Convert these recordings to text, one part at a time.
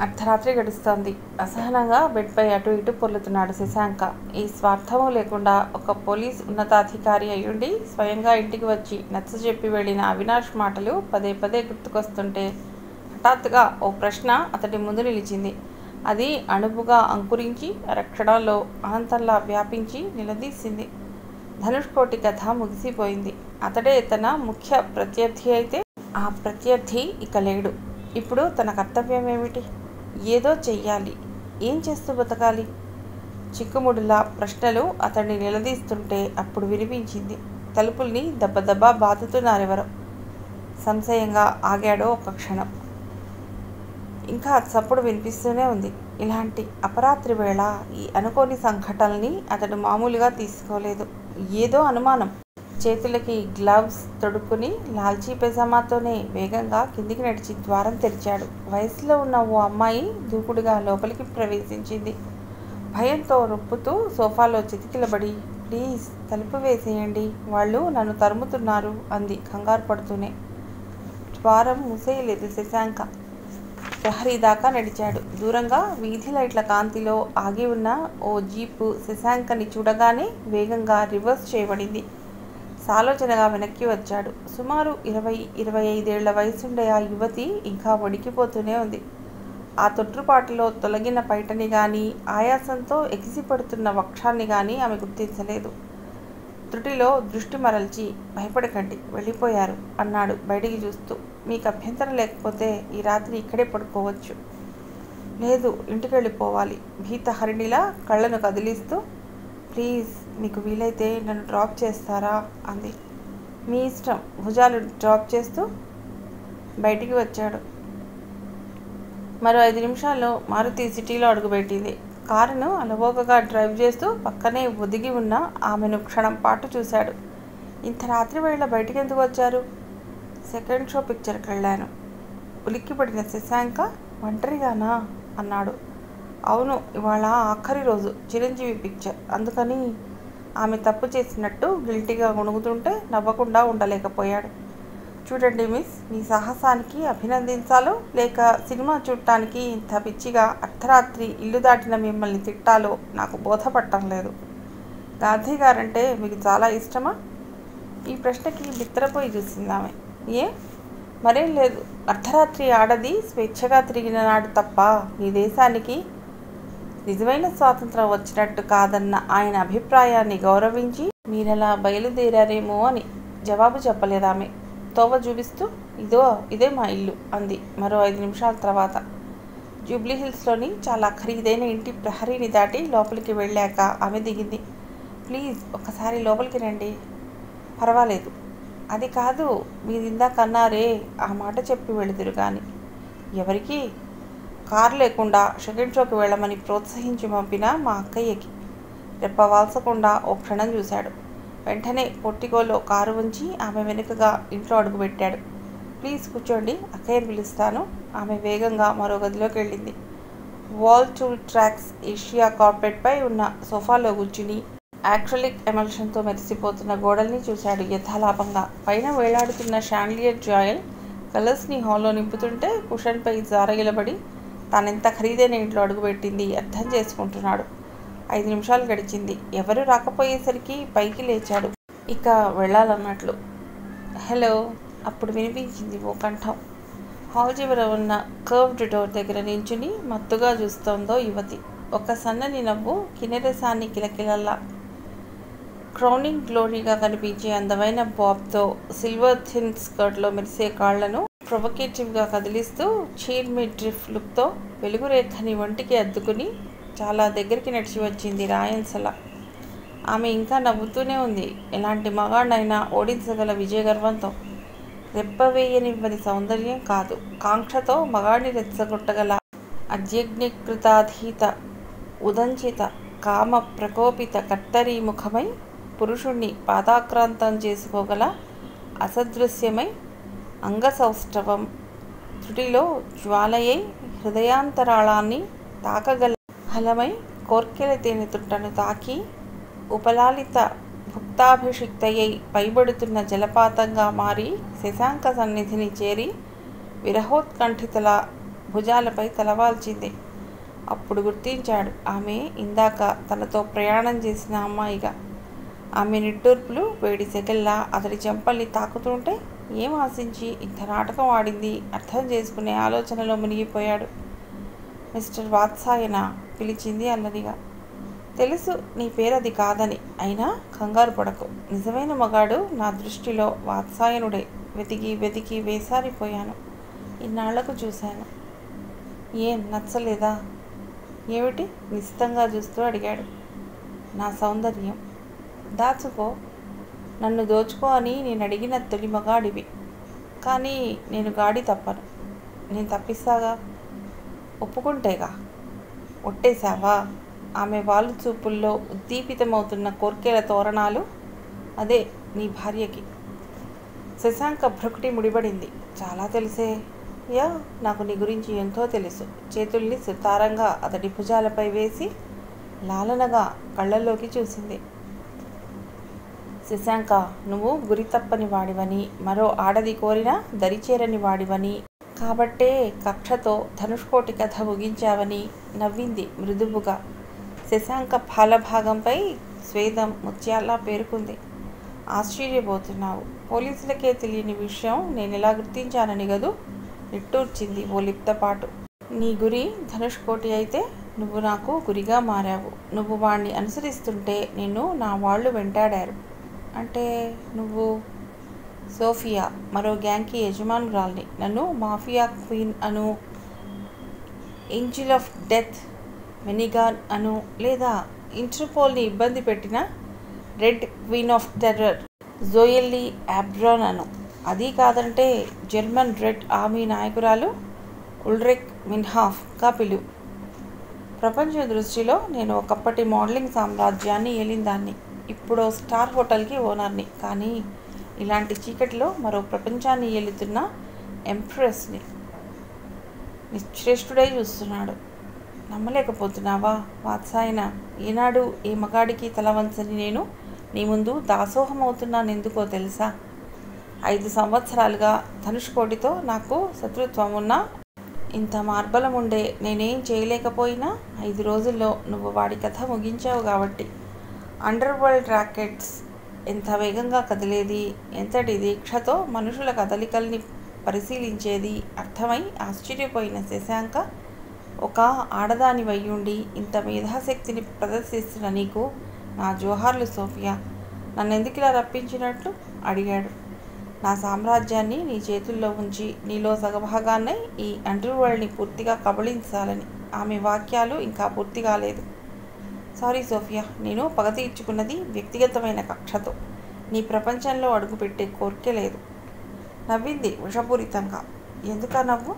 అర్ధరాత్రి గడుస్తోంది అసహనంగా బెడ్పై అటు ఇటు పొర్లుతున్నాడు శశాంక ఈ స్వార్థము లేకుండా ఒక పోలీస్ ఉన్నతాధికారి అయ్యుండి స్వయంగా ఇంటికి వచ్చి నచ్చజెప్పి వెళ్ళిన అవినాష్ మాటలు పదే పదే గుర్తుకొస్తుంటే హఠాత్తుగా ఓ ప్రశ్న అతడి ముందు నిలిచింది అది అణువుగా అంకురించి రక్షణలో అనంతంలా వ్యాపించి నిలదీసింది ధనుష్కోటి కథ ముగిసిపోయింది అతడే తన ముఖ్య ప్రత్యర్థి అయితే ఆ ప్రత్యర్థి ఇక లేడు ఇప్పుడు తన కర్తవ్యం ఏమిటి ఏదో చెయ్యాలి ఏం చేస్తూ బతకాలి చిక్కుముడులా ప్రశ్నలు అతన్ని నిలదీస్తుంటే అప్పుడు వినిపించింది తలుపుల్ని దెబ్బదెబ్బ బాదుతున్నారెవరో సంశయంగా ఆగాడో ఒక క్షణం ఇంకా చప్పుడు వినిపిస్తూనే ఉంది ఇలాంటి అపరాత్రి వేళ ఈ అనుకోని సంఘటనల్ని అతడు మామూలుగా తీసుకోలేదు ఏదో అనుమానం చేతులకి గ్లవ్స్ తొడుక్కుని లాల్చీ పెజామాతోనే వేగంగా కిందికి నడిచి ద్వారం తెరిచాడు వయసులో ఉన్న ఓ అమ్మాయి దూకుడుగా లోపలికి ప్రవేశించింది భయంతో రొప్పుతూ సోఫాలో చితికిలబడి ప్లీజ్ తలుపు వేసేయండి వాళ్ళు నన్ను తరుముతున్నారు అంది కంగారు పడుతూనే ద్వారం మూసేయలేదు శశాంక ప్రహరీ దాకా నడిచాడు దూరంగా వీధి లైట్ల కాంతిలో ఆగి ఉన్న ఓ జీపు శశాంకని చూడగానే వేగంగా రివర్స్ చేయబడింది సాలోచనగా వెనక్కి వచ్చాడు సుమారు ఇరవై ఇరవై ఐదేళ్ల వయసుండే ఆ యువతి ఇంకా వణికిపోతూనే ఉంది ఆ తొట్టుపాటులో తొలగిన పైటని గాని ఆయాసంతో ఎగిసిపడుతున్న వక్షాన్ని గాని ఆమె గుర్తించలేదు త్రుటిలో దృష్టి మరల్చి భయపడకండి వెళ్ళిపోయారు అన్నాడు బయటికి చూస్తూ మీకు అభ్యంతరం లేకపోతే ఈ రాత్రి ఇక్కడే పడుకోవచ్చు లేదు ఇంటికి వెళ్ళిపోవాలి భీత హరిణిలా కళ్ళను కదిలిస్తూ ప్లీజ్ మీకు వీలైతే నన్ను డ్రాప్ చేస్తారా అంది మీ ఇష్టం భుజాలు డ్రాప్ చేస్తూ బయటికి వచ్చాడు మరో ఐదు నిమిషాల్లో మారుతి సిటీలో అడుగుపెట్టింది కారును అలవోకగా డ్రైవ్ చేస్తూ పక్కనే ఒదిగి ఉన్న ఆమెను క్షణం పాటు చూశాడు ఇంత రాత్రి వేళ బయటికి ఎందుకు వచ్చారు సెకండ్ షో పిక్చర్కి వెళ్ళాను ఉలిక్కిపడిన శశాంక ఒంటరిగానా అన్నాడు అవును ఇవాళ ఆఖరి రోజు చిరంజీవి పిక్చర్ అందుకని ఆమె తప్పు చేసినట్టు గిల్టీగా గొణుగుతుంటే నవ్వకుండా ఉండలేకపోయాడు చూడండి మిస్ మీ సాహసానికి అభినందించాలో లేక సినిమా చూడటానికి ఇంత పిచ్చిగా అర్ధరాత్రి ఇల్లు దాటిన మిమ్మల్ని తిట్టాలో నాకు బోధపట్టం లేదు గాంధీ గారంటే మీకు చాలా ఇష్టమా ఈ ప్రశ్నకి బిత్తరపోయి చూసింది ఆమె ఏ మరేం లేదు అర్ధరాత్రి ఆడది స్వేచ్ఛగా తిరిగిన నాడు తప్ప మీ దేశానికి నిజమైన స్వాతంత్రం వచ్చినట్టు కాదన్న ఆయన అభిప్రాయాన్ని గౌరవించి మీరలా బయలుదేరారేమో అని జవాబు చెప్పలేదామె తోవ చూపిస్తూ ఇదో ఇదే మా ఇల్లు అంది మరో ఐదు నిమిషాల తర్వాత జూబ్లీ హిల్స్లోని చాలా ఖరీదైన ఇంటి ప్రహరీని దాటి లోపలికి వెళ్ళాక ఆమె దిగింది ప్లీజ్ ఒకసారి లోపలికి రండి పర్వాలేదు అది కాదు మీరు ఇందాక అన్నారే ఆ మాట చెప్పి వెళుదురు కానీ ఎవరికి కారు లేకుండా సెకండ్ షోకి వెళ్ళమని ప్రోత్సహించి పంపిన మా అక్కయ్యకి రెప్పవాల్సకుండా ఓ క్షణం చూశాడు వెంటనే పొట్టిగోలో కారు ఉంచి ఆమె వెనుకగా ఇంట్లో అడుగుపెట్టాడు ప్లీజ్ కూర్చోండి అక్కయ్యని పిలుస్తాను ఆమె వేగంగా మరో గదిలోకి వెళ్ళింది వాల్ టూల్ ట్రాక్స్ ఏషియా కార్పెట్పై ఉన్న సోఫాలో కూర్చుని యాక్రలిక్ ఎమల్షన్తో మెరిసిపోతున్న గోడల్ని చూశాడు యథాలాపంగా పైన వేలాడుతున్న షాండ్లియర్ జాయల్ కలర్స్ని హాల్లో నింపుతుంటే కుషన్పై జారగిలబడి తానెంత ఖరీదైన ఇంట్లో అడుగుపెట్టింది అర్థం చేసుకుంటున్నాడు ఐదు నిమిషాలు గడిచింది ఎవరు రాకపోయేసరికి పైకి లేచాడు ఇక వెళ్ళాలన్నట్లు హలో అప్పుడు వినిపించింది ఓ కంఠం హాల్ చివర ఉన్న కర్వ్డ్ డోర్ దగ్గర నించుని మత్తుగా చూస్తోందో యువతి ఒక సన్నని నవ్వు కిన్నెరసాన్ని కిలకిలల్లా క్రౌనింగ్ గ్లోరీగా కనిపించే అందమైన బాబ్తో సిల్వర్ థిన్ స్కర్ట్లో మెరిసే కాళ్లను ప్రొవకేటివ్గా కదిలిస్తూ చీర్ మిడ్ డ్రిఫ్ లుక్తో వెలుగు రేఖని ఒంటికి అద్దుకుని చాలా దగ్గరికి నడిచి వచ్చింది రాయన్సల ఆమె ఇంకా నవ్వుతూనే ఉంది ఎలాంటి మగాడినైనా ఓడించగల విజయగర్వంతో రెప్పవేయనివ్వని సౌందర్యం కాదు కాంక్షతో మగాడిని రెచ్చగొట్టగల అధ్యగ్నికృతాధీత ఉదంచిత కామ ప్రకోపిత కత్తరీ ముఖమై పురుషుణ్ణి పాదాక్రాంతం చేసుకోగల అసదృశ్యమై అంగసౌష్ఠవం త్రుటిలో జ్వాలయై హృదయాంతరాళాన్ని తాకగల హలమై కోర్కెల తేనె తుట్టను తాకి ఉపలాలిత భుక్తాభిషిక్తయై పైబడుతున్న జలపాతంగా మారి శశాంక సన్నిధిని చేరి విరహోత్కంఠితల భుజాలపై తలవాల్చింది అప్పుడు గుర్తించాడు ఆమె ఇందాక తనతో ప్రయాణం చేసిన అమ్మాయిగా ఆమె నిట్టూర్పులు వేడి సెగల్లా అతడి చెంపల్ని తాకుతుంటే ఏం ఆశించి ఇంత నాటకం ఆడింది అర్థం చేసుకునే ఆలోచనలో మునిగిపోయాడు మిస్టర్ వాత్సాయన పిలిచింది అల్లరిగా తెలుసు నీ పేరు అది కాదని అయినా కంగారు పడకు నిజమైన మగాడు నా దృష్టిలో వాత్సాయనుడే వెతికి వెతికి వేసారిపోయాను ఇన్నాళ్లకు చూశాను ఏం నచ్చలేదా ఏమిటి నిశ్చితంగా చూస్తూ అడిగాడు నా సౌందర్యం దాచుకో నన్ను దోచుకో అని నేను అడిగిన తొలి మగాడివి కానీ నేను గాడి తప్పను నేను తప్పిస్తాగా ఒప్పుకుంటేగా ఒట్టేశావా ఆమె వాళ్ళు చూపుల్లో ఉద్దీపితమవుతున్న కోర్కెల తోరణాలు అదే నీ భార్యకి శశాంక భ్రుకుటి ముడిపడింది చాలా తెలిసే యా నాకు నీ గురించి ఎంతో తెలుసు చేతుల్ని సుతారంగా అతడి భుజాలపై వేసి లాలనగా కళ్ళల్లోకి చూసింది శశాంక నువ్వు గురి తప్పని వాడివని మరో ఆడది కోరినా దరిచేరని వాడివని కాబట్టే కక్షతో ధనుష్కోటి కథ ముగించావని నవ్వింది మృదువుగా శశాంక ఫలభాగంపై స్వేదం ముత్యాల్లా పేరుకుంది ఆశ్చర్యపోతున్నావు పోలీసులకే తెలియని విషయం నేను ఎలా గుర్తించానని గదు నిట్టూర్చింది ఓ లిప్తపాటు నీ గురి ధనుష్కోటి అయితే నువ్వు నాకు గురిగా మారావు నువ్వు వాణ్ణి అనుసరిస్తుంటే నిన్ను నా వాళ్ళు వెంటాడారు అంటే నువ్వు సోఫియా మరో గ్యాంగ్కి యజమానురాల్ని నన్ను మాఫియా క్వీన్ అను ఏంజిల్ ఆఫ్ డెత్ మెనిగాన్ అను లేదా ఇంటర్పోల్ని ఇబ్బంది పెట్టిన రెడ్ క్వీన్ ఆఫ్ టెర్రర్ జోయల్లీ యాబ్రాన్ అను అది కాదంటే జర్మన్ రెడ్ ఆర్మీ నాయకురాలు ఉల్రెక్ మిన్హాఫ్గా పిలువు ప్రపంచ దృష్టిలో నేను ఒకప్పటి మోడలింగ్ సామ్రాజ్యాన్ని ఏలిందాన్ని ఇప్పుడు స్టార్ హోటల్కి ఓనర్ని కానీ ఇలాంటి చీకటిలో మరో ప్రపంచాన్ని ఏలుతున్న ఎంప్రెస్ని నిశ్రేష్ఠుడై చూస్తున్నాడు నమ్మలేకపోతున్నావా వాత్సాయన ఈనాడు ఏ మగాడికి తల వంచని నేను నీ ముందు దాసోహం అవుతున్నాను ఎందుకో తెలుసా ఐదు సంవత్సరాలుగా ధనుష్కోటితో నాకు శత్రుత్వం ఉన్నా ఇంత మార్బలం ఉండే నేనేం చేయలేకపోయినా ఐదు రోజుల్లో నువ్వు వాడి కథ ముగించావు కాబట్టి అండర్ వరల్డ్ ర్యాకెట్స్ ఎంత వేగంగా కదిలేది ఎంతటి దీక్షతో మనుషుల కదలికల్ని పరిశీలించేది అర్థమై ఆశ్చర్యపోయిన శశాంక ఒక ఆడదాని వయ్యుండి ఇంత మేధాశక్తిని ప్రదర్శిస్తున్న నీకు నా జోహార్లు సోఫియా నన్నెందుకు ఇలా రప్పించినట్లు అడిగాడు నా సామ్రాజ్యాన్ని నీ చేతుల్లో ఉంచి నీలో సగభాగాన్ని ఈ అండర్ వరల్డ్ని పూర్తిగా కబళించాలని ఆమె వాక్యాలు ఇంకా పూర్తి కాలేదు సారీ సోఫియా నేను పగ తీర్చుకున్నది వ్యక్తిగతమైన కక్షతో నీ ప్రపంచంలో అడుగుపెట్టే కోరికే లేదు నవ్వింది విషపూరితంగా ఎందుక నవ్వు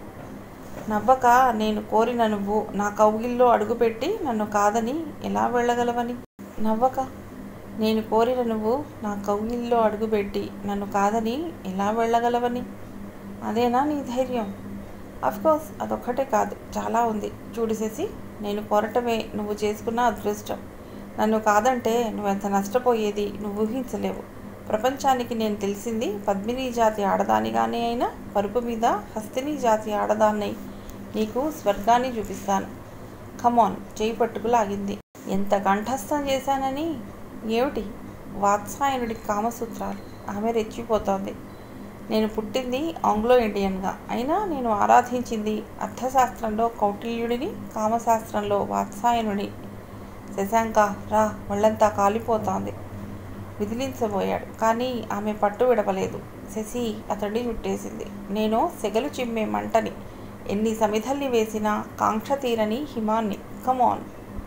నవ్వక నేను కోరిన నువ్వు నా కౌగిల్లో అడుగుపెట్టి నన్ను కాదని ఎలా వెళ్ళగలవని నవ్వక నేను కోరిన నువ్వు నా కౌగిల్లో అడుగుపెట్టి నన్ను కాదని ఎలా వెళ్ళగలవని అదేనా నీ ధైర్యం కోర్స్ అదొక్కటే కాదు చాలా ఉంది చూడిసేసి నేను కోరటమే నువ్వు చేసుకున్న అదృష్టం నన్ను కాదంటే నువ్వెంత నష్టపోయేది నువ్వు ఊహించలేవు ప్రపంచానికి నేను తెలిసింది పద్మిని జాతి ఆడదానిగానే అయినా పరుపు మీద హస్తిని జాతి ఆడదాన్నై నీకు స్వర్గాన్ని చూపిస్తాను కమాన్ చేయి పట్టుకు లాగింది ఎంత కంఠస్థం చేశానని ఏమిటి వాత్సాయనుడి కామసూత్రాలు ఆమె రెచ్చిపోతోంది నేను పుట్టింది ఆంగ్లో ఇండియన్గా అయినా నేను ఆరాధించింది అర్థశాస్త్రంలో కౌటిల్యుడిని కామశాస్త్రంలో వాత్సాయనుడి శశాంక రా ఒళ్ళంతా కాలిపోతోంది విదిలించబోయాడు కానీ ఆమె పట్టు విడవలేదు శశి అతడిని చుట్టేసింది నేను సెగలు చిమ్మే మంటని ఎన్ని సమిధల్ని వేసినా కాంక్ష తీరని హిమాన్ని కమాన్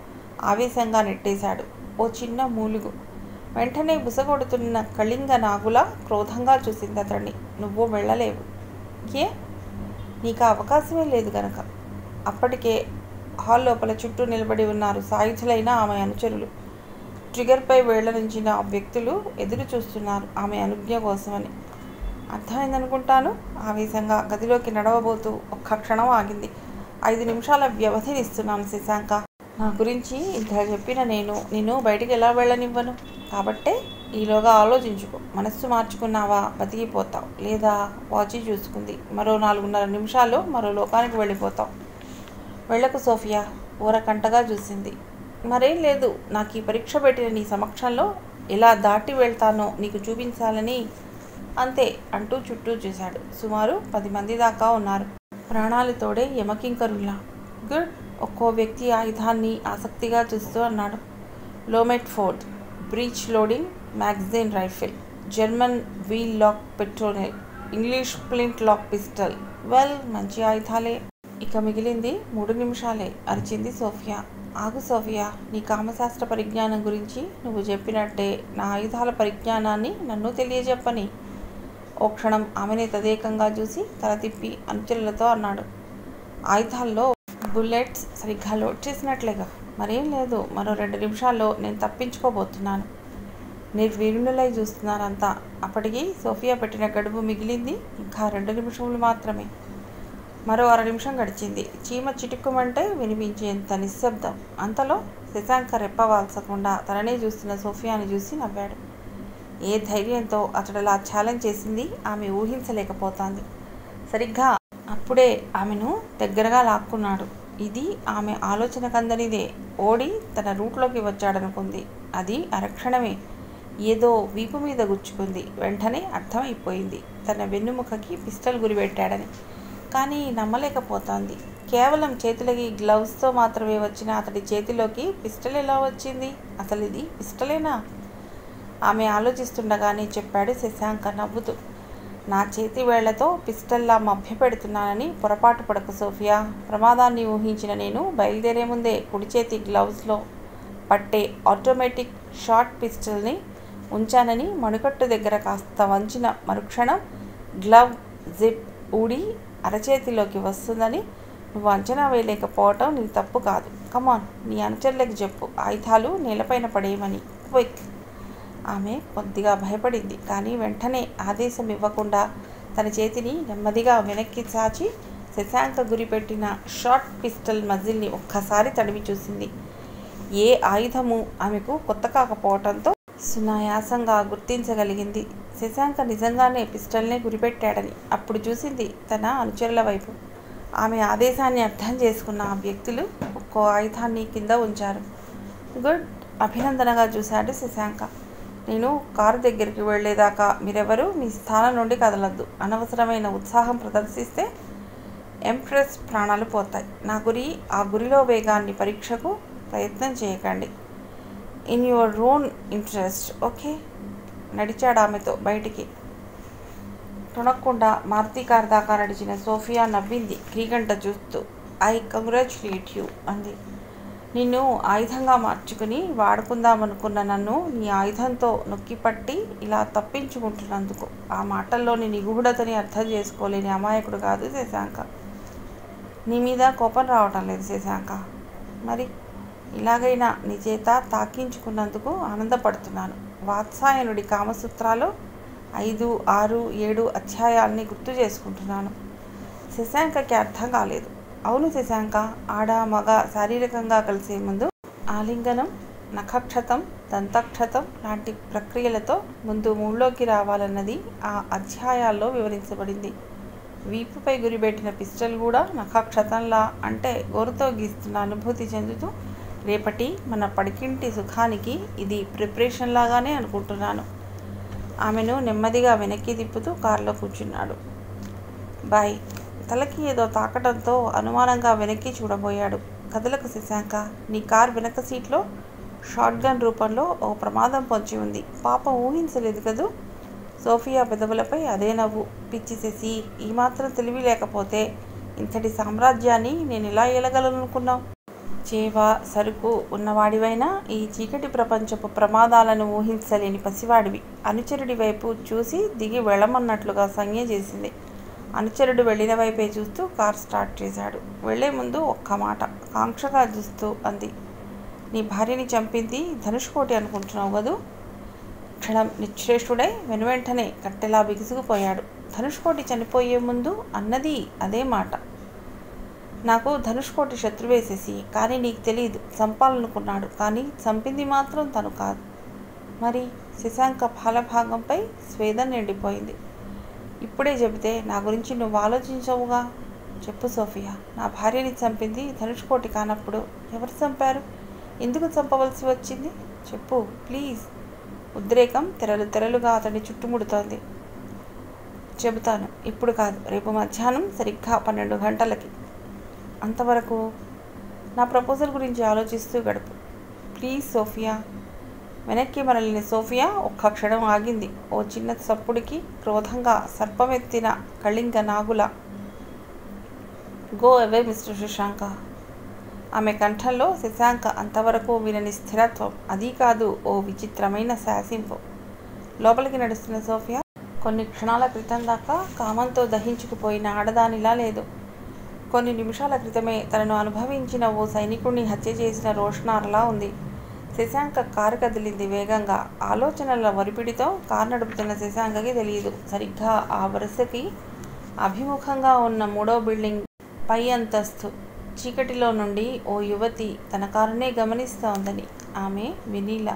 ఆవేశంగా నెట్టేశాడు ఓ చిన్న మూలుగు వెంటనే బుసగొడుతున్న కళింగ నాగులా క్రోధంగా చూసింది అతన్ని నువ్వు వెళ్ళలేవు ఏ నీకు ఆ అవకాశమే లేదు గనక అప్పటికే హాల్ లోపల చుట్టూ నిలబడి ఉన్నారు సాయుధులైన ఆమె అనుచరులు ట్రిగర్పై వేళ్లనుంచిన వ్యక్తులు ఎదురు చూస్తున్నారు ఆమె అనుజ్ఞ కోసమని అర్థమైందనుకుంటాను ఆవేశంగా గదిలోకి నడవబోతూ ఒక్క క్షణం ఆగింది ఐదు నిమిషాల వ్యవధినిస్తున్నాను శశాంక నా గురించి ఇంత చెప్పిన నేను నిన్ను బయటికి ఎలా వెళ్ళనివ్వను కాబట్టే ఈలోగా ఆలోచించుకో మనస్సు మార్చుకున్నావా బతికిపోతావు లేదా వాచి చూసుకుంది మరో నాలుగున్నర నిమిషాల్లో మరో లోకానికి వెళ్ళిపోతావు వెళ్ళకు సోఫియా ఊరకంటగా చూసింది మరేం లేదు నాకు ఈ పరీక్ష పెట్టిన నీ సమక్షంలో ఎలా దాటి వెళ్తానో నీకు చూపించాలని అంతే అంటూ చుట్టూ చూశాడు సుమారు పది మంది దాకా ఉన్నారు ప్రాణాలు తోడే యమకింకరుల్లా గుడ్ ఒక్కో వ్యక్తి ఆయుధాన్ని ఆసక్తిగా చూస్తూ అన్నాడు లోమెట్ ఫోర్డ్ breech loading magazine rifle German wheel lock petronel English flint lock pistol well మంచి ఆయుధాలే ఇక మిగిలింది మూడు నిమిషాలే అరిచింది సోఫియా ఆగు సోఫియా నీ కామశాస్త్ర పరిజ్ఞానం గురించి నువ్వు చెప్పినట్టే నా ఆయుధాల పరిజ్ఞానాన్ని నన్ను తెలియజెప్పని ఓ క్షణం ఆమెనే తదేకంగా చూసి తల తిప్పి అనుచరులతో అన్నాడు ఆయుధాల్లో బుల్లెట్స్ సరిగ్గా లోడ్ చేసినట్లేగా మరేం లేదు మరో రెండు నిమిషాల్లో నేను తప్పించుకోబోతున్నాను నిర్వీరుణులై చూస్తున్నారంతా అప్పటికి సోఫియా పెట్టిన గడువు మిగిలింది ఇంకా రెండు నిమిషములు మాత్రమే మరో అర నిమిషం గడిచింది చీమ చిటుక్కుమంటే వినిపించేంత నిశ్శబ్దం అంతలో శశాంక రెప్పవాల్చకుండా తననే చూస్తున్న సోఫియాని చూసి నవ్వాడు ఏ ధైర్యంతో అతడు అలా ఛాలెంజ్ చేసింది ఆమె ఊహించలేకపోతోంది సరిగ్గా అప్పుడే ఆమెను దగ్గరగా లాక్కున్నాడు ఇది ఆమె ఆలోచన కందనిదే ఓడి తన రూట్లోకి వచ్చాడనుకుంది అది అరక్షణమే ఏదో వీపు మీద గుచ్చుకుంది వెంటనే అర్థమైపోయింది తన వెన్నుముకకి పిస్టల్ గురిపెట్టాడని కానీ నమ్మలేకపోతోంది కేవలం చేతులకి గ్లౌస్తో మాత్రమే వచ్చిన అతడి చేతిలోకి పిస్టల్ ఎలా వచ్చింది అసలు ఇది పిస్టలేనా ఆమె ఆలోచిస్తుండగానే చెప్పాడు శశాంక నవ్వుతూ నా చేతి వేళ్లతో పిస్టల్లా మభ్యపెడుతున్నానని పొరపాటు పడకు సోఫియా ప్రమాదాన్ని ఊహించిన నేను బయలుదేరే ముందే కుడి చేతి గ్లౌస్లో పట్టే ఆటోమేటిక్ షార్ట్ పిస్టల్ని ఉంచానని మణికట్టు దగ్గర కాస్త వంచిన మరుక్షణం గ్లవ్ జిప్ ఊడి అరచేతిలోకి వస్తుందని నువ్వు అంచనా వేయలేకపోవటం నీ తప్పు కాదు కమాన్ నీ అనుచరులకు చెప్పు ఆయుధాలు నేలపైన పడేయమని క్విక్ ఆమె కొద్దిగా భయపడింది కానీ వెంటనే ఆదేశం ఇవ్వకుండా తన చేతిని నెమ్మదిగా వెనక్కి చాచి శశాంక గురిపెట్టిన షార్ట్ పిస్టల్ మజిల్ని ఒక్కసారి తడిమి చూసింది ఏ ఆయుధము ఆమెకు కొత్త కాకపోవటంతో సునాయాసంగా గుర్తించగలిగింది శశాంక నిజంగానే పిస్టల్నే గురిపెట్టాడని అప్పుడు చూసింది తన అనుచరుల వైపు ఆమె ఆదేశాన్ని అర్థం చేసుకున్న ఆ వ్యక్తులు ఒక్కో ఆయుధాన్ని కింద ఉంచారు గుడ్ అభినందనగా చూశాడు శశాంక నేను కారు దగ్గరికి వెళ్ళేదాకా మీరెవరూ మీ స్థానం నుండి కదలద్దు అనవసరమైన ఉత్సాహం ప్రదర్శిస్తే ఎంప్రెస్ ప్రాణాలు పోతాయి నా గురి ఆ గురిలో వేగాన్ని పరీక్షకు ప్రయత్నం చేయకండి in your own interest okay నడిచాడు ఆమెతో బయటికి తొణక్కుండా మారుతి కార్ దాకా నడిచిన సోఫియా నవ్వింది క్రీగంట చూస్తూ ఐ కంగ్రాచులేట్ యూ అంది నిన్ను ఆయుధంగా మార్చుకుని వాడుకుందామనుకున్న నన్ను నీ ఆయుధంతో నొక్కిపట్టి ఇలా తప్పించుకుంటున్నందుకు ఆ మాటల్లోని నిగూఢతని అర్థం చేసుకోలేని అమాయకుడు కాదు శశాంక నీ మీద కోపం రావటం లేదు శశాంక మరి ఇలాగైనా నీ చేత తాకించుకున్నందుకు ఆనందపడుతున్నాను వాత్సాయనుడి కామసూత్రాలు ఐదు ఆరు ఏడు అధ్యాయాల్ని గుర్తు చేసుకుంటున్నాను శశాంకకి అర్థం కాలేదు అవును శశాంక ఆడ మగ శారీరకంగా కలిసే ముందు ఆలింగనం నఖక్షతం దంతక్షతం లాంటి ప్రక్రియలతో ముందు మూడులోకి రావాలన్నది ఆ అధ్యాయాల్లో వివరించబడింది వీపుపై గురిపెట్టిన పిస్టల్ కూడా నఖక్షతంలా అంటే గోరుతో గీస్తున్న అనుభూతి చెందుతూ రేపటి మన పడికింటి సుఖానికి ఇది ప్రిపరేషన్ లాగానే అనుకుంటున్నాను ఆమెను నెమ్మదిగా వెనక్కి తిప్పుతూ కారులో కూర్చున్నాడు బాయ్ తలకి ఏదో తాకడంతో అనుమానంగా వెనక్కి చూడబోయాడు కథలకు శశాంక నీ కార్ వెనక సీట్లో షార్ట్ గన్ రూపంలో ఓ ప్రమాదం పొంచి ఉంది పాపం ఊహించలేదు కదూ సోఫియా పెదవులపై అదే నవ్వు పిచ్చి శశి ఈ మాత్రం తెలివి లేకపోతే ఇంతటి సామ్రాజ్యాన్ని నేను ఎలా ఏలగలనుకున్నావు చేవ సరుకు ఉన్నవాడివైనా ఈ చీకటి ప్రపంచపు ప్రమాదాలను ఊహించలేని పసివాడివి అనుచరుడి వైపు చూసి దిగి వెళ్ళమన్నట్లుగా సంజ్ఞ చేసింది అనుచరుడు వెళ్ళిన వైపే చూస్తూ కార్ స్టార్ట్ చేశాడు వెళ్లే ముందు ఒక్క మాట కాంక్షగా చూస్తూ అంది నీ భార్యని చంపింది ధనుష్కోటి అనుకుంటున్నావు కదూ క్షణం నిశ్చేష్టుడై వెనువెంటనే కట్టెలా బిగుసుకుపోయాడు ధనుష్కోటి చనిపోయే ముందు అన్నది అదే మాట నాకు ధనుష్కోటి శత్రువేసేసి కానీ నీకు తెలియదు చంపాలనుకున్నాడు కానీ చంపింది మాత్రం తను కాదు మరి శశాంక ఫలభాగంపై స్వేదం నిండిపోయింది ఇప్పుడే చెబితే నా గురించి నువ్వు ఆలోచించవుగా చెప్పు సోఫియా నా భార్యని చంపింది ధనుష్కోటి కానప్పుడు ఎవరు చంపారు ఎందుకు చంపవలసి వచ్చింది చెప్పు ప్లీజ్ ఉద్రేకం తెరలు తెరలుగా అతన్ని చుట్టుముడుతోంది చెబుతాను ఇప్పుడు కాదు రేపు మధ్యాహ్నం సరిగ్గా పన్నెండు గంటలకి అంతవరకు నా ప్రపోజల్ గురించి ఆలోచిస్తూ గడుపు ప్లీజ్ సోఫియా వెనక్కి మరలిన సోఫియా ఒక్క క్షణం ఆగింది ఓ చిన్న సప్పుడికి క్రోధంగా సర్పమెత్తిన కళింగ నాగుల గో అవే మిస్టర్ శశాంక ఆమె కంఠంలో శశాంక అంతవరకు వినని స్థిరత్వం అదీ కాదు ఓ విచిత్రమైన శాసింపు లోపలికి నడుస్తున్న సోఫియా కొన్ని క్షణాల క్రితం దాకా కామంతో దహించుకుపోయిన ఆడదానిలా లేదు కొన్ని నిమిషాల క్రితమే తనను అనుభవించిన ఓ సైనికుడిని హత్య చేసిన రోషనార్లా ఉంది శశాంక కారు కదిలింది వేగంగా ఆలోచనల వరిపిడితో కారు నడుపుతున్న శశాంకకి తెలియదు సరిగ్గా ఆ వరుసకి అభిముఖంగా ఉన్న మూడో బిల్డింగ్ పై అంతస్తు చీకటిలో నుండి ఓ యువతి తన కారునే గమనిస్తోందని ఆమె వినీల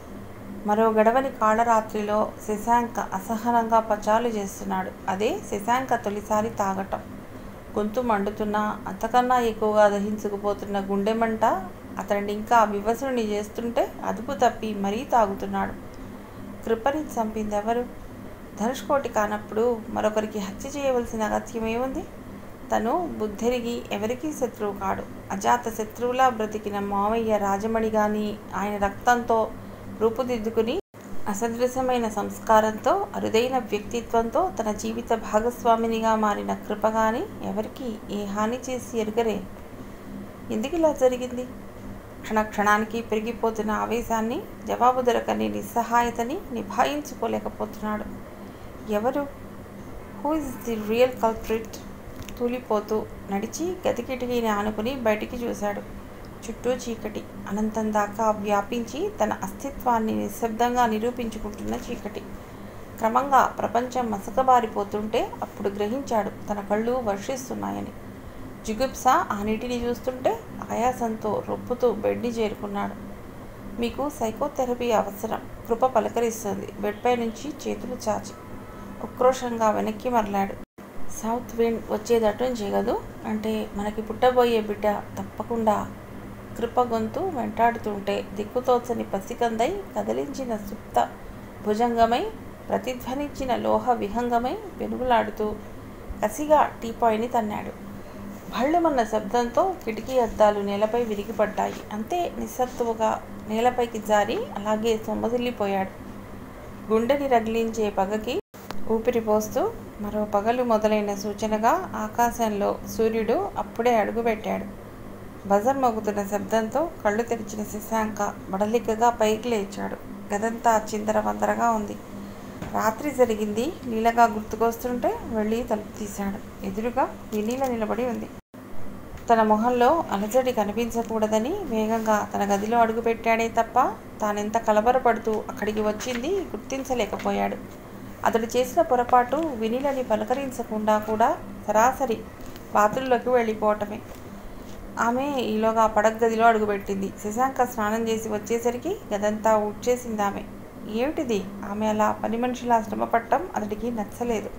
మరో గడవని కాళరాత్రిలో శశాంక అసహనంగా పచాలు చేస్తున్నాడు అదే శశాంక తొలిసారి తాగటం గొంతు మండుతున్నా అంతకన్నా ఎక్కువగా దహించుకుపోతున్న గుండె మంట అతడిని ఇంకా వివసుని చేస్తుంటే అదుపు తప్పి మరీ తాగుతున్నాడు కృపని చంపింది ఎవరు ధనుష్కోటి కానప్పుడు మరొకరికి హత్య చేయవలసిన అగత్యం ఏముంది తను బుద్ధెరిగి ఎవరికీ శత్రువు కాడు అజాత శత్రువులా బ్రతికిన మావయ్య రాజమణి గాని ఆయన రక్తంతో రూపుదిద్దుకుని అసదృశమైన సంస్కారంతో అరుదైన వ్యక్తిత్వంతో తన జీవిత భాగస్వామినిగా మారిన కృపగాని ఎవరికి ఏ హాని చేసి ఎరుగరే ఎందుకు ఇలా జరిగింది క్షణ క్షణానికి పెరిగిపోతున్న ఆవేశాన్ని జవాబు దొరకని నిస్సహాయతని నిభాయించుకోలేకపోతున్నాడు ఎవరు who is the real culprit తూలిపోతూ నడిచి గదికిటికీని ఆనుకుని బయటికి చూశాడు చుట్టూ చీకటి అనంతం దాకా వ్యాపించి తన అస్తిత్వాన్ని నిశ్శబ్దంగా నిరూపించుకుంటున్న చీకటి క్రమంగా ప్రపంచం మసకబారిపోతుంటే అప్పుడు గ్రహించాడు తన కళ్ళు వర్షిస్తున్నాయని జిగుప్స ఆ నీటిని చూస్తుంటే ఆయాసంతో రొప్పుతూ బెడ్ని చేరుకున్నాడు మీకు సైకోథెరపీ అవసరం కృప పలకరిస్తుంది బెడ్పై నుంచి చేతులు చాచి ఉక్రోషంగా వెనక్కి మరలాడు సౌత్ విండ్ వచ్చేదటం చేయగదు అంటే మనకి పుట్టబోయే బిడ్డ తప్పకుండా కృప గొంతు వెంటాడుతుంటే దిక్కుతోచని పసికందై కదిలించిన సుప్త భుజంగమై ప్రతిధ్వనించిన లోహ విహంగమై వెనుగులాడుతూ కసిగా టీపాయ్ని తన్నాడు భళ్ళుమన్న శబ్దంతో కిటికీ అద్దాలు నేలపై విరిగిపడ్డాయి అంతే నిస్సత్తువుగా నేలపైకి జారి అలాగే సొమ్మసిల్లిపోయాడు గుండెని రగిలించే పగకి ఊపిరి పోస్తూ మరో పగలు మొదలైన సూచనగా ఆకాశంలో సూర్యుడు అప్పుడే అడుగుపెట్టాడు బజర్ మోగుతున్న శబ్దంతో కళ్ళు తెరిచిన శశాంక బడలికగా పైకి లేచాడు గదంతా చిందర వందరగా ఉంది రాత్రి జరిగింది నీలగా గుర్తుకొస్తుంటే వెళ్ళి తలుపు తీశాడు ఎదురుగా వినీల నిలబడి ఉంది తన మొహంలో అలజడి కనిపించకూడదని వేగంగా తన గదిలో అడుగుపెట్టాడే తప్ప తానెంత కలవరపడుతూ అక్కడికి వచ్చింది గుర్తించలేకపోయాడు అతడు చేసిన పొరపాటు వినీలని పలకరించకుండా కూడా సరాసరి బాతుల్లోకి వెళ్ళిపోవటమే ఆమె ఈలోగా పడగదిలో అడుగుపెట్టింది శశాంక స్నానం చేసి వచ్చేసరికి గదంతా ఊడ్చేసింది ఆమె ఏమిటిది ఆమె అలా పని మనిషిలా శ్రమపట్టం అతడికి నచ్చలేదు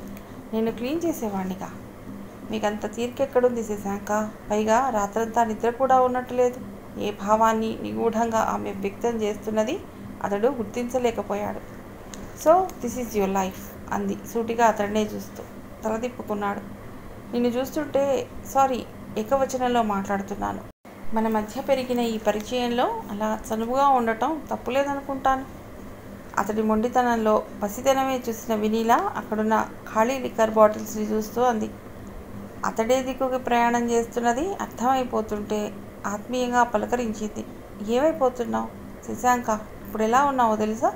నేను క్లీన్ చేసేవాణ్ణిగా మీకంత తీరికెక్కడుంది శశాంక పైగా రాత్రంతా నిద్ర కూడా ఉన్నట్టు లేదు ఏ భావాన్ని నిగూఢంగా ఆమె వ్యక్తం చేస్తున్నది అతడు గుర్తించలేకపోయాడు so this is your life అంది సూటిగా అతడినే చూస్తూ తల తిప్పుకున్నాడు నిన్ను చూస్తుంటే సారీ ఏకవచనంలో మాట్లాడుతున్నాను మన మధ్య పెరిగిన ఈ పరిచయంలో అలా చనువుగా ఉండటం తప్పులేదనుకుంటాను అతడి మొండితనంలో పసితనమే చూసిన వినీల అక్కడున్న ఖాళీ లిక్కర్ బాటిల్స్ని చూస్తూ అంది అతడే దిక్కుకి ప్రయాణం చేస్తున్నది అర్థమైపోతుంటే ఆత్మీయంగా పలకరించింది ఏమైపోతున్నావు శశాంక ఇప్పుడు ఎలా ఉన్నావో తెలుసా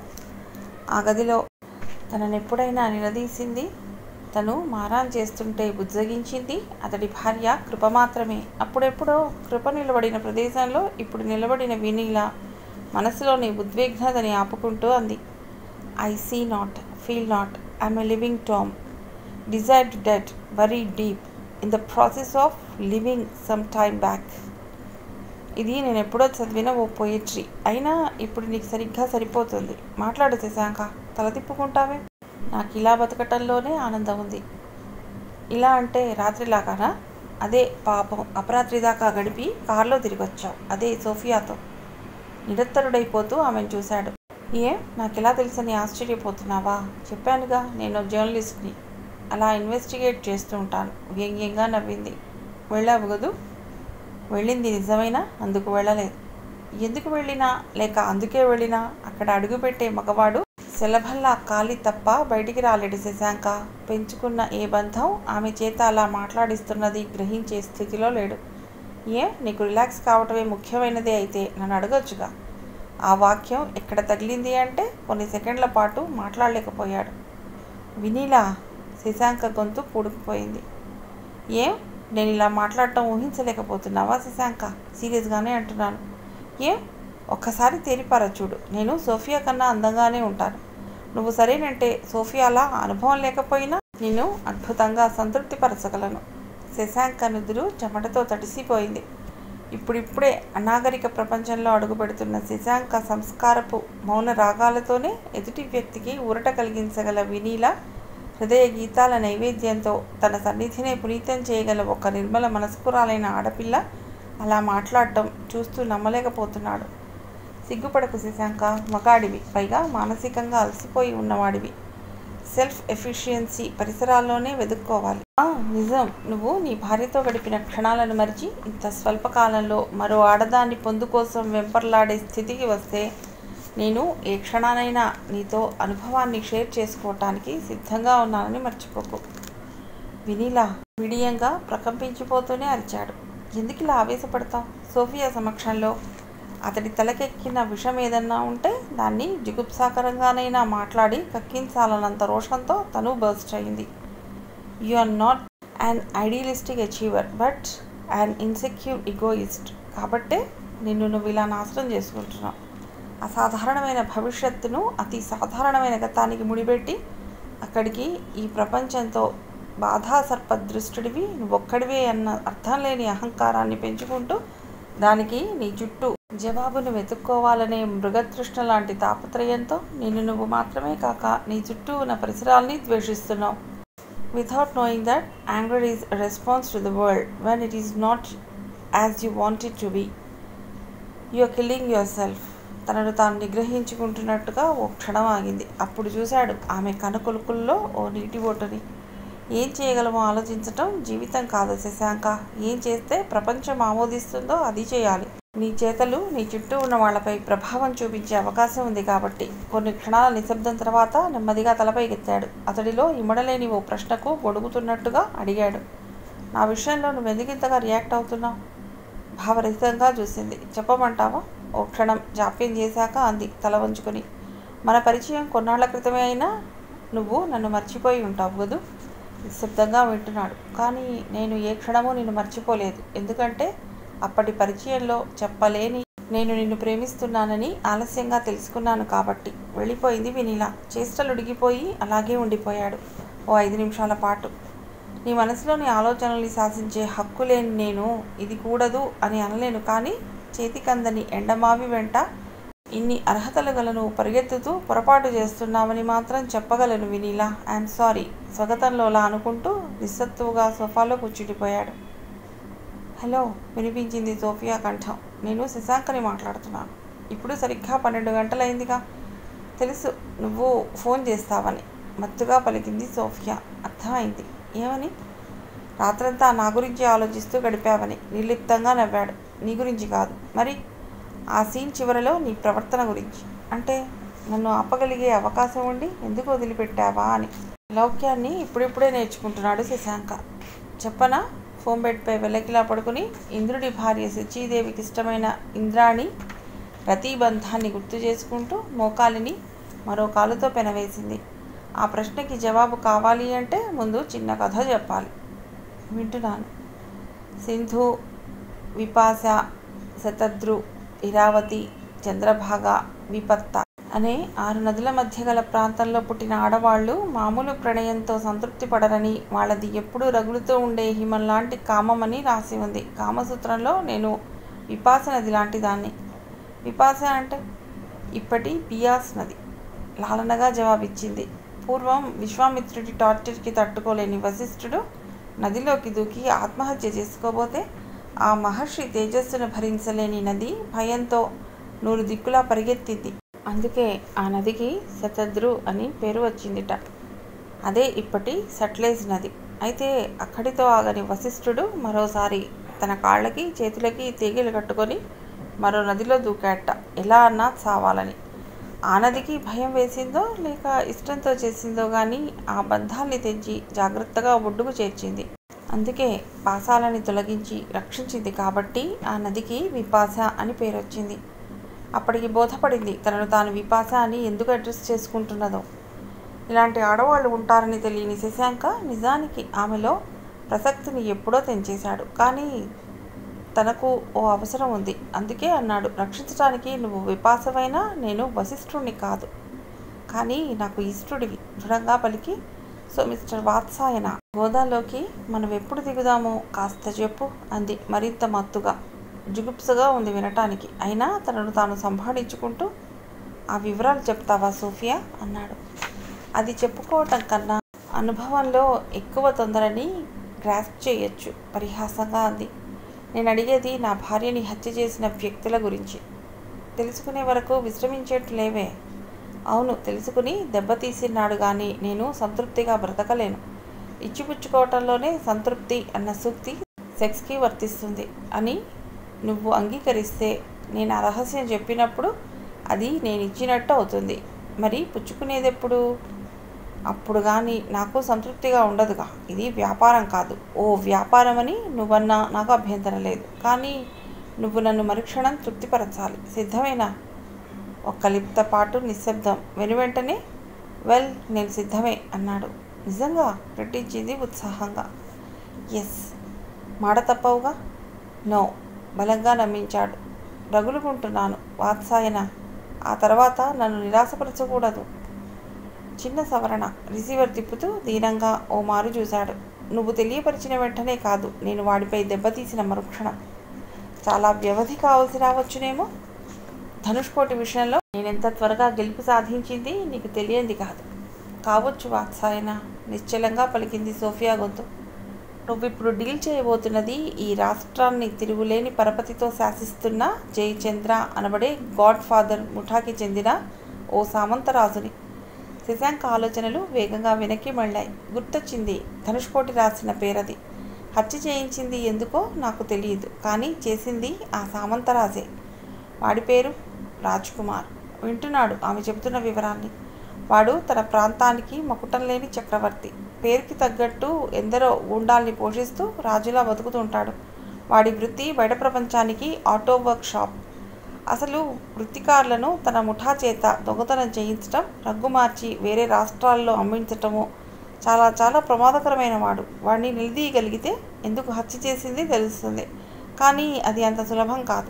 ఆ గదిలో తనను ఎప్పుడైనా నిలదీసింది తను మారాన్ చేస్తుంటే బుజ్జగించింది అతడి భార్య కృప మాత్రమే అప్పుడెప్పుడో కృప నిలబడిన ప్రదేశంలో ఇప్పుడు నిలబడిన వినీల మనసులోని ఉద్విగ్నతని ఆపుకుంటూ అంది I see not feel not I'm a living tomb desired dead very deep in the process of living some time back ఇది నేను ఎప్పుడో చదివిన ఓ పోయిట్రీ అయినా ఇప్పుడు నీకు సరిగ్గా సరిపోతుంది మాట్లాడు శశాంక తల తిప్పుకుంటావే నాకు ఇలా బతకటంలోనే ఆనందం ఉంది ఇలా అంటే రాత్రిలాగానా అదే పాపం అపరాత్రి దాకా గడిపి కారులో తిరిగి వచ్చావు అదే సోఫియాతో నిరత్తరుడైపోతూ ఆమెను చూశాడు ఏ నాకెలా తెలుసని ఆశ్చర్యపోతున్నావా చెప్పానుగా నేను జర్నలిస్ట్ని అలా ఇన్వెస్టిగేట్ చేస్తూ ఉంటాను వ్యంగ్యంగా నవ్వింది వెళ్ళావు కదూ వెళ్ళింది నిజమైనా అందుకు వెళ్ళలేదు ఎందుకు వెళ్ళినా లేక అందుకే వెళ్ళినా అక్కడ అడుగుపెట్టే మగవాడు శలభల్లా కాలి తప్ప బయటికి రాలేడు శశాంక పెంచుకున్న ఏ బంధం ఆమె చేత అలా మాట్లాడిస్తున్నది గ్రహించే స్థితిలో లేడు ఏ నీకు రిలాక్స్ కావటమే ముఖ్యమైనదే అయితే నన్ను అడగొచ్చుగా ఆ వాక్యం ఎక్కడ తగిలింది అంటే కొన్ని సెకండ్ల పాటు మాట్లాడలేకపోయాడు వినీలా శశాంక గొంతు పూడుకుపోయింది ఏం నేను ఇలా మాట్లాడటం ఊహించలేకపోతున్నావా శశాంక సీరియస్గానే అంటున్నాను ఏం ఒక్కసారి తేరిపార చూడు నేను సోఫియా కన్నా అందంగానే ఉంటాను నువ్వు సరేనంటే సోఫియాలా అనుభవం లేకపోయినా నేను అద్భుతంగా సంతృప్తిపరచగలను శశాంక నుదురు చెమటతో తడిసిపోయింది ఇప్పుడిప్పుడే అనాగరిక ప్రపంచంలో అడుగుపెడుతున్న శశాంక సంస్కారపు మౌన రాగాలతోనే ఎదుటి వ్యక్తికి ఊరట కలిగించగల వినీల హృదయ గీతాల నైవేద్యంతో తన సన్నిధినే పునీతం చేయగల ఒక నిర్మల మనస్కురాలైన ఆడపిల్ల అలా మాట్లాడటం చూస్తూ నమ్మలేకపోతున్నాడు సిగ్గుపడకు శశాంక మగాడివి పైగా మానసికంగా అలసిపోయి ఉన్నవాడివి సెల్ఫ్ ఎఫిషియన్సీ పరిసరాల్లోనే వెతుక్కోవాలి ఆ, నిజం నువ్వు నీ భార్యతో గడిపిన క్షణాలను మరిచి ఇంత స్వల్ప కాలంలో మరో ఆడదాన్ని పొందు కోసం వెంపర్లాడే స్థితికి వస్తే నేను ఏ క్షణానైనా నీతో అనుభవాన్ని షేర్ చేసుకోవటానికి సిద్ధంగా ఉన్నానని మర్చిపోకు వినీలా విడియంగా ప్రకంపించిపోతూనే అరిచాడు ఎందుకు ఇలా ఆవేశపడతావు సోఫియా సమక్షంలో అతడి తలకెక్కిన విషం ఏదన్నా ఉంటే దాన్ని జిగుప్సాకరంగానైనా మాట్లాడి కక్కించాలన్నంత రోషంతో తను బర్స్ట్ అయింది you are not an idealistic achiever but an insecure egoist కాబట్టే నిన్ను నువ్వు ఇలా నాశనం చేసుకుంటున్నావు అసాధారణమైన భవిష్యత్తును అతి సాధారణమైన గతానికి ముడిపెట్టి అక్కడికి ఈ ప్రపంచంతో బాధాసర్ప దృష్టుడివి నువ్వొక్కడివే అన్న అర్థం లేని అహంకారాన్ని పెంచుకుంటూ దానికి నీ చుట్టూ జవాబును వెతుక్కోవాలనే మృగతృష్ణ లాంటి తాపత్రయంతో నిన్ను నువ్వు మాత్రమే కాక నీ చుట్టూ ఉన్న పరిసరాల్ని ద్వేషిస్తున్నావు without knowing that anger is a response to the world when it is not as you want it to be. You are killing yourself. తనను తాను నిగ్రహించుకుంటున్నట్టుగా ఓ క్షణం ఆగింది అప్పుడు చూశాడు ఆమె కనుకొలుకుల్లో ఓ నీటి బొట్టుని ఏం చేయగలమో ఆలోచించటం జీవితం కాదు శశాంక ఏం చేస్తే ప్రపంచం ఆమోదిస్తుందో అది చేయాలి నీ చేతలు నీ చుట్టూ ఉన్న వాళ్ళపై ప్రభావం చూపించే అవకాశం ఉంది కాబట్టి కొన్ని క్షణాల నిశ్శబ్దం తర్వాత నెమ్మదిగా తలపైకెత్తాడు అతడిలో ఇమడలేని ఓ ప్రశ్నకు గొడుగుతున్నట్టుగా అడిగాడు నా విషయంలో నువ్వు ఎందుకు ఇంతగా రియాక్ట్ అవుతున్నావు భావరహితంగా చూసింది చెప్పమంటావా ఓ క్షణం జాప్యం చేశాక అంది తల వంచుకొని మన పరిచయం కొన్నాళ్ల క్రితమే అయినా నువ్వు నన్ను మర్చిపోయి ఉంటావు కదూ నిశ్శబ్దంగా వింటున్నాడు కానీ నేను ఏ క్షణమూ నిన్ను మర్చిపోలేదు ఎందుకంటే అప్పటి పరిచయంలో చెప్పలేని నేను నిన్ను ప్రేమిస్తున్నానని ఆలస్యంగా తెలుసుకున్నాను కాబట్టి వెళ్ళిపోయింది వినీలా చేష్టలు ఉడిగిపోయి అలాగే ఉండిపోయాడు ఓ ఐదు నిమిషాల పాటు నీ మనసులోని ఆలోచనల్ని శాసించే హక్కు లేని నేను ఇది కూడదు అని అనలేను కానీ చేతికందని ఎండమావి వెంట ఇన్ని అర్హతలు గల నువ్వు పరిగెత్తుతూ పొరపాటు చేస్తున్నావని మాత్రం చెప్పగలను వినీలా ఐఎమ్ సారీ స్వగతంలోలా అనుకుంటూ నిస్సత్తువుగా సోఫాలో కూర్చుండిపోయాడు హలో వినిపించింది సోఫియా కంఠం నేను శశాంకని మాట్లాడుతున్నాను ఇప్పుడు సరిగ్గా పన్నెండు గంటలైందిగా తెలుసు నువ్వు ఫోన్ చేస్తావని మత్తుగా పలికింది సోఫియా అర్థమైంది ఏమని రాత్రంతా నా గురించి ఆలోచిస్తూ గడిపావని నిర్లిప్తంగా నవ్వాడు నీ గురించి కాదు మరి ఆ సీన్ చివరలో నీ ప్రవర్తన గురించి అంటే నన్ను ఆపగలిగే అవకాశం ఉండి ఎందుకు వదిలిపెట్టావా అని లౌక్యాన్ని ఇప్పుడిప్పుడే నేర్చుకుంటున్నాడు శశాంక చెప్పనా ఫోన్ బెడ్పై వెల్లకిలా పడుకుని ఇంద్రుడి భార్య శచీదేవికి ఇష్టమైన ఇంద్రాణి రతీబంధాన్ని గుర్తు చేసుకుంటూ మోకాలిని మరో కాలుతో పెనవేసింది ఆ ప్రశ్నకి జవాబు కావాలి అంటే ముందు చిన్న కథ చెప్పాలి వింటున్నాను సింధు విపాస శతద్రు ఇరావతి చంద్రభాగ విపత్త అనే ఆరు నదుల మధ్య గల ప్రాంతంలో పుట్టిన ఆడవాళ్ళు మామూలు ప్రణయంతో సంతృప్తి పడరని వాళ్ళది ఎప్పుడూ రగులుతూ ఉండే హిమం లాంటి కామమని రాసి ఉంది కామసూత్రంలో నేను విపాస నది లాంటి దాన్ని విపాస అంటే ఇప్పటి బియాస్ నది లాలనగా జవాబిచ్చింది పూర్వం విశ్వామిత్రుడి టార్చర్కి తట్టుకోలేని వశిష్ఠుడు నదిలోకి దూకి ఆత్మహత్య చేసుకోబోతే ఆ మహర్షి తేజస్సును భరించలేని నది భయంతో నూరు దిక్కులా పరిగెత్తింది అందుకే ఆ నదికి శతద్రు అని పేరు వచ్చిందిట అదే ఇప్పటి సట్లేజ్ నది అయితే అక్కడితో ఆగని వశిష్ఠుడు మరోసారి తన కాళ్ళకి చేతులకి తీగలు కట్టుకొని మరో నదిలో దూకాట ఎలా అన్నా చావాలని ఆ నదికి భయం వేసిందో లేక ఇష్టంతో చేసిందో కానీ ఆ బంధాల్ని తెంచి జాగ్రత్తగా ఒడ్డుకు చేర్చింది అందుకే పాసాలని తొలగించి రక్షించింది కాబట్టి ఆ నదికి విపాస అని పేరు వచ్చింది అప్పటికి బోధపడింది తనను తాను విపాస అని ఎందుకు అడ్రస్ చేసుకుంటున్నదో ఇలాంటి ఆడవాళ్ళు ఉంటారని తెలియని శశాంక నిజానికి ఆమెలో ప్రసక్తిని ఎప్పుడో తెంచేశాడు కానీ తనకు ఓ అవసరం ఉంది అందుకే అన్నాడు రక్షించడానికి నువ్వు విపాసమైనా నేను వశిష్ఠుణ్ణి కాదు కానీ నాకు ఇష్టుడివి దృఢంగా పలికి సో మిస్టర్ వాత్సాయన గోదాలోకి మనం ఎప్పుడు దిగుదామో కాస్త చెప్పు అంది మరింత మత్తుగా జుగుప్సగా ఉంది వినటానికి అయినా తనను తాను సంభాళించుకుంటూ ఆ వివరాలు చెప్తావా సోఫియా అన్నాడు అది చెప్పుకోవటం కన్నా అనుభవంలో ఎక్కువ తొందరని గ్రాస్ప్ చేయొచ్చు పరిహాసంగా అంది నేను అడిగేది నా భార్యని హత్య చేసిన వ్యక్తుల గురించి తెలుసుకునే వరకు విశ్రమించేట్టు లేవే అవును తెలుసుకుని దెబ్బతీసినాడు కానీ నేను సంతృప్తిగా బ్రతకలేను ఇచ్చిపుచ్చుకోవటంలోనే సంతృప్తి అన్న సూక్తి సెక్స్కి వర్తిస్తుంది అని నువ్వు అంగీకరిస్తే నేను ఆ రహస్యం చెప్పినప్పుడు అది నేను ఇచ్చినట్టు అవుతుంది మరి పుచ్చుకునేదెప్పుడు అప్పుడు కానీ నాకు సంతృప్తిగా ఉండదుగా ఇది వ్యాపారం కాదు ఓ వ్యాపారం అని నువ్వన్నా నాకు అభ్యంతరం లేదు కానీ నువ్వు నన్ను మరుక్షణం తృప్తిపరచాలి సిద్ధమేనా ఒక్క లిప్త పాటు నిశ్శబ్దం వెనువెంటనే వెల్ నేను సిద్ధమే అన్నాడు నిజంగా రెట్టించింది ఉత్సాహంగా ఎస్ మాట తప్పవుగా నో బలంగా నమ్మించాడు రగులుకుంటున్నాను వాత్సాయన ఆ తర్వాత నన్ను నిరాశపరచకూడదు చిన్న సవరణ రిసీవర్ తిప్పుతూ దీనంగా ఓ మారు చూశాడు నువ్వు తెలియపరిచిన వెంటనే కాదు నేను వాడిపై దెబ్బతీసిన మరుక్షణం చాలా వ్యవధి కావాల్సి రావచ్చునేమో ధనుష్కోటి విషయంలో నేనెంత త్వరగా గెలుపు సాధించింది నీకు తెలియంది కాదు కావచ్చు వాత్సాయన నిశ్చలంగా పలికింది సోఫియా గొంతు నువ్విప్పుడు డీల్ చేయబోతున్నది ఈ రాష్ట్రాన్ని తిరుగులేని పరపతితో శాసిస్తున్న జయచంద్ర అనబడే గాడ్ ఫాదర్ ముఠాకి చెందిన ఓ సామంతరాజుని శశాంక ఆలోచనలు వేగంగా వెనక్కి మళ్ళాయి గుర్తొచ్చింది ధనుష్కోటి రాసిన పేరది హత్య చేయించింది ఎందుకో నాకు తెలియదు కానీ చేసింది ఆ సామంతరాజే వాడి పేరు రాజ్ కుమార్ వింటున్నాడు ఆమె చెబుతున్న వివరాన్ని వాడు తన ప్రాంతానికి మకుటం లేని చక్రవర్తి పేరుకి తగ్గట్టు ఎందరో గుండాల్ని పోషిస్తూ రాజులా బతుకుతుంటాడు వాడి వృత్తి బయట ప్రపంచానికి ఆటో వర్క్ షాప్ అసలు వృత్తికారులను తన ముఠా చేత దొంగతనం చేయించటం రంగు మార్చి వేరే రాష్ట్రాల్లో అమ్మించటము చాలా చాలా ప్రమాదకరమైన వాడు వాడిని నిలదీయగలిగితే ఎందుకు హత్య చేసింది తెలుస్తుంది కానీ అది అంత సులభం కాదు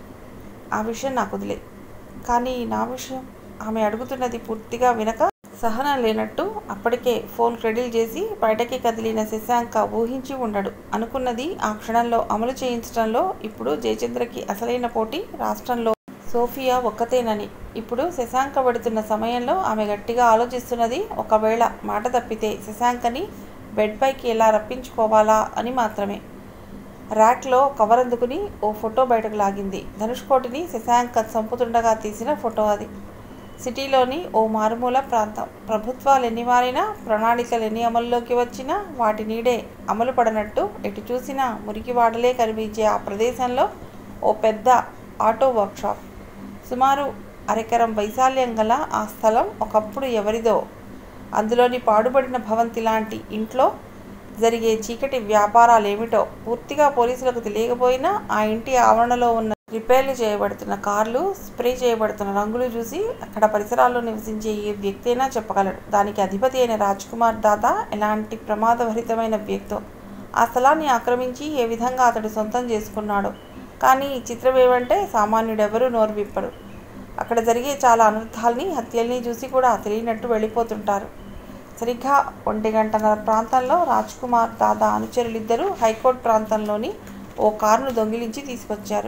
ఆ విషయం నాకు వదిలే కానీ నా విషయం ఆమె అడుగుతున్నది పూర్తిగా వినక సహనం లేనట్టు అప్పటికే ఫోన్ క్రెడిల్ చేసి బయటకి కదిలిన శశాంక ఊహించి ఉండడు అనుకున్నది ఆ క్షణంలో అమలు చేయించడంలో ఇప్పుడు జయచంద్రకి అసలైన పోటీ రాష్ట్రంలో సోఫియా ఒక్కతేనని ఇప్పుడు శశాంక పడుతున్న సమయంలో ఆమె గట్టిగా ఆలోచిస్తున్నది ఒకవేళ మాట తప్పితే శశాంకని బెడ్ పైకి ఎలా రప్పించుకోవాలా అని మాత్రమే ర్యాక్లో కవర్ అందుకుని ఓ ఫోటో బయటకు లాగింది ధనుష్కోటిని శశాంక చంపుతుండగా తీసిన ఫోటో అది సిటీలోని ఓ మారుమూల ప్రాంతం ప్రభుత్వాలు ఎన్ని మారినా ప్రణాళికలు ఎన్ని అమల్లోకి వచ్చినా వాటి నీడే అమలు పడనట్టు ఎటు చూసినా మురికివాడలే కనిపించే ఆ ప్రదేశంలో ఓ పెద్ద ఆటో వర్క్షాప్ సుమారు అరెకరం వైశాల్యం గల ఆ స్థలం ఒకప్పుడు ఎవరిదో అందులోని పాడుబడిన భవంతి లాంటి ఇంట్లో జరిగే చీకటి వ్యాపారాలు ఏమిటో పూర్తిగా పోలీసులకు తెలియకపోయినా ఆ ఇంటి ఆవరణలో ఉన్న రిపేర్లు చేయబడుతున్న కార్లు స్ప్రే చేయబడుతున్న రంగులు చూసి అక్కడ పరిసరాల్లో నివసించే ఏ వ్యక్తి అయినా చెప్పగలడు దానికి అధిపతి అయిన రాజ్ కుమార్ దాదా ఎలాంటి ప్రమాదభరితమైన వ్యక్తో ఆ స్థలాన్ని ఆక్రమించి ఏ విధంగా అతడు సొంతం చేసుకున్నాడో కానీ చిత్రం ఏమంటే సామాన్యుడెవరూ నోరు విప్పరు అక్కడ జరిగే చాలా అనర్థాల్ని హత్యల్ని చూసి కూడా తెలియనట్టు వెళ్ళిపోతుంటారు సరిగ్గా ఒంటి గంటన్నర ప్రాంతంలో రాజ్ కుమార్ దాదా అనుచరులిద్దరూ హైకోర్టు ప్రాంతంలోని ఓ కారును దొంగిలించి తీసుకొచ్చారు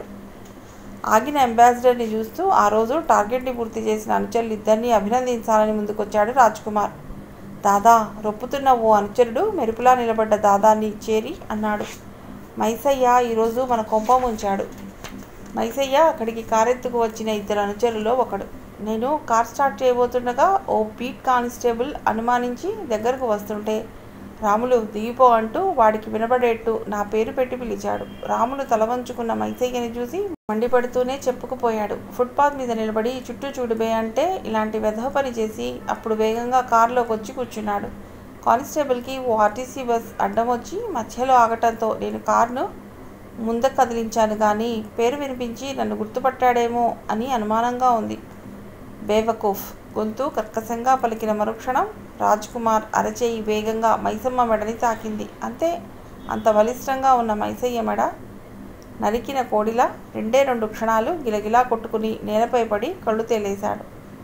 ఆగిన అంబాసిడర్ని చూస్తూ ఆ రోజు టార్గెట్ని పూర్తి చేసిన అనుచరులిద్దరినీ అభినందించాలని ముందుకొచ్చాడు రాజ్ కుమార్ దాదా రొప్పుతున్న ఓ అనుచరుడు మెరుపులా నిలబడ్డ దాదాని చేరి అన్నాడు మైసయ్య ఈరోజు మన కొంప ముంచాడు మైసయ్య అక్కడికి కారెత్తుకు వచ్చిన ఇద్దరు అనుచరుల్లో ఒకడు నేను కార్ స్టార్ట్ చేయబోతుండగా ఓ బీట్ కానిస్టేబుల్ అనుమానించి దగ్గరకు వస్తుంటే రాములు దిగిపో అంటూ వాడికి వినబడేట్టు నా పేరు పెట్టి పిలిచాడు రాములు తలవంచుకున్న మైసయ్యని చూసి మండిపడుతూనే చెప్పుకుపోయాడు ఫుట్పాత్ మీద నిలబడి చుట్టూ చూడుబే అంటే ఇలాంటి వెధవ పని చేసి అప్పుడు వేగంగా కారులోకి వచ్చి కూర్చున్నాడు కానిస్టేబుల్కి ఓ ఆర్టీసీ బస్ అడ్డం వచ్చి మధ్యలో ఆగటంతో నేను కారును ముందుకు కదిలించాను కానీ పేరు వినిపించి నన్ను గుర్తుపట్టాడేమో అని అనుమానంగా ఉంది బేవకూఫ్ గొంతు కర్కశంగా పలికిన మరుక్షణం రాజ్ కుమార్ అరచేయి వేగంగా మైసమ్మ మెడని తాకింది అంతే అంత బలిష్టంగా ఉన్న మైసయ్య మెడ నరికిన కోడిలా రెండే రెండు క్షణాలు గిలగిలా కొట్టుకుని నేలపై పడి కళ్ళు తేలేశాడు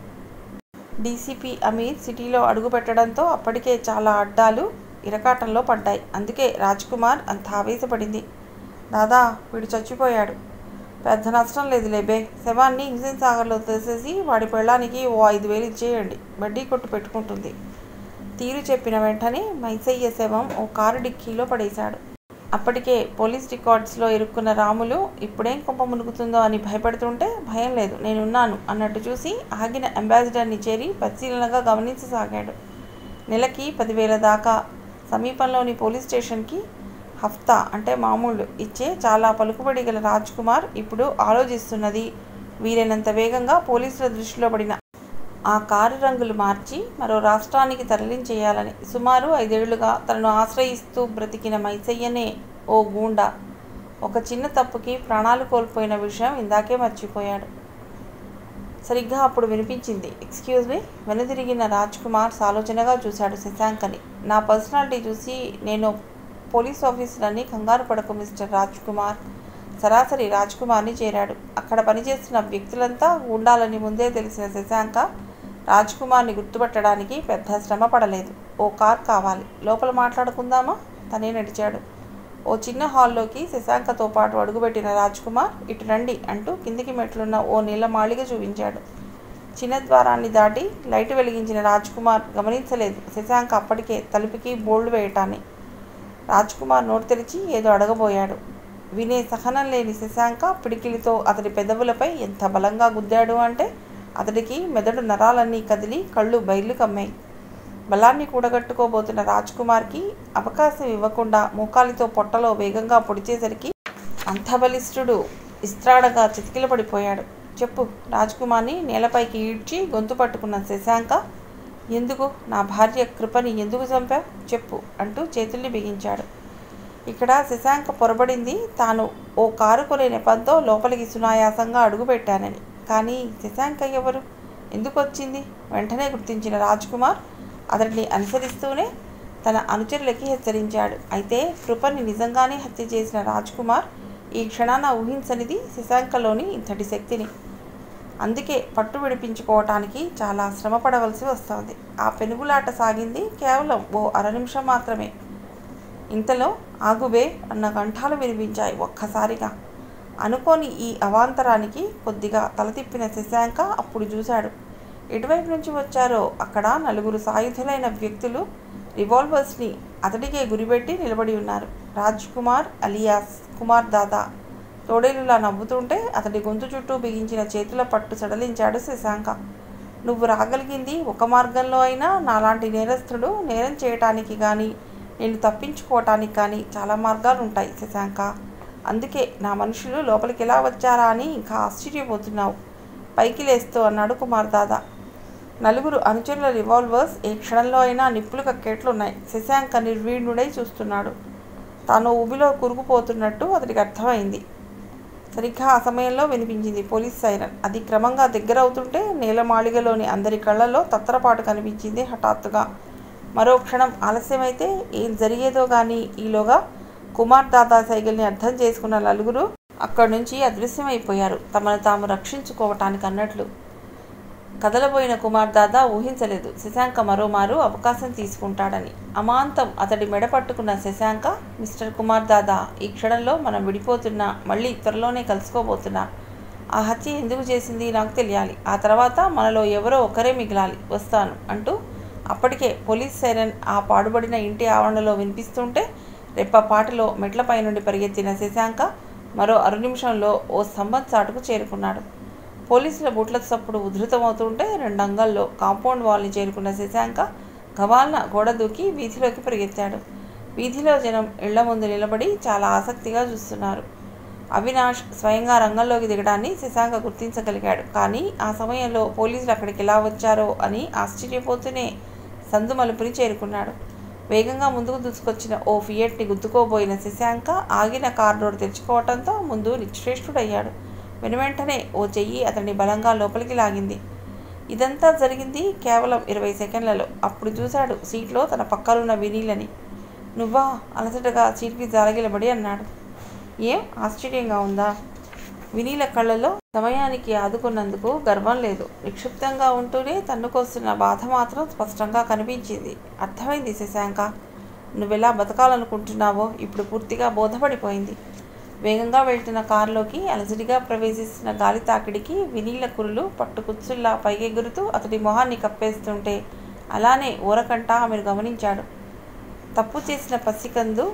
డీసీపీ అమీర్ సిటీలో అడుగుపెట్టడంతో అప్పటికే చాలా అడ్డాలు ఇరకాటంలో పడ్డాయి అందుకే రాజ్ కుమార్ అంత ఆవేశపడింది దాదా వీడు చచ్చిపోయాడు పెద్ద నష్టం లేదు లేబే శవాన్ని ఇంజిన్ సాగర్లో తోసేసి వాడి పెళ్ళానికి ఓ ఐదు వేలు ఇచ్చేయండి వడ్డీ కొట్టు పెట్టుకుంటుంది తీరు చెప్పిన వెంటనే మైసయ్య శవం ఓ కారు డిక్కీలో పడేశాడు అప్పటికే పోలీస్ రికార్డ్స్లో ఇరుక్కున్న రాములు ఇప్పుడేం కుంప మునుగుతుందో అని భయపడుతుంటే భయం లేదు నేనున్నాను అన్నట్టు చూసి ఆగిన అంబాసిడర్ని చేరి పరిశీలనగా గమనించసాగాడు నెలకి పదివేల దాకా సమీపంలోని పోలీస్ స్టేషన్కి హఫ్తా అంటే మామూలు ఇచ్చే చాలా పలుకుబడి గల రాజ్ కుమార్ ఇప్పుడు ఆలోచిస్తున్నది వీలైనంత వేగంగా పోలీసుల దృష్టిలో పడిన ఆ కారు రంగులు మార్చి మరో రాష్ట్రానికి తరలించేయాలని సుమారు ఐదేళ్లుగా తనను ఆశ్రయిస్తూ బ్రతికిన మైసయ్యనే ఓ గూండా ఒక చిన్న తప్పుకి ప్రాణాలు కోల్పోయిన విషయం ఇందాకే మర్చిపోయాడు సరిగ్గా అప్పుడు వినిపించింది ఎక్స్క్యూజ్ మీ వెనుదిరిగిన రాజ్ కుమార్ సాలోచనగా చూశాడు శశాంకని నా పర్సనాలిటీ చూసి నేను పోలీస్ ఆఫీసర్ని కంగారు పడకు మిస్టర్ రాజ్ కుమార్ సరాసరి రాజ్ కుమార్ని చేరాడు అక్కడ పనిచేస్తున్న వ్యక్తులంతా ఉండాలని ముందే తెలిసిన శశాంక రాజ్ కుమార్ని గుర్తుపట్టడానికి పెద్ద శ్రమ పడలేదు ఓ కార్ కావాలి లోపల మాట్లాడుకుందామా తనే నడిచాడు ఓ చిన్న హాల్లోకి శశాంకతో పాటు అడుగుపెట్టిన రాజ్ కుమార్ ఇటు రండి అంటూ కిందికి మెట్లున్న ఓ నీళ్ళ మాళిగ చూపించాడు చిన్న ద్వారాన్ని దాటి లైట్ వెలిగించిన రాజ్ కుమార్ గమనించలేదు శశాంక అప్పటికే తలుపుకి బోల్డ్ వేయటాన్ని రాజ్ కుమార్ నోరు తెరిచి ఏదో అడగబోయాడు వినే సహనం లేని శశాంక పిడికిలితో అతడి పెదవులపై ఎంత బలంగా గుద్దాడు అంటే అతడికి మెదడు నరాలన్నీ కదిలి కళ్ళు బయలు కమ్మాయి బలాన్ని కూడగట్టుకోబోతున్న రాజ్ కుమార్కి అవకాశం ఇవ్వకుండా మోకాలితో పొట్టలో వేగంగా పొడిచేసరికి అంత బలిష్ఠుడు ఇస్త్రాడగా చితికిల పడిపోయాడు చెప్పు రాజ్ కుమార్ని నేలపైకి ఈడ్చి గొంతు పట్టుకున్న శశాంక ఎందుకు నా భార్య కృపని ఎందుకు చంపావు చెప్పు అంటూ చేతుల్ని బిగించాడు ఇక్కడ శశాంక పొరబడింది తాను ఓ కారు కొనే నెపంతో లోపలికి సునాయాసంగా అడుగుపెట్టానని కానీ శశాంక ఎవరు ఎందుకు వచ్చింది వెంటనే గుర్తించిన రాజ్ కుమార్ అతడిని అనుసరిస్తూనే తన అనుచరులకి హెచ్చరించాడు అయితే కృపని నిజంగానే హత్య చేసిన రాజ్ కుమార్ ఈ క్షణాన ఊహించనిది శశాంకలోని ఇంతటి శక్తిని అందుకే పట్టు విడిపించుకోవటానికి చాలా శ్రమ పడవలసి వస్తోంది ఆ పెనుగులాట సాగింది కేవలం ఓ అర నిమిషం మాత్రమే ఇంతలో ఆగుబే అన్న కంఠాలు వినిపించాయి ఒక్కసారిగా అనుకోని ఈ అవాంతరానికి కొద్దిగా తల తిప్పిన శశాంక అప్పుడు చూశాడు ఎటువైపు నుంచి వచ్చారో అక్కడ నలుగురు సాయుధులైన వ్యక్తులు రివాల్వర్స్ని అతడికే గురిపెట్టి నిలబడి ఉన్నారు రాజ్ కుమార్ అలియాస్ కుమార్ దాదా తోడేలులా నవ్వుతుంటే అతడి గొంతు చుట్టూ బిగించిన చేతుల పట్టు సడలించాడు శశాంక నువ్వు రాగలిగింది ఒక మార్గంలో అయినా నాలాంటి నేరస్తుడు నేరం చేయటానికి కానీ నేను తప్పించుకోవటానికి కానీ చాలా మార్గాలు ఉంటాయి శశాంక అందుకే నా మనుషులు లోపలికి ఎలా వచ్చారా అని ఇంకా ఆశ్చర్యపోతున్నావు పైకి లేస్తూ అన్నాడు కుమార్ దాదా నలుగురు అనుచరుల రివాల్వర్స్ ఏ క్షణంలో అయినా నిప్పులు కక్కేట్లున్నాయి శశాంక నిర్వీణుడై చూస్తున్నాడు తాను ఊబిలో కురుకుపోతున్నట్టు అతడికి అర్థమైంది సరిగ్గా ఆ సమయంలో వినిపించింది పోలీస్ సైరన్ అది క్రమంగా దగ్గరవుతుంటే నేలమాళిగలోని అందరి కళ్ళలో తత్తరపాటు కనిపించింది హఠాత్తుగా మరో క్షణం ఆలస్యమైతే ఏం జరిగేదో కానీ ఈలోగా కుమార్ దాదా సైకిల్ని అర్థం చేసుకున్న నలుగురు అక్కడి నుంచి అదృశ్యమైపోయారు తమను తాము రక్షించుకోవటానికి అన్నట్లు కదలబోయిన కుమార్ దాదా ఊహించలేదు శశాంక మరోమారు అవకాశం తీసుకుంటాడని అమాంతం అతడి మెడ పట్టుకున్న శశాంక మిస్టర్ కుమార్ దాదా ఈ క్షణంలో మనం విడిపోతున్నా మళ్ళీ త్వరలోనే కలుసుకోబోతున్నా ఆ హత్య ఎందుకు చేసింది నాకు తెలియాలి ఆ తర్వాత మనలో ఎవరో ఒకరే మిగిలాలి వస్తాను అంటూ అప్పటికే పోలీస్ సైరన్ ఆ పాడుబడిన ఇంటి ఆవరణలో వినిపిస్తుంటే రెప్పపాటులో మెట్లపై నుండి పరిగెత్తిన శశాంక మరో అరు నిమిషంలో ఓ స్తంభం చాటుకు చేరుకున్నాడు పోలీసుల బూట్ల చప్పుడు ఉధృతమవుతుంటే రెండు అంగల్లో కాంపౌండ్ వాల్ని చేరుకున్న శశాంక గవాల్న గోడ దూకి వీధిలోకి పరిగెత్తాడు వీధిలో జనం ఇళ్ల ముందు నిలబడి చాలా ఆసక్తిగా చూస్తున్నారు అవినాష్ స్వయంగా రంగంలోకి దిగడాన్ని శశాంక గుర్తించగలిగాడు కానీ ఆ సమయంలో పోలీసులు అక్కడికి ఎలా వచ్చారో అని ఆశ్చర్యపోతూనే సందు మలుపుని చేరుకున్నాడు వేగంగా ముందుకు దూసుకొచ్చిన ఓ ఫియట్ని గుద్దుకోబోయిన శశాంక ఆగిన కార్ డోర్ తెరుచుకోవడంతో ముందు నిశ్చేష్టుడయ్యాడు వెనువెంటనే ఓ చెయ్యి అతన్ని బలంగా లోపలికి లాగింది ఇదంతా జరిగింది కేవలం ఇరవై సెకండ్లలో అప్పుడు చూశాడు సీట్లో తన పక్కనున్న వినీలని నువ్వా అలసటగా సీట్కి జారగిలబడి అన్నాడు ఏం ఆశ్చర్యంగా ఉందా వినీల కళ్ళలో సమయానికి ఆదుకున్నందుకు గర్వం లేదు నిక్షిప్తంగా ఉంటూనే తన్నుకొస్తున్న బాధ మాత్రం స్పష్టంగా కనిపించింది అర్థమైంది శశాంక నువ్వెలా బతకాలనుకుంటున్నావో ఇప్పుడు పూర్తిగా బోధపడిపోయింది వేగంగా వెళ్తున్న కారులోకి అలజడిగా ప్రవేశిస్తున్న గాలి తాకిడికి వినీల కురులు పట్టుకుచ్చుల్లా పైకెగురుతూ అతడి మొహాన్ని కప్పేస్తుంటే అలానే ఊరకంట ఆమెను గమనించాడు తప్పు చేసిన పసికందు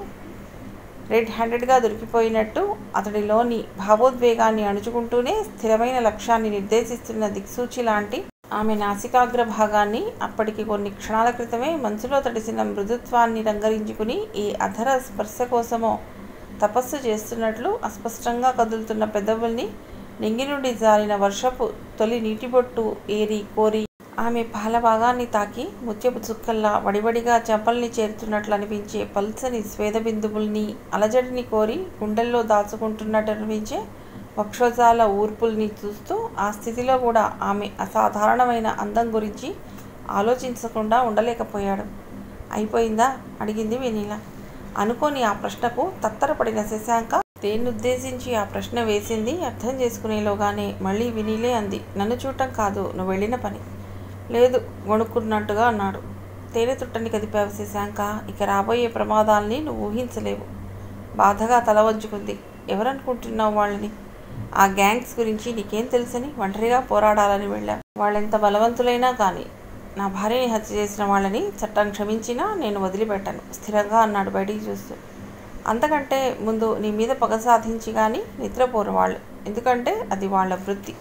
రెడ్ హ్యాండెడ్గా దొరికిపోయినట్టు అతడిలోని భావోద్వేగాన్ని అణుచుకుంటూనే స్థిరమైన లక్ష్యాన్ని నిర్దేశిస్తున్న దిక్సూచి లాంటి ఆమె నాసికాగ్ర భాగాన్ని అప్పటికి కొన్ని క్షణాల క్రితమే మనసులో తడిసిన మృదుత్వాన్ని రంగరించుకుని ఈ అధర స్పర్శ కోసమో తపస్సు చేస్తున్నట్లు అస్పష్టంగా కదులుతున్న పెదవుల్ని నింగి నుండి జారిన వర్షపు తొలి నీటిబొట్టు ఏరి కోరి ఆమె పాల భాగాన్ని తాకి ముత్యపు చుక్కల్లా వడివడిగా చెంపల్ని చేరుతున్నట్లు అనిపించే పల్సని స్వేద బిందువుల్ని అలజడిని కోరి గుండెల్లో దాచుకుంటున్నట్టు అనిపించే వక్షోజాల ఊర్పుల్ని చూస్తూ ఆ స్థితిలో కూడా ఆమె అసాధారణమైన అందం గురించి ఆలోచించకుండా ఉండలేకపోయాడు అయిపోయిందా అడిగింది వెనీల అనుకోని ఆ ప్రశ్నకు తత్తరపడిన శశాంక దేన్నుద్దేశించి ఆ ప్రశ్న వేసింది అర్థం చేసుకునేలోగానే మళ్ళీ వినీలే అంది నన్ను చూడటం కాదు నువ్వు వెళ్ళిన పని లేదు వణుకున్నట్టుగా అన్నాడు తేనె తుట్టని కదిపావు శశాంక ఇక రాబోయే ప్రమాదాల్ని నువ్వు ఊహించలేవు బాధగా తల వంచుకుంది ఎవరనుకుంటున్నావు వాళ్ళని ఆ గ్యాంగ్స్ గురించి నీకేం తెలుసని ఒంటరిగా పోరాడాలని వెళ్ళా వాళ్ళెంత బలవంతులైనా కానీ నా భార్యని హత్య చేసిన వాళ్ళని చట్టం క్షమించినా నేను వదిలిపెట్టాను స్థిరంగా అన్నాడు బయటికి చూస్తూ అంతకంటే ముందు నీ మీద పగ సాధించి కానీ నిద్రపోరు వాళ్ళు ఎందుకంటే అది వాళ్ళ వృత్తి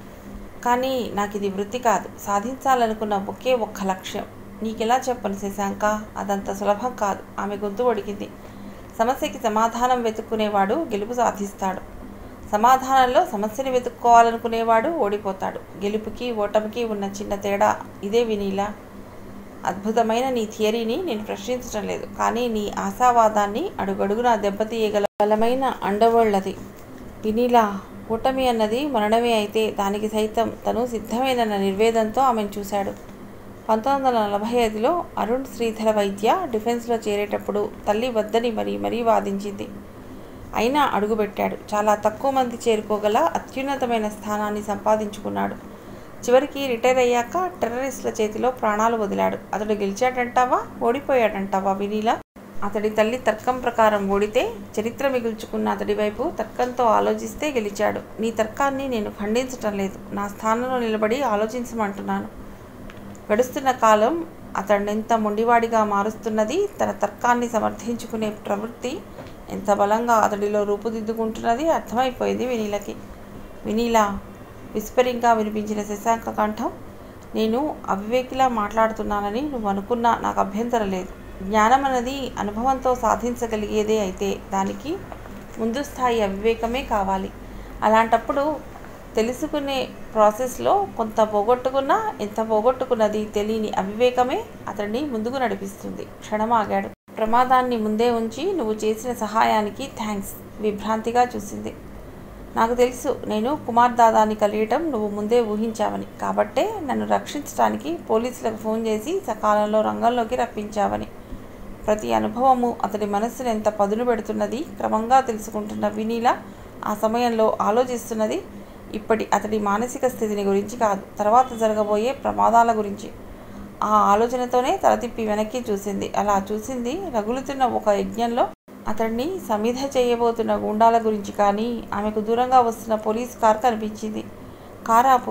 కానీ నాకు ఇది వృత్తి కాదు సాధించాలనుకున్న ఒకే ఒక్క లక్ష్యం నీకెలా చెప్పను శశాంక అదంత సులభం కాదు ఆమె గొంతు ఒడిగింది సమస్యకి సమాధానం వెతుక్కునేవాడు గెలుపు సాధిస్తాడు సమాధానంలో సమస్యని వెతుక్కోవాలనుకునేవాడు ఓడిపోతాడు గెలుపుకి ఓటమికి ఉన్న చిన్న తేడా ఇదే వినీలా అద్భుతమైన నీ థియరీని నేను ప్రశ్నించడం లేదు కానీ నీ ఆశావాదాన్ని అడుగడుగునా దెబ్బతీయగల బలమైన అండవోళ్ళది వినీలా కూటమి అన్నది మరణమే అయితే దానికి సైతం తను సిద్ధమేనన్న నిర్వేదంతో ఆమెను చూశాడు పంతొమ్మిది వందల నలభై ఐదులో అరుణ్ శ్రీధర వైద్య డిఫెన్స్లో చేరేటప్పుడు తల్లి వద్దని మరీ మరీ వాదించింది అయినా అడుగుపెట్టాడు చాలా తక్కువ మంది చేరుకోగల అత్యున్నతమైన స్థానాన్ని సంపాదించుకున్నాడు చివరికి రిటైర్ అయ్యాక టెర్రరిస్టుల చేతిలో ప్రాణాలు వదిలాడు అతడు గెలిచాడంటావా ఓడిపోయాడంటావా వినీలా అతడి తల్లి తర్కం ప్రకారం ఓడితే చరిత్ర మిగుల్చుకున్న అతడి వైపు తర్కంతో ఆలోచిస్తే గెలిచాడు నీ తర్కాన్ని నేను ఖండించటం లేదు నా స్థానంలో నిలబడి ఆలోచించమంటున్నాను గడుస్తున్న కాలం అతడినెంత మొండివాడిగా మారుస్తున్నది తన తర్కాన్ని సమర్థించుకునే ప్రవృత్తి ఎంత బలంగా అతడిలో రూపుదిద్దుకుంటున్నది అర్థమైపోయింది వినీలకి వినీలా విస్పరింగ్గా వినిపించిన శశాంక కంఠం నేను అవివేకిలా మాట్లాడుతున్నానని నువ్వు అనుకున్నా నాకు అభ్యంతరం లేదు జ్ఞానం అన్నది అనుభవంతో సాధించగలిగేదే అయితే దానికి ముందు స్థాయి అవివేకమే కావాలి అలాంటప్పుడు తెలుసుకునే ప్రాసెస్లో కొంత పోగొట్టుకున్నా ఎంత పోగొట్టుకున్నది తెలియని అవివేకమే అతన్ని ముందుకు నడిపిస్తుంది క్షణం ఆగాడు ప్రమాదాన్ని ముందే ఉంచి నువ్వు చేసిన సహాయానికి థ్యాంక్స్ విభ్రాంతిగా చూసింది నాకు తెలుసు నేను కుమార్ దాదాని కలియటం నువ్వు ముందే ఊహించావని కాబట్టే నన్ను రక్షించడానికి పోలీసులకు ఫోన్ చేసి సకాలంలో రంగంలోకి రప్పించావని ప్రతి అనుభవము అతడి మనస్సును ఎంత పదును పెడుతున్నది క్రమంగా తెలుసుకుంటున్న వినీల ఆ సమయంలో ఆలోచిస్తున్నది ఇప్పటి అతడి మానసిక స్థితిని గురించి కాదు తర్వాత జరగబోయే ప్రమాదాల గురించి ఆ ఆలోచనతోనే తల తిప్పి వెనక్కి చూసింది అలా చూసింది రగులుతున్న ఒక యజ్ఞంలో అతన్ని సమిధ చేయబోతున్న గూండాల గురించి కానీ ఆమెకు దూరంగా వస్తున్న పోలీస్ కార్ కనిపించింది కారాపు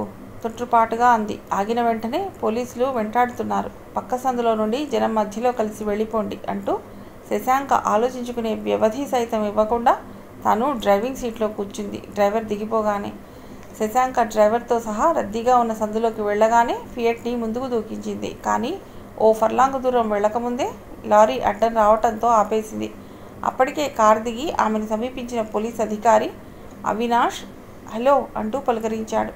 తొట్టుపాటుగా అంది ఆగిన వెంటనే పోలీసులు వెంటాడుతున్నారు పక్క సందులో నుండి జనం మధ్యలో కలిసి వెళ్ళిపోండి అంటూ శశాంక ఆలోచించుకునే వ్యవధి సైతం ఇవ్వకుండా తాను డ్రైవింగ్ సీట్లో కూర్చుంది డ్రైవర్ దిగిపోగానే శశాంక డ్రైవర్తో సహా రద్దీగా ఉన్న సందులోకి వెళ్ళగానే ఫియట్ని ముందుకు దూకించింది కానీ ఓ ఫర్లాంగ్ దూరం వెళ్ళకముందే లారీ అడ్డం రావటంతో ఆపేసింది అప్పటికే కారు దిగి ఆమెను సమీపించిన పోలీస్ అధికారి అవినాష్ హలో అంటూ పలకరించాడు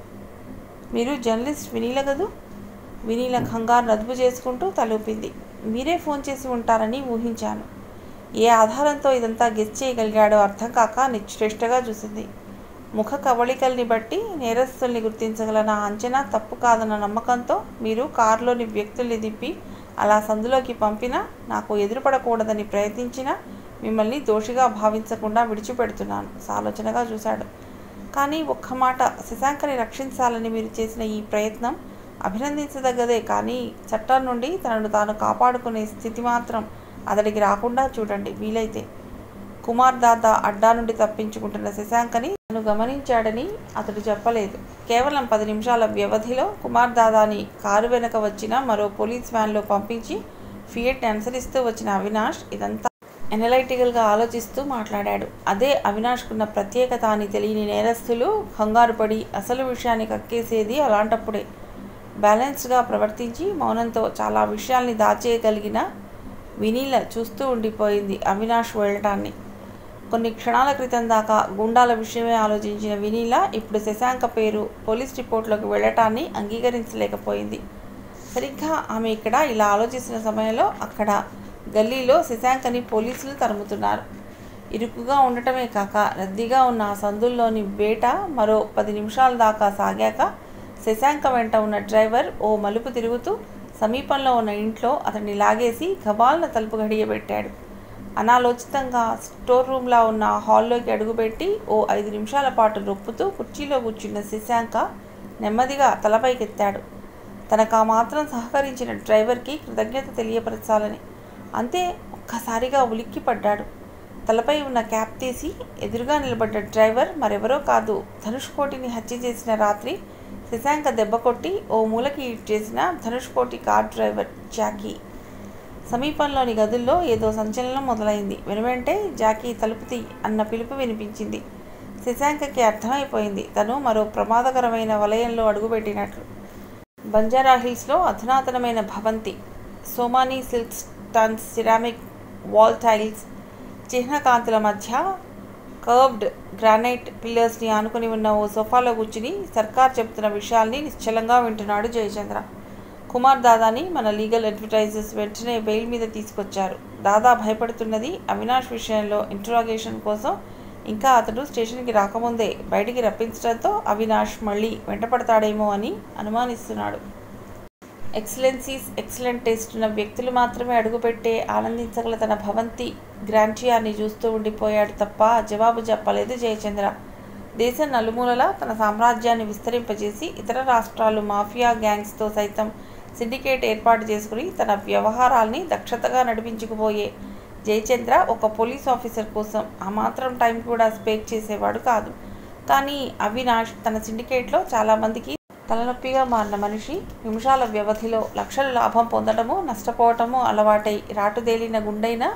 మీరు జర్నలిస్ట్ వినీల కదూ వినీల కంగారు రద్దు చేసుకుంటూ తలూపింది మీరే ఫోన్ చేసి ఉంటారని ఊహించాను ఏ ఆధారంతో ఇదంతా గెస్ చేయగలిగాడో అర్థం కాక నిశ్చేష్టగా చూసింది ముఖ కవళికల్ని బట్టి నేరస్తుల్ని గుర్తించగల నా అంచనా తప్పు కాదన్న నమ్మకంతో మీరు కారులోని వ్యక్తుల్ని దింపి అలా సందులోకి పంపినా నాకు ఎదురుపడకూడదని ప్రయత్నించినా మిమ్మల్ని దోషిగా భావించకుండా విడిచిపెడుతున్నాను సాలోచనగా చూశాడు కానీ ఒక్క మాట శశాంకని రక్షించాలని మీరు చేసిన ఈ ప్రయత్నం అభినందించదగ్గదే కానీ చట్టం నుండి తనను తాను కాపాడుకునే స్థితి మాత్రం అతడికి రాకుండా చూడండి వీలైతే కుమార్ దాదా అడ్డా నుండి తప్పించుకుంటున్న శశాంకని తను గమనించాడని అతడు చెప్పలేదు కేవలం పది నిమిషాల వ్యవధిలో కుమార్ దాదాని కారు వెనక వచ్చిన మరో పోలీస్ వ్యాన్లో పంపించి ఫియట్ని అనుసరిస్తూ వచ్చిన అవినాష్ ఇదంతా ఎనలైటికల్గా ఆలోచిస్తూ మాట్లాడాడు అదే అవినాష్కున్న ప్రత్యేకత అని తెలియని నేరస్తులు కంగారు పడి అసలు విషయాన్ని కక్కేసేది అలాంటప్పుడే బ్యాలెన్స్డ్గా ప్రవర్తించి మౌనంతో చాలా విషయాల్ని దాచేయగలిగిన వినీల చూస్తూ ఉండిపోయింది అవినాష్ వెళ్ళటాన్ని కొన్ని క్షణాల క్రితం దాకా గుండాల విషయమే ఆలోచించిన వినీల ఇప్పుడు శశాంక పేరు పోలీస్ రిపోర్ట్లోకి వెళ్ళటాన్ని అంగీకరించలేకపోయింది సరిగ్గా ఆమె ఇక్కడ ఇలా ఆలోచిస్తున్న సమయంలో అక్కడ గల్లీలో శశాంకని పోలీసులు తరుముతున్నారు ఇరుకుగా ఉండటమే కాక రద్దీగా ఉన్న ఆ సందుల్లోని వేట మరో పది నిమిషాల దాకా సాగాక శశాంక వెంట ఉన్న డ్రైవర్ ఓ మలుపు తిరుగుతూ సమీపంలో ఉన్న ఇంట్లో అతన్ని లాగేసి గబాల్న తలుపు గడియబెట్టాడు అనాలోచితంగా స్టోర్ రూమ్లా ఉన్న హాల్లోకి అడుగుపెట్టి ఓ ఐదు నిమిషాల పాటు రొప్పుతూ కుర్చీలో కూర్చున్న శశాంక నెమ్మదిగా తలపైకెత్తాడు తనకు ఆ మాత్రం సహకరించిన డ్రైవర్కి కృతజ్ఞత తెలియపరచాలని అంతే ఒక్కసారిగా ఉలిక్కి పడ్డాడు తలపై ఉన్న క్యాప్ తీసి ఎదురుగా నిలబడ్డ డ్రైవర్ మరెవరో కాదు ధనుష్ కోటిని హత్య చేసిన రాత్రి శశాంక దెబ్బ కొట్టి ఓ మూలకి చేసిన ధనుష్ కోటి కార్ డ్రైవర్ జాకీ సమీపంలోని గదుల్లో ఏదో సంచలనం మొదలైంది వెనువెంటే జాకీ తలుపు తీ అన్న పిలుపు వినిపించింది శశాంకకి అర్థమైపోయింది తను మరో ప్రమాదకరమైన వలయంలో అడుగుపెట్టినట్లు బంజారా హిల్స్లో అధునాతనమైన భవంతి Somany silk stones ceramic wall tiles చిహ్నకాంతుల మధ్య కర్వ్డ్ గ్రానైట్ పిల్లర్స్ని ఆనుకుని ఉన్న ఓ సోఫాలో కూర్చుని సర్కార్ చెబుతున్న విషయాల్ని నిశ్చలంగా వింటున్నాడు జయచంద్ర కుమార్ దాదాని మన లీగల్ అడ్వర్టైజర్స్ వెంటనే బెయిల్ మీద తీసుకొచ్చారు దాదా భయపడుతున్నది అవినాష్ విషయంలో ఇంట్రాగేషన్ కోసం ఇంకా అతడు స్టేషన్కి రాకముందే బయటికి రప్పించడంతో అవినాష్ మళ్ళీ వెంటపడతాడేమో అని అనుమానిస్తున్నాడు ఎక్సలెన్సీస్ ఎక్సలెంట్ టేస్ట్ ఉన్న వ్యక్తులు మాత్రమే అడుగుపెట్టే ఆనందించగల తన భవంతి గ్రాంటియాన్ని చూస్తూ ఉండిపోయాడు తప్ప జవాబు చెప్పలేదు జయచంద్ర దేశం నలుమూలలా తన సామ్రాజ్యాన్ని విస్తరింపజేసి ఇతర రాష్ట్రాలు మాఫియా గ్యాంగ్స్తో సైతం సిండికేట్ ఏర్పాటు చేసుకుని తన వ్యవహారాల్ని దక్షతగా నడిపించుకుపోయే జయచంద్ర ఒక పోలీస్ ఆఫీసర్ కోసం ఆ మాత్రం టైం కూడా స్పేక్ చేసేవాడు కాదు కానీ అవినాష్ తన సిండికేట్లో చాలామందికి తలనొప్పిగా మారిన మనిషి నిమిషాల వ్యవధిలో లక్షల లాభం పొందడము నష్టపోవటము అలవాటై రాటుదేలిన గుండైన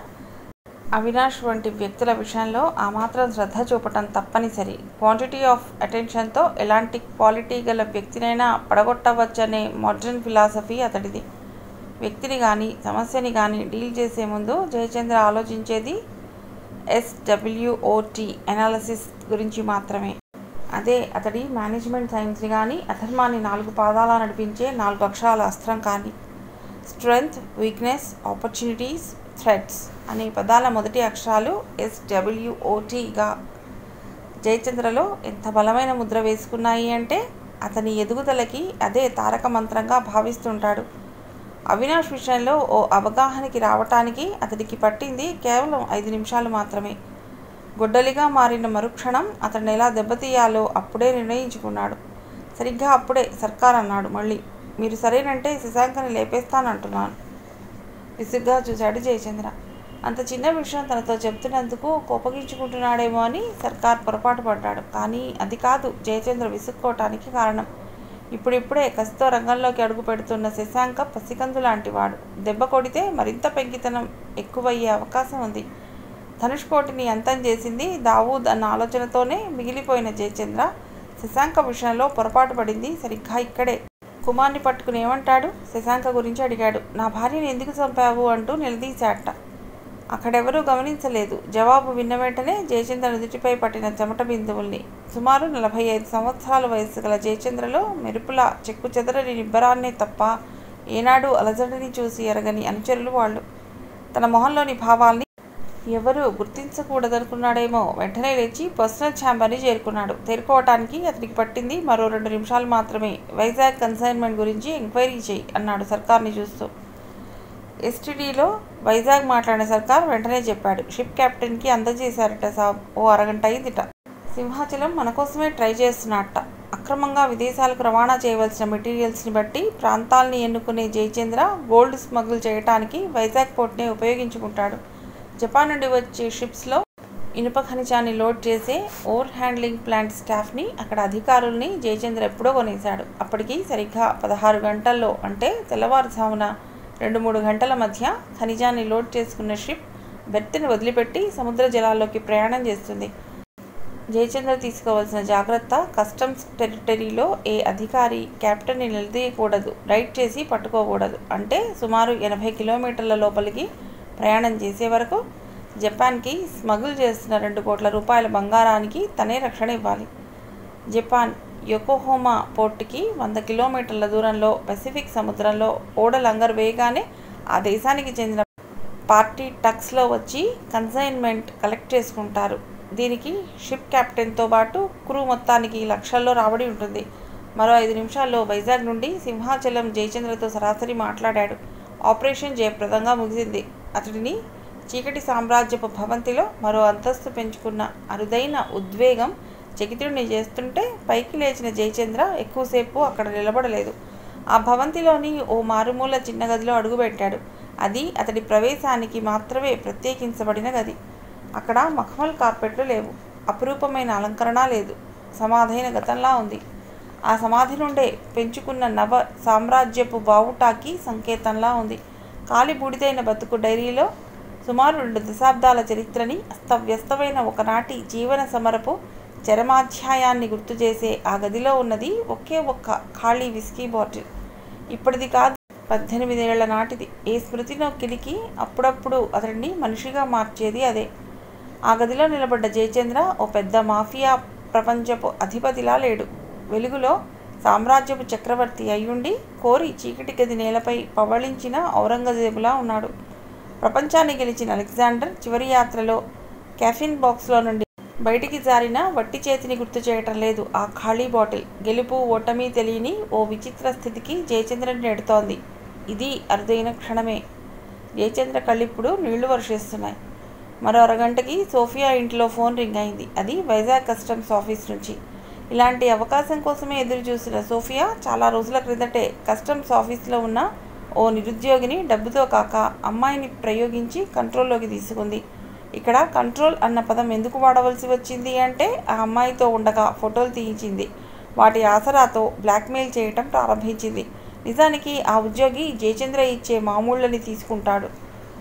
అవినాష్ వంటి వ్యక్తుల విషయంలో ఆ మాత్రం శ్రద్ధ చూపటం తప్పనిసరి క్వాంటిటీ ఆఫ్ అటెన్షన్తో ఎలాంటి క్వాలిటీ గల వ్యక్తినైనా పడగొట్టవచ్చనే మోడ్రన్ ఫిలాసఫీ అతడిది వ్యక్తిని కానీ సమస్యని కానీ డీల్ చేసే ముందు జయచంద్ర ఆలోచించేది ఎస్డబ్ల్యూఓటి అనాలసిస్ గురించి మాత్రమే అదే అతడి మేనేజ్మెంట్ సైన్స్ని కానీ అధర్మాన్ని నాలుగు పాదాల నడిపించే నాలుగు అక్షరాల అస్త్రం కానీ స్ట్రెంగ్త్ వీక్నెస్ ఆపర్చునిటీస్ థ్రెడ్స్ అనే పదాల మొదటి అక్షరాలు ఎస్డబ్ల్యూఓటీగా జయచంద్రలో ఎంత బలమైన ముద్ర వేసుకున్నాయి అంటే అతని ఎదుగుదలకి అదే తారక మంత్రంగా భావిస్తుంటాడు అవినాష్ విషయంలో ఓ అవగాహనకి రావటానికి అతడికి పట్టింది కేవలం ఐదు నిమిషాలు మాత్రమే గొడ్డలిగా మారిన మరుక్షణం అతన్ని ఎలా దెబ్బతీయాలో అప్పుడే నిర్ణయించుకున్నాడు సరిగ్గా అప్పుడే సర్కార్ అన్నాడు మళ్ళీ మీరు సరేనంటే శశాంకని లేపేస్తానంటున్నాను విసుగ్గా చూశాడు జయచంద్ర అంత చిన్న విషయం తనతో చెప్తున్నందుకు కోపగించుకుంటున్నాడేమో అని సర్కార్ పొరపాటు పడ్డాడు కానీ అది కాదు జయచంద్ర విసుక్కోవటానికి కారణం ఇప్పుడిప్పుడే కసితో రంగంలోకి అడుగు పెడుతున్న శశాంక పసికందు లాంటి వాడు దెబ్బ కొడితే మరింత పెంకితనం ఎక్కువయ్యే అవకాశం ఉంది ధనుష్ కోటిని అంతం చేసింది దావూద్ అన్న ఆలోచనతోనే మిగిలిపోయిన జయచంద్ర శశాంక విషయంలో పొరపాటు పడింది సరిగ్గా ఇక్కడే కుమార్ని పట్టుకుని ఏమంటాడు శశాంక గురించి అడిగాడు నా భార్యని ఎందుకు చంపావు అంటూ నిలదీశాట అక్కడెవరూ గమనించలేదు జవాబు విన్న వెంటనే జయచంద్ర నుదుటిపై పట్టిన చెమట బిందువుల్ని సుమారు నలభై ఐదు సంవత్సరాల వయసు గల జయచంద్రలో మెరుపుల చెక్కు చెదరని నిబ్బరాన్నే తప్ప ఏనాడు అలజడిని చూసి ఎరగని అనుచరులు వాళ్ళు తన మొహంలోని భావాల్ని ఎవరు గుర్తించకూడదనుకున్నాడేమో వెంటనే లేచి పర్సనల్ ఛాంబర్ని చేరుకున్నాడు తేరుకోవటానికి అతనికి పట్టింది మరో రెండు నిమిషాలు మాత్రమే వైజాగ్ కన్సైన్మెంట్ గురించి ఎంక్వైరీ చేయి అన్నాడు సర్కార్ని చూస్తూ ఎస్టీడీలో వైజాగ్ మాట్లాడిన సర్కార్ వెంటనే చెప్పాడు షిప్ కెప్టెన్కి అందజేశారట సాబ్ ఓ అరగంట అయిందిట సింహాచలం మన కోసమే ట్రై చేస్తున్నట్ట అక్రమంగా విదేశాలకు రవాణా చేయవలసిన మెటీరియల్స్ని బట్టి ప్రాంతాల్ని ఎన్నుకునే జయచంద్ర గోల్డ్ స్మగుల్ చేయడానికి వైజాగ్ పోర్ట్ని ఉపయోగించుకుంటాడు జపాన్ నుండి వచ్చే షిప్స్లో ఇనుప ఖనిజాన్ని లోడ్ చేసే ఓవర్ హ్యాండ్లింగ్ ప్లాంట్ స్టాఫ్ని అక్కడ అధికారుల్ని జయచంద్ర ఎప్పుడో కొనేశాడు అప్పటికి సరిగ్గా పదహారు గంటల్లో అంటే తెల్లవారుజామున రెండు మూడు గంటల మధ్య ఖనిజాన్ని లోడ్ చేసుకున్న షిప్ బెర్త్ని వదిలిపెట్టి సముద్ర జలాల్లోకి ప్రయాణం చేస్తుంది జయచంద్ర తీసుకోవాల్సిన జాగ్రత్త కస్టమ్స్ టెరిటరీలో ఏ అధికారి కెప్టెన్ని నిలదీయకూడదు రైడ్ చేసి పట్టుకోకూడదు అంటే సుమారు ఎనభై కిలోమీటర్ల లోపలికి ప్రయాణం చేసే వరకు జపాన్కి స్మగుల్ చేస్తున్న రెండు కోట్ల రూపాయల బంగారానికి తనే రక్షణ ఇవ్వాలి జపాన్ యొకోహోమా పోర్టుకి వంద కిలోమీటర్ల దూరంలో పసిఫిక్ సముద్రంలో ఓడ లంగర్ వేయగానే ఆ దేశానికి చెందిన పార్టీ టక్స్లో వచ్చి కన్సైన్మెంట్ కలెక్ట్ చేసుకుంటారు దీనికి షిప్ కెప్టెన్తో పాటు క్రూ మొత్తానికి లక్షల్లో రాబడి ఉంటుంది మరో ఐదు నిమిషాల్లో వైజాగ్ నుండి సింహాచలం జయచంద్రతో సరాసరి మాట్లాడాడు ఆపరేషన్ జయప్రదంగా ముగిసింది అతడిని చీకటి సామ్రాజ్యపు భవంతిలో మరో అంతస్తు పెంచుకున్న అరుదైన ఉద్వేగం చకితుడిని చేస్తుంటే పైకి లేచిన జయచంద్ర ఎక్కువసేపు అక్కడ నిలబడలేదు ఆ భవంతిలోని ఓ మారుమూల చిన్న గదిలో అడుగుపెట్టాడు అది అతడి ప్రవేశానికి మాత్రమే ప్రత్యేకించబడిన గది అక్కడ మఖమల్ కార్పెట్లు లేవు అపురూపమైన అలంకరణ లేదు సమాధైన గతంలా ఉంది ఆ సమాధి నుండే పెంచుకున్న నవ సామ్రాజ్యపు బావుటాకి సంకేతంలా ఉంది కాలి బూడిదైన బతుకు డైరీలో సుమారు రెండు దశాబ్దాల చరిత్రని అస్తవ్యస్తమైన ఒకనాటి జీవన సమరపు చరమాధ్యాయాన్ని గుర్తు చేసే ఆ గదిలో ఉన్నది ఒకే ఒక్క ఖాళీ విస్కీ బాటిల్ ఇప్పటిది కాదు పద్దెనిమిదేళ్ల నాటిది ఏ స్మృతినో కిలికి అప్పుడప్పుడు అతడిని మనిషిగా మార్చేది అదే ఆ గదిలో నిలబడ్డ జయచంద్ర ఓ పెద్ద మాఫియా ప్రపంచపు అధిపతిలా లేడు వెలుగులో సామ్రాజ్యపు చక్రవర్తి అయ్యుండి కోరి చీకటి గది నేలపై పవళించిన ఔరంగజేబులా ఉన్నాడు ప్రపంచాన్ని గెలిచిన అలెగ్జాండర్ చివరి యాత్రలో కెఫిన్ బాక్స్లో నుండి బయటికి జారిన వట్టి చేతిని గుర్తు చేయటం లేదు ఆ ఖాళీ బాటిల్ గెలుపు ఓటమి తెలియని ఓ విచిత్ర స్థితికి జయచంద్రని నెడుతోంది ఇది అరుదైన క్షణమే జయచంద్ర కళ్ళిప్పుడు నీళ్లు వర్షిస్తున్నాయి మరో అరగంటకి సోఫియా ఇంట్లో ఫోన్ రింగ్ అయింది అది వైజాగ్ కస్టమ్స్ ఆఫీస్ నుంచి ఇలాంటి అవకాశం కోసమే ఎదురు చూసిన సోఫియా చాలా రోజుల క్రిందటే కస్టమ్స్ ఆఫీస్లో ఉన్న ఓ నిరుద్యోగిని డబ్బుతో కాక అమ్మాయిని ప్రయోగించి కంట్రోల్లోకి తీసుకుంది ఇక్కడ కంట్రోల్ అన్న పదం ఎందుకు వాడవలసి వచ్చింది అంటే ఆ అమ్మాయితో ఉండగా ఫోటోలు తీయించింది వాటి ఆసరాతో బ్లాక్మెయిల్ చేయటం ప్రారంభించింది నిజానికి ఆ ఉద్యోగి జయచంద్ర ఇచ్చే మామూళ్ళని తీసుకుంటాడు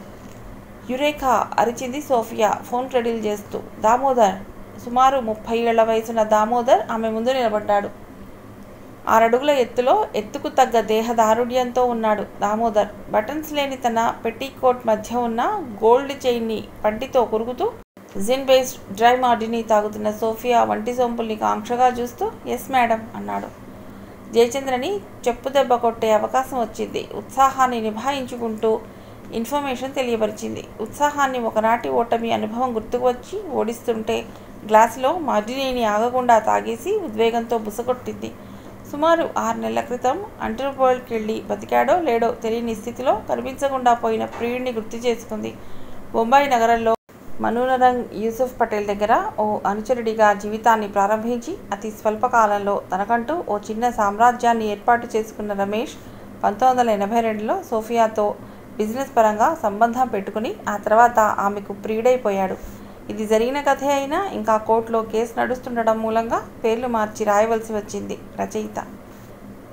యురేఖ అరిచింది సోఫియా ఫోన్ క్రెడిల్ చేస్తూ దామోదర్ సుమారు ముప్పై ఏళ్ల వయసున్న దామోదర్ ఆమె ముందు నిలబడ్డాడు ఆరడుగుల ఎత్తులో ఎత్తుకు తగ్గ దేహదారుఢ్యంతో ఉన్నాడు దామోదర్ బటన్స్ లేని తన పెట్టీకోట్ మధ్య ఉన్న గోల్డ్ చైన్ని పంటితో కొరుకుతూ జిన్ బేస్డ్ డ్రై మార్డిని తాగుతున్న సోఫియా వంటి సొంపుల్ని కాంక్షగా చూస్తూ ఎస్ మేడం అన్నాడు జయచంద్రని చెప్పు దెబ్బ కొట్టే అవకాశం వచ్చింది ఉత్సాహాన్ని నిభాయించుకుంటూ ఇన్ఫర్మేషన్ తెలియపరిచింది ఉత్సాహాన్ని ఒకనాటి ఓటమి అనుభవం గుర్తుకు వచ్చి ఓడిస్తుంటే గ్లాసులో మార్డినీని ఆగకుండా తాగేసి ఉద్వేగంతో బుసకొట్టింది సుమారు ఆరు నెలల క్రితం అండర్వరల్డ్కి వెళ్ళి బతికాడో లేడో తెలియని స్థితిలో కనిపించకుండా పోయిన ప్రియుడిని గుర్తు చేసుకుంది బొంబాయి నగరంలో మనూనరంగ్ యూసుఫ్ పటేల్ దగ్గర ఓ అనుచరుడిగా జీవితాన్ని ప్రారంభించి అతి స్వల్ప కాలంలో తనకంటూ ఓ చిన్న సామ్రాజ్యాన్ని ఏర్పాటు చేసుకున్న రమేష్ పంతొమ్మిది వందల ఎనభై రెండులో సోఫియాతో బిజినెస్ పరంగా సంబంధం పెట్టుకుని ఆ తర్వాత ఆమెకు ప్రియుడైపోయాడు ఇది జరిగిన కథే అయినా ఇంకా కోర్టులో కేసు నడుస్తుండడం మూలంగా పేర్లు మార్చి రాయవలసి వచ్చింది రచయిత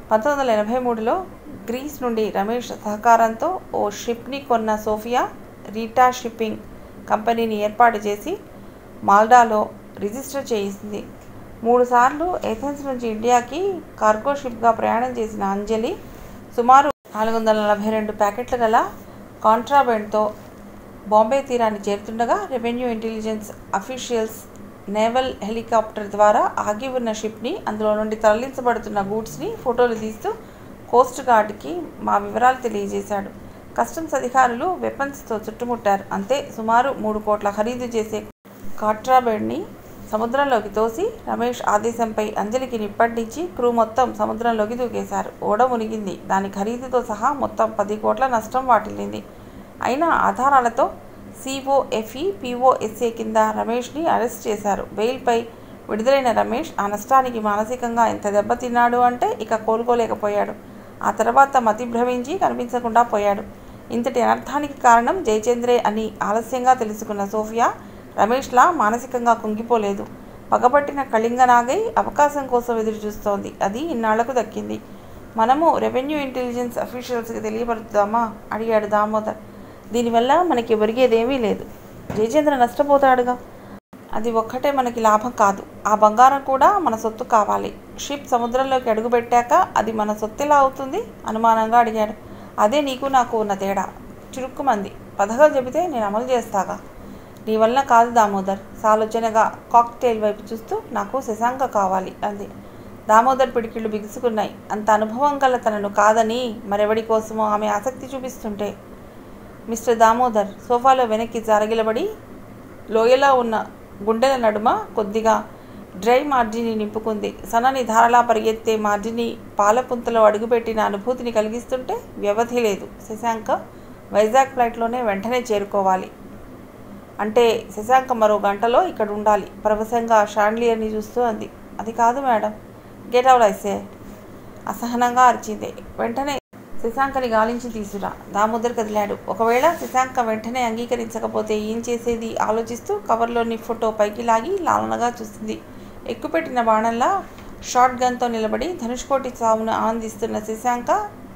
పంతొమ్మిది వందల ఎనభై మూడులో గ్రీస్ నుండి రమేష్ సహకారంతో ఓ షిప్ని కొన్న సోఫియా రీటా షిప్పింగ్ కంపెనీని ఏర్పాటు చేసి మాల్డాలో రిజిస్టర్ చేయించింది మూడుసార్లు ఏథెన్స్ నుంచి ఇండియాకి కార్గో షిప్గా ప్రయాణం చేసిన అంజలి సుమారు నాలుగు వందల నలభై రెండు ప్యాకెట్ల గల కాంట్రాబెండ్తో బాంబే తీరాన్ని చేరుతుండగా revenue intelligence officials naval helicopter ద్వారా ఆగి ఉన్న షిప్ని అందులో నుండి తరలించబడుతున్న గూడ్స్ని ఫోటోలు తీస్తూ కోస్ట్ గార్డ్కి మా వివరాలు తెలియజేశాడు కస్టమ్స్ అధికారులు వెపన్స్తో చుట్టుముట్టారు అంతే సుమారు మూడు కోట్ల ఖరీదు చేసే కాట్రాబెడ్ని సముద్రంలోకి తోసి రమేష్ ఆదేశంపై అంజలికి నిప్పంటించి క్రూ మొత్తం సముద్రంలోకి దూకేశారు ఓడ మునిగింది దాని ఖరీదుతో సహా మొత్తం పది కోట్ల నష్టం వాటిల్లింది అయినా ఆధారాలతో సిఓఎఫ్ఈ పిఓఎస్ఏ కింద రమేష్ని అరెస్ట్ చేశారు బెయిల్పై విడుదలైన రమేష్ ఆ నష్టానికి మానసికంగా ఎంత దెబ్బతిన్నాడు అంటే ఇక కోలుకోలేకపోయాడు ఆ తర్వాత మతి భ్రమించి కనిపించకుండా పోయాడు ఇంతటి అనర్థానికి కారణం జయచంద్రే అని ఆలస్యంగా తెలుసుకున్న సోఫియా రమేష్లా మానసికంగా కుంగిపోలేదు పగబట్టిన కళింగనాగై అవకాశం కోసం ఎదురు చూస్తోంది అది ఇన్నాళ్లకు దక్కింది మనము రెవెన్యూ ఇంటెలిజెన్స్ అఫీషియల్స్కి తెలియపరుద్దామా అడిగాడు దామోదర్ దీనివల్ల మనకి ఒరిగేదేమీ లేదు జయచంద్ర నష్టపోతాడుగా అది ఒక్కటే మనకి లాభం కాదు ఆ బంగారం కూడా మన సొత్తు కావాలి షిప్ సముద్రంలోకి అడుగుపెట్టాక అది మన సొత్తెలా అవుతుంది అనుమానంగా అడిగాడు అదే నీకు నాకు ఉన్న తేడా చురుక్కుమంది పథకం చెబితే నేను అమలు చేస్తాగా నీ వల్ల కాదు దామోదర్ సాలోచనగా కాక్టైల్ వైపు చూస్తూ నాకు శశాంక కావాలి అంది దామోదర్ పిడికిళ్ళు బిగుసుకున్నాయి అంత అనుభవం గల తనను కాదని మరెవడి కోసమో ఆమె ఆసక్తి చూపిస్తుంటే మిస్టర్ దామోదర్ సోఫాలో వెనక్కి జారగిలబడి లోయలో ఉన్న గుండెల నడుమ కొద్దిగా డ్రై మార్జిని నింపుకుంది సన్నని ధారలా పరిగెత్తే మార్జిని పాలపుంతలో అడుగుపెట్టిన అనుభూతిని కలిగిస్తుంటే వ్యవధి లేదు శశాంక వైజాగ్ ఫ్లైట్లోనే వెంటనే చేరుకోవాలి అంటే శశాంక మరో గంటలో ఇక్కడ ఉండాలి పరవశంగా షాండ్లియర్ని చూస్తూ అంది అది కాదు మేడం గెట్ అవుట్ ఐసే అసహనంగా అరిచింది వెంటనే శశాంకని గాలించి తీసురా దామోదర్ కదిలాడు ఒకవేళ శశాంక వెంటనే అంగీకరించకపోతే ఏం చేసేది ఆలోచిస్తూ కవర్లోని ఫోటో పైకి లాగి లాలనగా చూసింది ఎక్కుపెట్టిన బాణంలా షార్ట్ గన్తో నిలబడి ధనుష్కోటి చావును ఆనందిస్తున్న శశాంక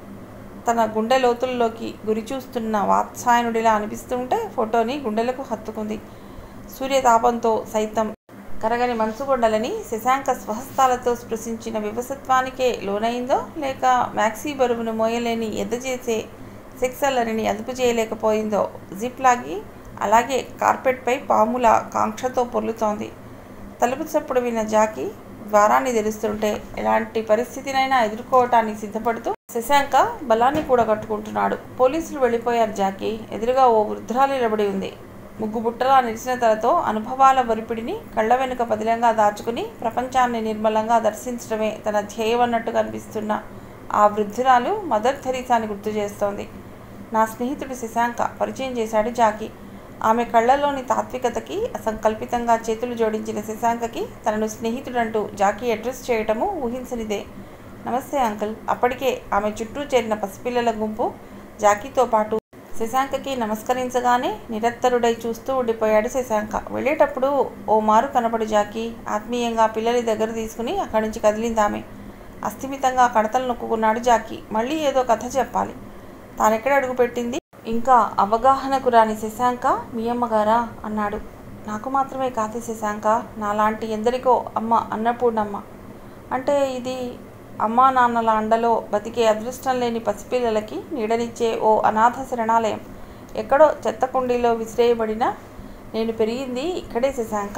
తన గుండె లోతుల్లోకి గురి చూస్తున్న వాత్సాయనుడిలా అనిపిస్తుంటే ఫోటోని గుండెలకు హత్తుకుంది సూర్యతాపంతో సైతం కరగని మనసుగొండలని శశాంక స్వహస్తాలతో స్పృశించిన వివసత్వానికే లోనైందో లేక మ్యాక్సీ బరువును మోయలేని ఎద్దజేసే సెక్సల్లరిని అదుపు చేయలేకపోయిందో జిప్ లాగి అలాగే కార్పెట్పై పాముల కాంక్షతో పొర్లుతోంది తలుపు చప్పుడు విన్న జాకీ ద్వారాన్ని తెరుస్తుంటే ఎలాంటి పరిస్థితినైనా ఎదుర్కోవటానికి సిద్ధపడుతూ శశాంక బలాన్ని కూడా కట్టుకుంటున్నాడు పోలీసులు వెళ్ళిపోయారు జాకీ ఎదురుగా ఓ వృద్ధురాలు నిలబడి ఉంది ముగ్గు బుట్టలా నిలిచిన తలతో అనుభవాల వరిపిడిని కళ్ళ వెనుక పదిలంగా దాచుకుని ప్రపంచాన్ని నిర్మలంగా దర్శించడమే తన ధ్యేయమన్నట్టు కనిపిస్తున్న ఆ వృద్ధురాలు మదర్ థెరీసాని గుర్తు చేస్తోంది నా స్నేహితుడు శశాంక పరిచయం చేశాడు జాకీ ఆమె కళ్ళలోని తాత్వికతకి అసంకల్పితంగా చేతులు జోడించిన శశాంకకి తనను స్నేహితుడంటూ జాకీ అడ్రస్ చేయటము ఊహించనిదే నమస్తే అంకుల్ అప్పటికే ఆమె చుట్టూ చేరిన పసిపిల్లల గుంపు జాకీతో పాటు శశాంకకి నమస్కరించగానే నిరత్తరుడై చూస్తూ ఉండిపోయాడు శశాంక వెళ్ళేటప్పుడు ఓ మారు కనపడు జాకీ ఆత్మీయంగా పిల్లలి దగ్గర తీసుకుని అక్కడి నుంచి కదిలింది ఆమె అస్థిమితంగా కడతలు నొక్కుకున్నాడు జాకీ మళ్ళీ ఏదో కథ చెప్పాలి తానెక్కడ అడుగుపెట్టింది ఇంకా అవగాహనకు రాని శశాంక మీ అమ్మగారా అన్నాడు నాకు మాత్రమే కాదు శశాంక నాలాంటి ఎందరికో అమ్మ అన్నపూర్ణమ్మ అంటే ఇది అమ్మా నాన్నల అండలో బతికే అదృష్టం లేని పసిపిల్లలకి నీడనిచ్చే ఓ అనాథ శరణాలయం ఎక్కడో చెత్త కుండీలో విసిరేయబడిన నేను పెరిగింది ఇక్కడే శశాంక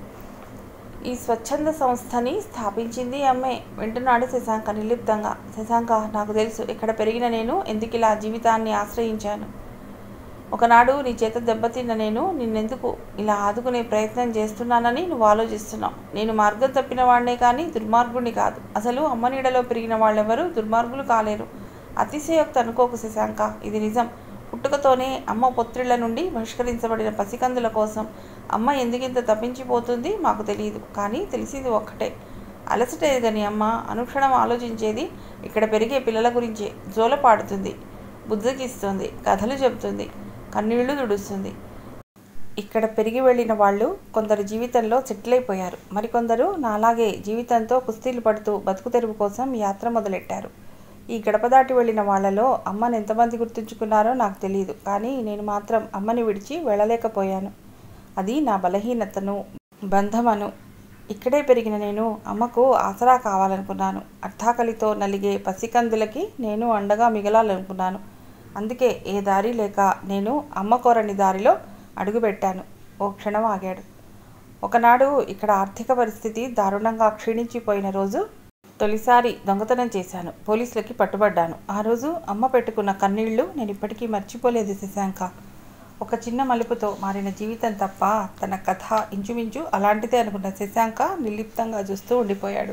ఈ స్వచ్ఛంద సంస్థని స్థాపించింది అమ్మే వింటున్నాడు శశాంక నిర్లిప్తంగా శశాంక నాకు తెలుసు ఇక్కడ పెరిగిన నేను ఎందుకు ఇలా జీవితాన్ని ఆశ్రయించాను ఒకనాడు నీ చేత దెబ్బతిన్న నేను నిన్నెందుకు ఇలా ఆదుకునే ప్రయత్నం చేస్తున్నానని నువ్వు ఆలోచిస్తున్నావు నేను మార్గం తప్పిన వాడినే కానీ దుర్మార్గుడిని కాదు అసలు అమ్మ నీడలో పెరిగిన వాళ్ళెవరూ దుర్మార్గులు కాలేరు అతిశయోక్తి అనుకోకు శశాంక ఇది నిజం పుట్టుకతోనే అమ్మ పొత్రిళ్ల నుండి బహిష్కరించబడిన పసికందుల కోసం అమ్మ ఎందుకింత తప్పించిపోతుంది మాకు తెలియదు కానీ తెలిసింది ఒక్కటే అలసటే గని అమ్మ అనుక్షణం ఆలోచించేది ఇక్కడ పెరిగే పిల్లల గురించే జోలపాడుతుంది బుద్ధగిస్తుంది కథలు చెబుతుంది కన్నీళ్లు తుడుస్తుంది ఇక్కడ పెరిగి వెళ్ళిన వాళ్ళు కొందరు జీవితంలో సెటిల్ అయిపోయారు మరికొందరు నాలాగే జీవితంతో కుస్తీలు పడుతూ బతుకు తెరువు కోసం యాత్ర మొదలెట్టారు ఈ గడప దాటి వెళ్ళిన వాళ్ళలో అమ్మని ఎంతమంది గుర్తుంచుకున్నారో నాకు తెలియదు కానీ నేను మాత్రం అమ్మని విడిచి వెళ్ళలేకపోయాను అది నా బలహీనతను బంధమను ఇక్కడే పెరిగిన నేను అమ్మకు ఆసరా కావాలనుకున్నాను అర్థాకలితో నలిగే పసికందులకి నేను అండగా మిగలాలనుకున్నాను అందుకే ఏ దారి లేక నేను అమ్మ కోరని దారిలో అడుగుపెట్టాను ఓ క్షణం ఆగాడు ఒకనాడు ఇక్కడ ఆర్థిక పరిస్థితి దారుణంగా క్షీణించిపోయిన రోజు తొలిసారి దొంగతనం చేశాను పోలీసులకి పట్టుబడ్డాను ఆ రోజు అమ్మ పెట్టుకున్న కన్నీళ్లు నేను ఇప్పటికీ మర్చిపోలేదు శశాంక ఒక చిన్న మలుపుతో మారిన జీవితం తప్ప తన కథ ఇంచుమించు అలాంటిదే అనుకున్న శశాంక నిర్లిప్తంగా చూస్తూ ఉండిపోయాడు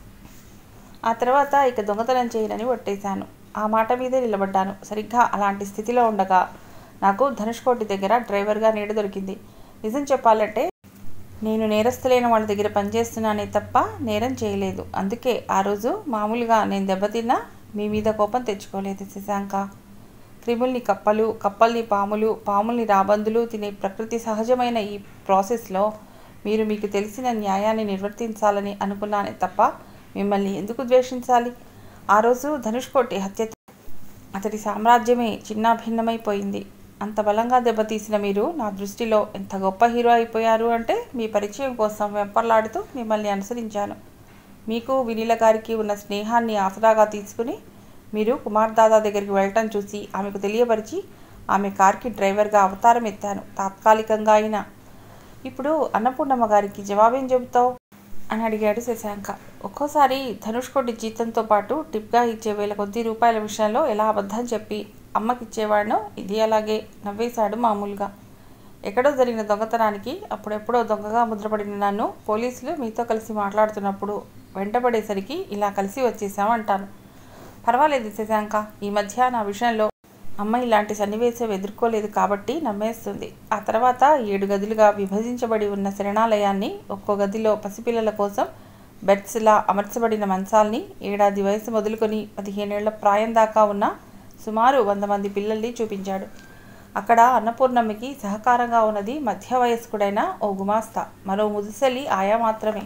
ఆ తర్వాత ఇక దొంగతనం చేయనని ఒట్టేశాను ఆ మాట మీదే నిలబడ్డాను సరిగ్గా అలాంటి స్థితిలో ఉండగా నాకు ధనుష్కోటి దగ్గర డ్రైవర్గా నీడ దొరికింది నిజం చెప్పాలంటే నేను నేరస్తులైన వాళ్ళ దగ్గర పనిచేస్తున్నానే తప్ప నేరం చేయలేదు అందుకే ఆ రోజు మామూలుగా నేను దెబ్బతిన్నా మీ మీద కోపం తెచ్చుకోలేదు శశాంక క్రిముల్ని కప్పలు కప్పల్ని పాములు పాముల్ని రాబందులు తినే ప్రకృతి సహజమైన ఈ ప్రాసెస్లో మీరు మీకు తెలిసిన న్యాయాన్ని నిర్వర్తించాలని అనుకున్నానే తప్ప మిమ్మల్ని ఎందుకు ద్వేషించాలి ఆ రోజు ధనుష్కోటి హత్య అతడి సామ్రాజ్యమే చిన్నాభిన్నమైపోయింది అంత బలంగా దెబ్బతీసిన మీరు నా దృష్టిలో ఎంత గొప్ప హీరో అయిపోయారు అంటే మీ పరిచయం కోసం వెంపర్లాడుతూ మిమ్మల్ని అనుసరించాను మీకు వినీల గారికి ఉన్న స్నేహాన్ని ఆసరాగా తీసుకుని మీరు కుమార్ దాదా దగ్గరికి వెళ్ళటం చూసి ఆమెకు తెలియపరిచి ఆమె కార్కి డ్రైవర్గా అవతారం ఎత్తాను తాత్కాలికంగా అయినా ఇప్పుడు అన్నపూర్ణమ్మ గారికి జవాబేం చెబుతావు అని అడిగాడు శశాంక ఒక్కోసారి ధనుష్కోటి జీతంతో పాటు టిప్గా ఇచ్చే వేల కొద్ది రూపాయల విషయంలో ఎలా అబద్ధం చెప్పి అమ్మకిచ్చేవాడినో ఇది అలాగే నవ్వేశాడు మామూలుగా ఎక్కడో జరిగిన దొంగతనానికి అప్పుడెప్పుడో దొంగగా ముద్రపడిన నన్ను పోలీసులు మీతో కలిసి మాట్లాడుతున్నప్పుడు వెంటబడేసరికి ఇలా కలిసి వచ్చేసాం అంటాను పర్వాలేదు శశాంక ఈ మధ్య నా విషయంలో అమ్మ ఇలాంటి సన్నివేశం ఎదుర్కోలేదు కాబట్టి నమ్మేస్తుంది ఆ తర్వాత ఏడు గదులుగా విభజించబడి ఉన్న శరణాలయాన్ని ఒక్కో గదిలో పసిపిల్లల కోసం బెడ్స్లా అమర్చబడిన మంచాల్ని ఏడాది వయసు మొదలుకొని పదిహేనేళ్ల ప్రాయం దాకా ఉన్న సుమారు వంద మంది పిల్లల్ని చూపించాడు అక్కడ అన్నపూర్ణమ్మకి సహకారంగా ఉన్నది మధ్య వయస్కుడైన ఓ గుమాస్తా మరో ముదుసలి ఆయా మాత్రమే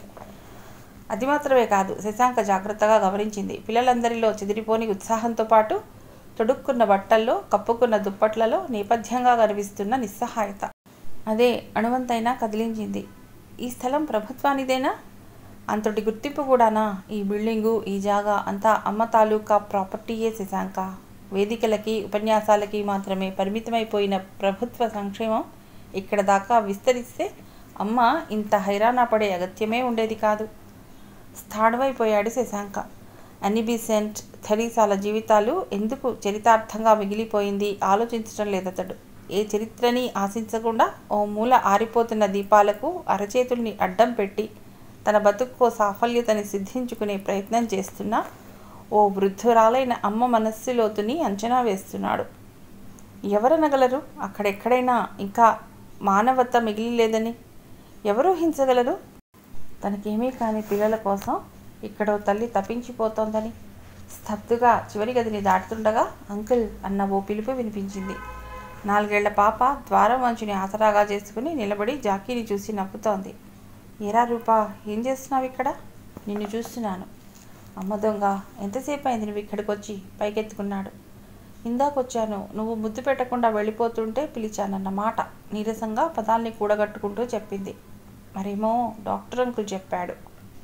అది మాత్రమే కాదు శశాంక జాగ్రత్తగా గమనించింది పిల్లలందరిలో చెదిరిపోని ఉత్సాహంతో పాటు తొడుక్కున్న బట్టల్లో కప్పుకున్న దుప్పట్లలో నేపథ్యంగా కనిపిస్తున్న నిస్సహాయత అదే అణువంతైనా కదిలించింది ఈ స్థలం ప్రభుత్వానిదేనా అంతటి గుర్తింపు కూడానా ఈ బిల్డింగు ఈ జాగా అంతా అమ్మ తాలూకా ప్రాపర్టీయే శశాంక వేదికలకి ఉపన్యాసాలకి మాత్రమే పరిమితమైపోయిన ప్రభుత్వ సంక్షేమం ఇక్కడ దాకా విస్తరిస్తే అమ్మ ఇంత హైరాణ పడే అగత్యమే ఉండేది కాదు స్థాణువైపోయాడు శశాంక అనిబిసెంట్ థెరీసాల జీవితాలు ఎందుకు చరితార్థంగా మిగిలిపోయింది ఆలోచించడం లేదతడు ఏ చరిత్రని ఆశించకుండా ఓ మూల ఆరిపోతున్న దీపాలకు అరచేతుల్ని అడ్డం పెట్టి తన బతుక్కో సాఫల్యతని సిద్ధించుకునే ప్రయత్నం చేస్తున్న ఓ వృద్ధురాలైన అమ్మ మనస్సులోతుని అంచనా వేస్తున్నాడు ఎవరనగలరు అక్కడెక్కడైనా ఇంకా మానవత మిగిలిలేదని ఎవరు హించగలరు తనకేమీ కాని పిల్లల కోసం ఇక్కడో తల్లి తప్పించిపోతోందని స్తబ్దుగా చివరి గదిని దాటుతుండగా అంకుల్ అన్న ఓ పిలుపు వినిపించింది నాలుగేళ్ల పాప ద్వారం వంచుని ఆసరాగా చేసుకుని నిలబడి జాకీని చూసి నవ్వుతోంది ఏరా రూపా ఏం చేస్తున్నావు ఇక్కడ నిన్ను చూస్తున్నాను అమ్మ దొంగ ఎంతసేపు అయింది నువ్వు ఇక్కడికి వచ్చి పైకెత్తుకున్నాడు ఇందాకొచ్చాను నువ్వు ముద్దు పెట్టకుండా వెళ్ళిపోతుంటే పిలిచానన్న మాట నీరసంగా పదాల్ని కూడగట్టుకుంటూ చెప్పింది మరేమో డాక్టర్ అంకుల్ చెప్పాడు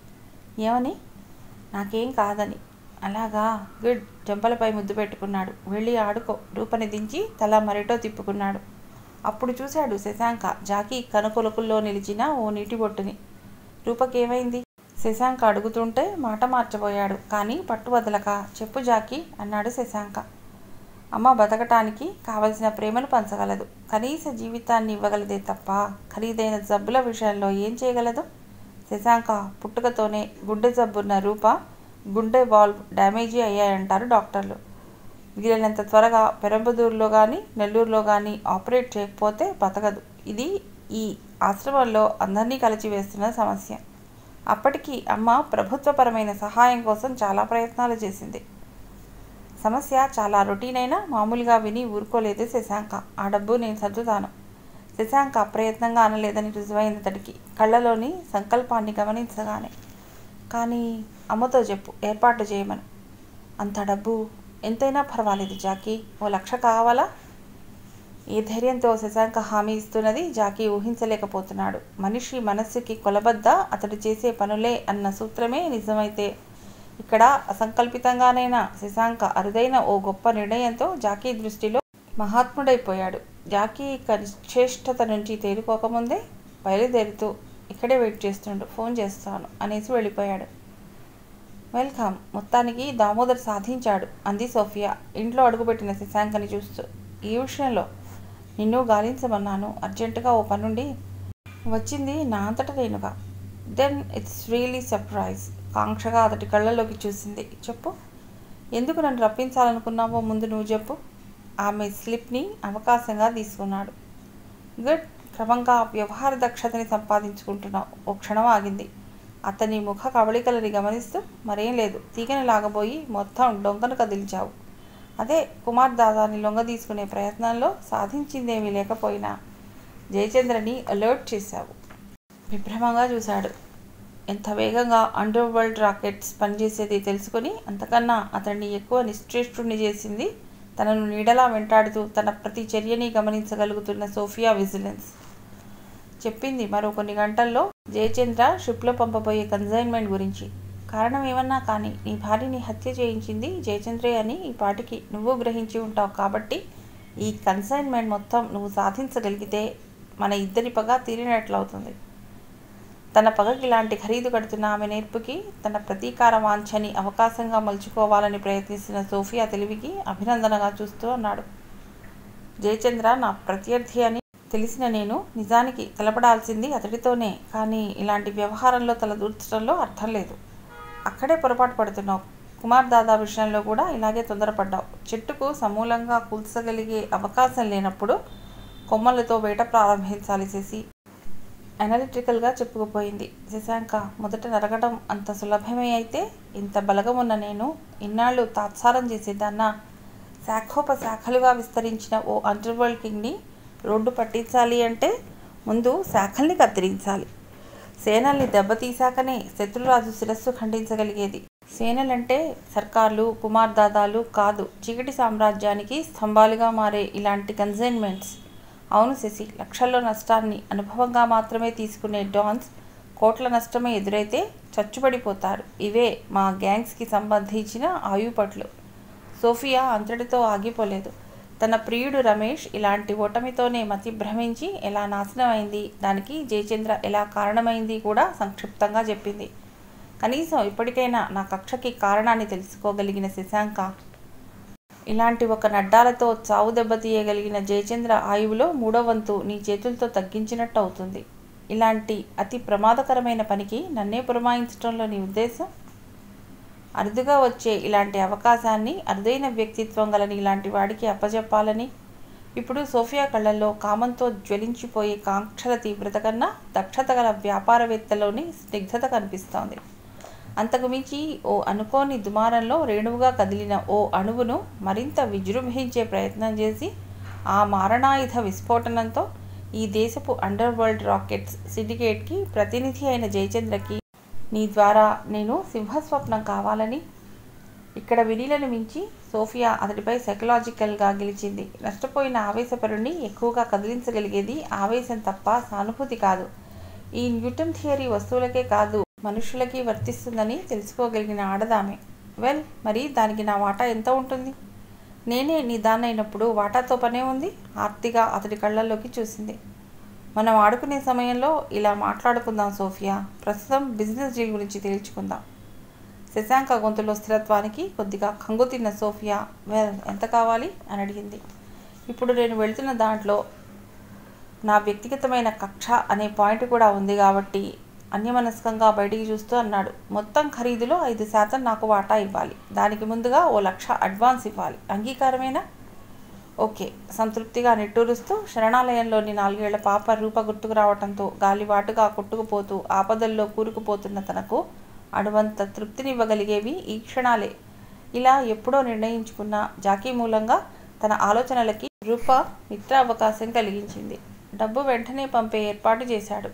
ఏమని నాకేం కాదని అలాగా గుడ్ చెంపలపై ముద్దు పెట్టుకున్నాడు వెళ్ళి ఆడుకో రూపని దించి తల మరిటో తిప్పుకున్నాడు అప్పుడు చూశాడు శశాంక జాకీ కనుకొలకుల్లో నిలిచిన ఓ నీటి బొట్టుని రూపకేమైంది శశాంక అడుగుతుంటే మాట మార్చబోయాడు కానీ పట్టు వదలక చెప్పు జాకీ అన్నాడు శశాంక అమ్మ బతకటానికి కావలసిన ప్రేమను పంచగలదు కనీస జీవితాన్ని ఇవ్వగలదే తప్ప ఖరీదైన జబ్బుల విషయంలో ఏం చేయగలదు శశాంక పుట్టుకతోనే గుండె జబ్బున్న రూప గుండె వాల్వ్ డ్యామేజీ అయ్యాయంటారు డాక్టర్లు వీలైనంత త్వరగా పెరంబదూరులో కానీ నెల్లూరులో కానీ ఆపరేట్ చేయకపోతే బతకదు ఇది ఈ ఆశ్రమంలో అందరినీ కలిచివేస్తున్న సమస్య అప్పటికి అమ్మ ప్రభుత్వపరమైన సహాయం కోసం చాలా ప్రయత్నాలు చేసింది సమస్య చాలా రొటీన్ అయినా మామూలుగా విని ఊరుకోలేదు శశాంక ఆ డబ్బు నేను సర్దుతాను శశాంక అప్రయత్నంగా అనలేదని రుజువైంది అతడికి కళ్ళలోని సంకల్పాన్ని గమనించగానే కానీ అమ్మతో చెప్పు ఏర్పాటు చేయమను అంత డబ్బు ఎంతైనా పర్వాలేదు జాకీ ఓ లక్ష కావాలా ఈ ధైర్యంతో శశాంక హామీ ఇస్తున్నది జాకీ ఊహించలేకపోతున్నాడు మనిషి మనస్సుకి కొలబద్ద అతడు చేసే పనులే అన్న సూత్రమే నిజమైతే ఇక్కడ అసంకల్పితంగానైనా శశాంక అరుదైన ఓ గొప్ప నిర్ణయంతో జాకీ దృష్టిలో మహాత్ముడైపోయాడు జాకీ ఇక నిశ్చేష్టత నుంచి తేరుకోకముందే బయలుదేరుతూ ఇక్కడే వెయిట్ చేస్తుండు ఫోన్ చేస్తాను అనేసి వెళ్ళిపోయాడు వెల్కమ్ మొత్తానికి దామోదర్ సాధించాడు అంది సోఫియా ఇంట్లో అడుగుపెట్టిన శశాంకని చూస్తూ ఈ విషయంలో నిన్ను గాలించమన్నాను అర్జెంటుగా ఓ పనుండి వచ్చింది నా అంతట నేనుగా దెన్ ఇట్స్ రియలీ సర్ప్రైజ్ కాంక్షగా అతడి కళ్ళలోకి చూసింది చెప్పు ఎందుకు నన్ను రప్పించాలనుకున్నావో ముందు నువ్వు చెప్పు ఆమె స్లిప్ని అవకాశంగా తీసుకున్నాడు గుడ్ క్రమంగా వ్యవహార దక్షతని సంపాదించుకుంటున్నావు ఓ క్షణం ఆగింది అతని ముఖ కవళికలని గమనిస్తూ మరేం లేదు తీగని లాగబోయి మొత్తం డొంకను కదిలిచావు అదే కుమార్ దాదాని లొంగ తీసుకునే ప్రయత్నంలో సాధించిందేమీ లేకపోయినా జయచంద్రని అలర్ట్ చేశావు విభ్రమంగా చూశాడు ఎంత వేగంగా అండర్ వరల్డ్ రాకెట్స్ పనిచేసేది తెలుసుకొని అంతకన్నా అతన్ని ఎక్కువ నిశ్చేష్టుణ్ణి చేసింది తనను నీడలా వెంటాడుతూ తన ప్రతి చర్యని గమనించగలుగుతున్న సోఫియా విజిలెన్స్ చెప్పింది మరో కొన్ని గంటల్లో జయచంద్ర షిప్లో పంపబోయే కన్సైన్మెంట్ గురించి కారణం ఏమన్నా కానీ నీ భార్యని హత్య చేయించింది జయచంద్రే అని ఈ పాటికి నువ్వు గ్రహించి ఉంటావు కాబట్టి ఈ కన్సైన్మెంట్ మొత్తం నువ్వు సాధించగలిగితే మన ఇద్దరి పగ తీరినట్లవుతుంది తన పగకి ఇలాంటి ఖరీదు కడుతున్న ఆమె నేర్పుకి తన ప్రతీకార వాంఛని అవకాశంగా మలుచుకోవాలని ప్రయత్నిస్తున్న సోఫియా తెలివికి అభినందనగా చూస్తూ అన్నాడు జయచంద్ర నా ప్రత్యర్థి అని తెలిసిన నేను నిజానికి తలపడాల్సింది అతడితోనే కానీ ఇలాంటి వ్యవహారంలో తలదూర్చడంలో అర్థం లేదు అక్కడే పొరపాటు పడుతున్నావు కుమార్ దాదా విషయంలో కూడా ఇలాగే తొందరపడ్డావు చెట్టుకు సమూలంగా కూల్చగలిగే అవకాశం లేనప్పుడు కొమ్మలతో వేట ప్రారంభించాలి చేసి అనలిటికల్గా చెప్పుకుపోయింది శశాంక మొదట నరగడం అంత సులభమే అయితే ఇంత బలగమున్న నేను ఇన్నాళ్ళు తాత్సారం చేసేదాన్న శాఖోపశాఖలుగా విస్తరించిన ఓ అండర్వరల్డ్ కింగ్ని రోడ్డు పట్టించాలి అంటే ముందు శాఖల్ని కత్తిరించాలి సేనల్ని దెబ్బతీశాకనే శత్రురాజు శిరస్సు ఖండించగలిగేది సేనలంటే సర్కార్లు కుమార్ దాదాలు కాదు చీకటి సామ్రాజ్యానికి స్తంభాలుగా మారే ఇలాంటి కన్సైన్మెంట్స్ అవును శశి లక్షల్లో నష్టాన్ని అనుభవంగా మాత్రమే తీసుకునే డాన్స్ కోట్ల నష్టమే ఎదురైతే చచ్చుబడిపోతారు ఇవే మా గ్యాంగ్స్కి సంబంధించిన ఆయుపట్లు సోఫియా అంతటితో ఆగిపోలేదు తన ప్రియుడు రమేష్ ఇలాంటి ఓటమితోనే మతి భ్రమించి ఎలా నాశనమైంది దానికి జయచంద్ర ఎలా కారణమైంది కూడా సంక్షిప్తంగా చెప్పింది కనీసం ఇప్పటికైనా నా కక్షకి కారణాన్ని తెలుసుకోగలిగిన శశాంక ఇలాంటి ఒక నడ్డాలతో చావు దెబ్బతీయగలిగిన జయచంద్ర ఆయువులో మూడో వంతు నీ చేతులతో తగ్గించినట్టు అవుతుంది ఇలాంటి అతి ప్రమాదకరమైన పనికి నన్నే పురమాయించడంలో నీ ఉద్దేశం అరుదుగా వచ్చే ఇలాంటి అవకాశాన్ని అరుదైన వ్యక్తిత్వం గలని ఇలాంటి వాడికి అప్పజెప్పాలని ఇప్పుడు సోఫియా కళ్ళల్లో కామంతో జ్వలించిపోయే కాంక్షల తీవ్రత కన్నా దక్షత గల వ్యాపారవేత్తలోని స్నిగ్ధత కనిపిస్తోంది అంతకు మించి ఓ అనుకోని దుమారంలో రేణువుగా కదిలిన ఓ అణువును మరింత విజృంభించే ప్రయత్నం చేసి ఆ మారణాయుధ విస్ఫోటనంతో ఈ దేశపు అండర్ వరల్డ్ రాకెట్స్ సిండికేట్కి ప్రతినిధి అయిన జయచంద్రకి నీ ద్వారా నేను సింహస్వప్నం కావాలని ఇక్కడ వినీలను మించి సోఫియా అతడిపై సైకలాజికల్గా గెలిచింది నష్టపోయిన ఆవేశపరుణ్ణి ఎక్కువగా కదిలించగలిగేది ఆవేశం తప్ప సానుభూతి కాదు ఈ న్యూటన్ థియరీ వస్తువులకే కాదు మనుషులకి వర్తిస్తుందని తెలుసుకోగలిగిన ఆడదామే వెల్ మరి దానికి నా వాటా ఎంత ఉంటుంది నేనే నీ దాన్నైనప్పుడు వాటాతో పనే ఉంది ఆర్తిగా అతడి కళ్ళల్లోకి చూసింది మనం ఆడుకునే సమయంలో ఇలా మాట్లాడుకుందాం సోఫియా ప్రస్తుతం బిజినెస్ డీల్ గురించి తేల్చుకుందాం శశాంక గొంతులో స్థిరత్వానికి కొద్దిగా కంగు తిన్న సోఫియా వెల్ ఎంత కావాలి అని అడిగింది ఇప్పుడు నేను వెళ్తున్న దాంట్లో నా వ్యక్తిగతమైన కక్ష అనే పాయింట్ కూడా ఉంది కాబట్టి అన్యమనస్కంగా బయటికి చూస్తూ అన్నాడు మొత్తం ఖరీదులో ఐదు శాతం నాకు వాటా ఇవ్వాలి దానికి ముందుగా ఓ లక్ష అడ్వాన్స్ ఇవ్వాలి అంగీకారమేనా ఓకే సంతృప్తిగా నిట్టూరుస్తూ శరణాలయంలోని నాలుగేళ్ల పాప రూప గుర్తుకు రావటంతో గాలివాటుగా కొట్టుకుపోతూ ఆపదల్లో కూరుకుపోతున్న తనకు అడువంత తృప్తినివ్వగలిగేవి ఈ క్షణాలే ఇలా ఎప్పుడో నిర్ణయించుకున్న జాకీ మూలంగా తన ఆలోచనలకి రూప మిత్ర అవకాశం కలిగించింది డబ్బు వెంటనే పంపే ఏర్పాటు చేశాడు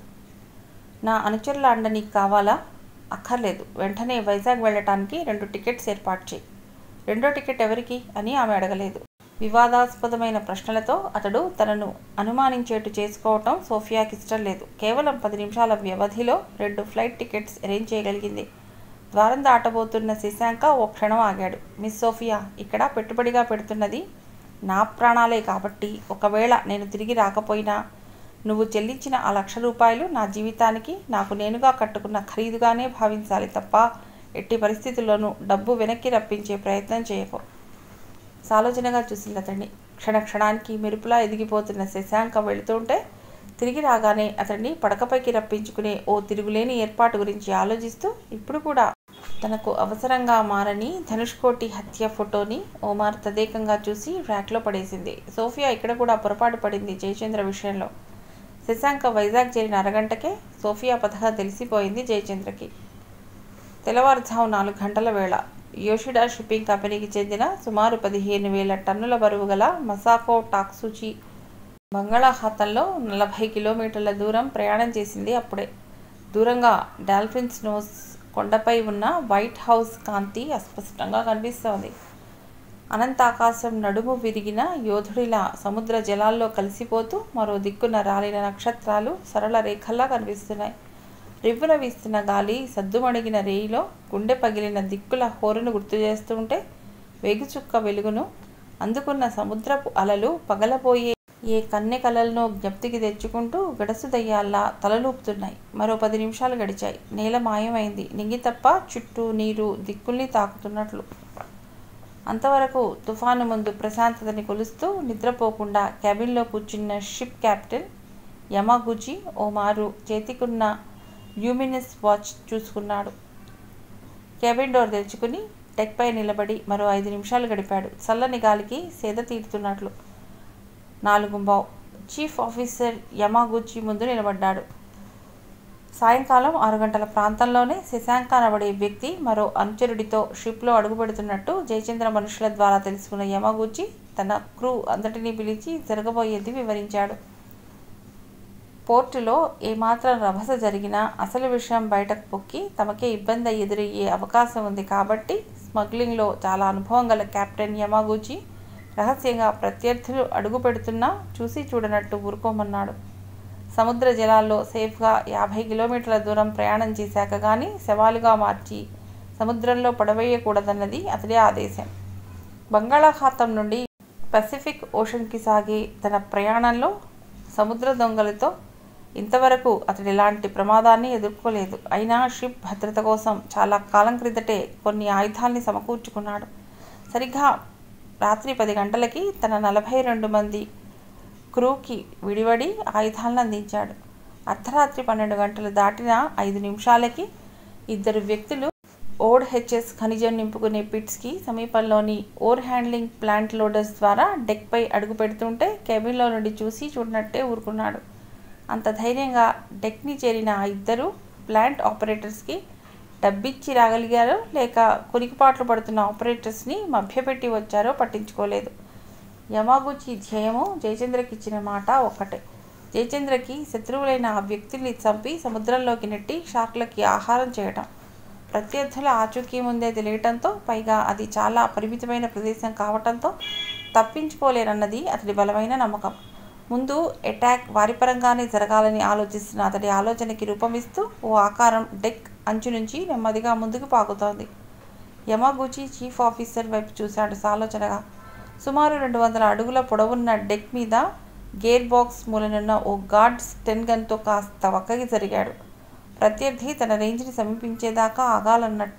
నా అనుచరుల అండ నీకు కావాలా అక్కర్లేదు వెంటనే వైజాగ్ వెళ్ళటానికి రెండు టికెట్స్ ఏర్పాటు చేయి రెండో టికెట్ ఎవరికి అని ఆమె అడగలేదు వివాదాస్పదమైన ప్రశ్నలతో అతడు తనను అనుమానించేట్టు చేసుకోవటం సోఫియాకి ఇష్టం లేదు కేవలం పది నిమిషాల వ్యవధిలో రెండు ఫ్లైట్ టికెట్స్ అరేంజ్ చేయగలిగింది ద్వారం దాటబోతున్న శశాంక ఓ క్షణం ఆగాడు మిస్ సోఫియా ఇక్కడ పెట్టుబడిగా పెడుతున్నది నా ప్రాణాలే కాబట్టి ఒకవేళ నేను తిరిగి రాకపోయినా నువ్వు చెల్లించిన ఆ లక్ష రూపాయలు నా జీవితానికి నాకు నేనుగా కట్టుకున్న ఖరీదుగానే భావించాలి తప్ప ఎట్టి పరిస్థితుల్లోనూ డబ్బు వెనక్కి రప్పించే ప్రయత్నం చేయకు సాలోచనగా చూసింది అతన్ని క్షణ క్షణానికి మెరుపులా ఎదిగిపోతున్న శశాంక వెళుతుంటే తిరిగి రాగానే అతన్ని పడకపైకి రప్పించుకునే ఓ తిరుగులేని ఏర్పాటు గురించి ఆలోచిస్తూ ఇప్పుడు కూడా తనకు అవసరంగా మారని ధనుష్కోటి హత్య ఫోటోని ఓమార్ తదేకంగా చూసి ర్యాక్లో పడేసింది సోఫియా ఇక్కడ కూడా పొరపాటు పడింది జయచంద్ర విషయంలో శశాంక వైజాగ్ చేరిన అరగంటకే సోఫియా పథకం తెలిసిపోయింది జయచంద్రకి తెల్లవారుజాము నాలుగు గంటల వేళ యోషిడా షిప్పింగ్ కంపెనీకి చెందిన సుమారు పదిహేను వేల టన్నుల బరువు గల మసాకో టాక్సూచి బంగాళాఖాతంలో నలభై కిలోమీటర్ల దూరం ప్రయాణం చేసింది అప్పుడే దూరంగా డాల్ఫిన్స్ నోస్ కొండపై ఉన్న వైట్ హౌస్ కాంతి అస్పష్టంగా కనిపిస్తోంది అనంతాకాశం నడుము విరిగిన యోధుడిలా సముద్ర జలాల్లో కలిసిపోతూ మరో దిక్కున రాలిన నక్షత్రాలు సరళ రేఖల్లా కనిపిస్తున్నాయి రివ్వున వీస్తున్న గాలి సద్దుమణిగిన రేయిలో గుండె పగిలిన దిక్కుల హోరును గుర్తు చేస్తుంటే వేగుచుక్క వెలుగును అందుకున్న సముద్రపు అలలు పగలబోయే ఏ కన్నె కలలను జ్ఞప్తికి తెచ్చుకుంటూ గడసు దయ్యాల్లా తలలూపుతున్నాయి మరో పది నిమిషాలు గడిచాయి నేల మాయమైంది నింగి తప్ప చుట్టూ నీరు దిక్కుల్ని తాకుతున్నట్లు అంతవరకు తుఫాను ముందు ప్రశాంతతని కొలుస్తూ నిద్రపోకుండా క్యాబిన్లో కూర్చున్న షిప్ కెప్టెన్ యమాగుచి ఓ మారు చేతికున్న ల్యూమినస్ వాచ్ చూసుకున్నాడు క్యాబిన్ డోర్ తెరుచుకుని డెక్పై నిలబడి మరో ఐదు నిమిషాలు గడిపాడు చల్లని గాలికి సేద తీరుతున్నట్లు నాలుగు బావ్ చీఫ్ ఆఫీసర్ యమాగుచి ముందు నిలబడ్డాడు సాయంకాలం ఆరు గంటల ప్రాంతంలోనే శశాంక అనబడే వ్యక్తి మరో అనుచరుడితో షిప్లో అడుగుపెడుతున్నట్టు జయచంద్ర మనుషుల ద్వారా తెలుసుకున్న యమగూచి తన క్రూ అంతటినీ పిలిచి జరగబోయేది వివరించాడు పోర్టులో ఏమాత్రం రభస జరిగినా అసలు విషయం బయటకు పొక్కి తమకే ఇబ్బంది ఎదురయ్యే అవకాశం ఉంది కాబట్టి స్మగ్లింగ్లో చాలా అనుభవం గల కెప్టెన్ యమాగూచి రహస్యంగా ప్రత్యర్థులు అడుగు పెడుతున్నా చూసి చూడనట్టు ఊరుకోమన్నాడు సముద్ర జలాల్లో సేఫ్గా యాభై కిలోమీటర్ల దూరం ప్రయాణం చేశాక కానీ శవాలుగా మార్చి సముద్రంలో పడవేయకూడదన్నది అతడి ఆదేశం బంగాళాఖాతం నుండి పసిఫిక్ ఓషన్కి సాగే తన ప్రయాణంలో సముద్ర దొంగలతో ఇంతవరకు అతడు ఎలాంటి ప్రమాదాన్ని ఎదుర్కోలేదు అయినా షిప్ భద్రత కోసం చాలా కాలం క్రితటే కొన్ని ఆయుధాల్ని సమకూర్చుకున్నాడు సరిగ్గా రాత్రి పది గంటలకి తన నలభై రెండు మంది క్రూకి విడివడి ఆయుధాలను అందించాడు అర్ధరాత్రి పన్నెండు గంటలు దాటిన ఐదు నిమిషాలకి ఇద్దరు వ్యక్తులు ఓడ్ హెచ్ఎస్ ఖనిజం నింపుకునే పిట్స్కి సమీపంలోని ఓర్ హ్యాండ్లింగ్ ప్లాంట్ లోడర్స్ ద్వారా డెక్పై అడుగు పెడుతుంటే కెబిన్లో నుండి చూసి చూడనట్టే ఊరుకున్నాడు అంత ధైర్యంగా డెక్ని చేరిన ఆ ఇద్దరు ప్లాంట్ ఆపరేటర్స్కి డబ్బిచ్చి రాగలిగారో లేక కొరికిపాట్లు పడుతున్న ఆపరేటర్స్ని మభ్యపెట్టి వచ్చారో పట్టించుకోలేదు యమాగుచి ధ్యేయము జయచంద్రకి ఇచ్చిన మాట ఒక్కటే జయచంద్రకి శత్రువులైన ఆ వ్యక్తుల్ని చంపి సముద్రంలోకి నెట్టి షార్క్లకి ఆహారం చేయటం ప్రత్యర్థుల ఆచూకీ ముందే తెలియటంతో పైగా అది చాలా పరిమితమైన ప్రదేశం కావటంతో తప్పించుకోలేనన్నది అతడి బలమైన నమ్మకం ముందు అటాక్ వారి పరంగానే జరగాలని ఆలోచిస్తున్న అతడి ఆలోచనకి రూపమిస్తూ ఓ ఆకారం డెక్ అంచు నుంచి నెమ్మదిగా ముందుకు పాకుతోంది యమాగుచి చీఫ్ ఆఫీసర్ వైపు చూశాడు సాలోచనగా సుమారు రెండు వందల అడుగుల పొడవున్న డెక్ మీద గేర్ బాక్స్ మూలనున్న ఓ గార్డ్ స్టెన్ గన్తో కాస్త వక్కకి జరిగాడు ప్రత్యర్థి తన రేంజ్ని సమీపించేదాకా ఆగాలన్నట్టు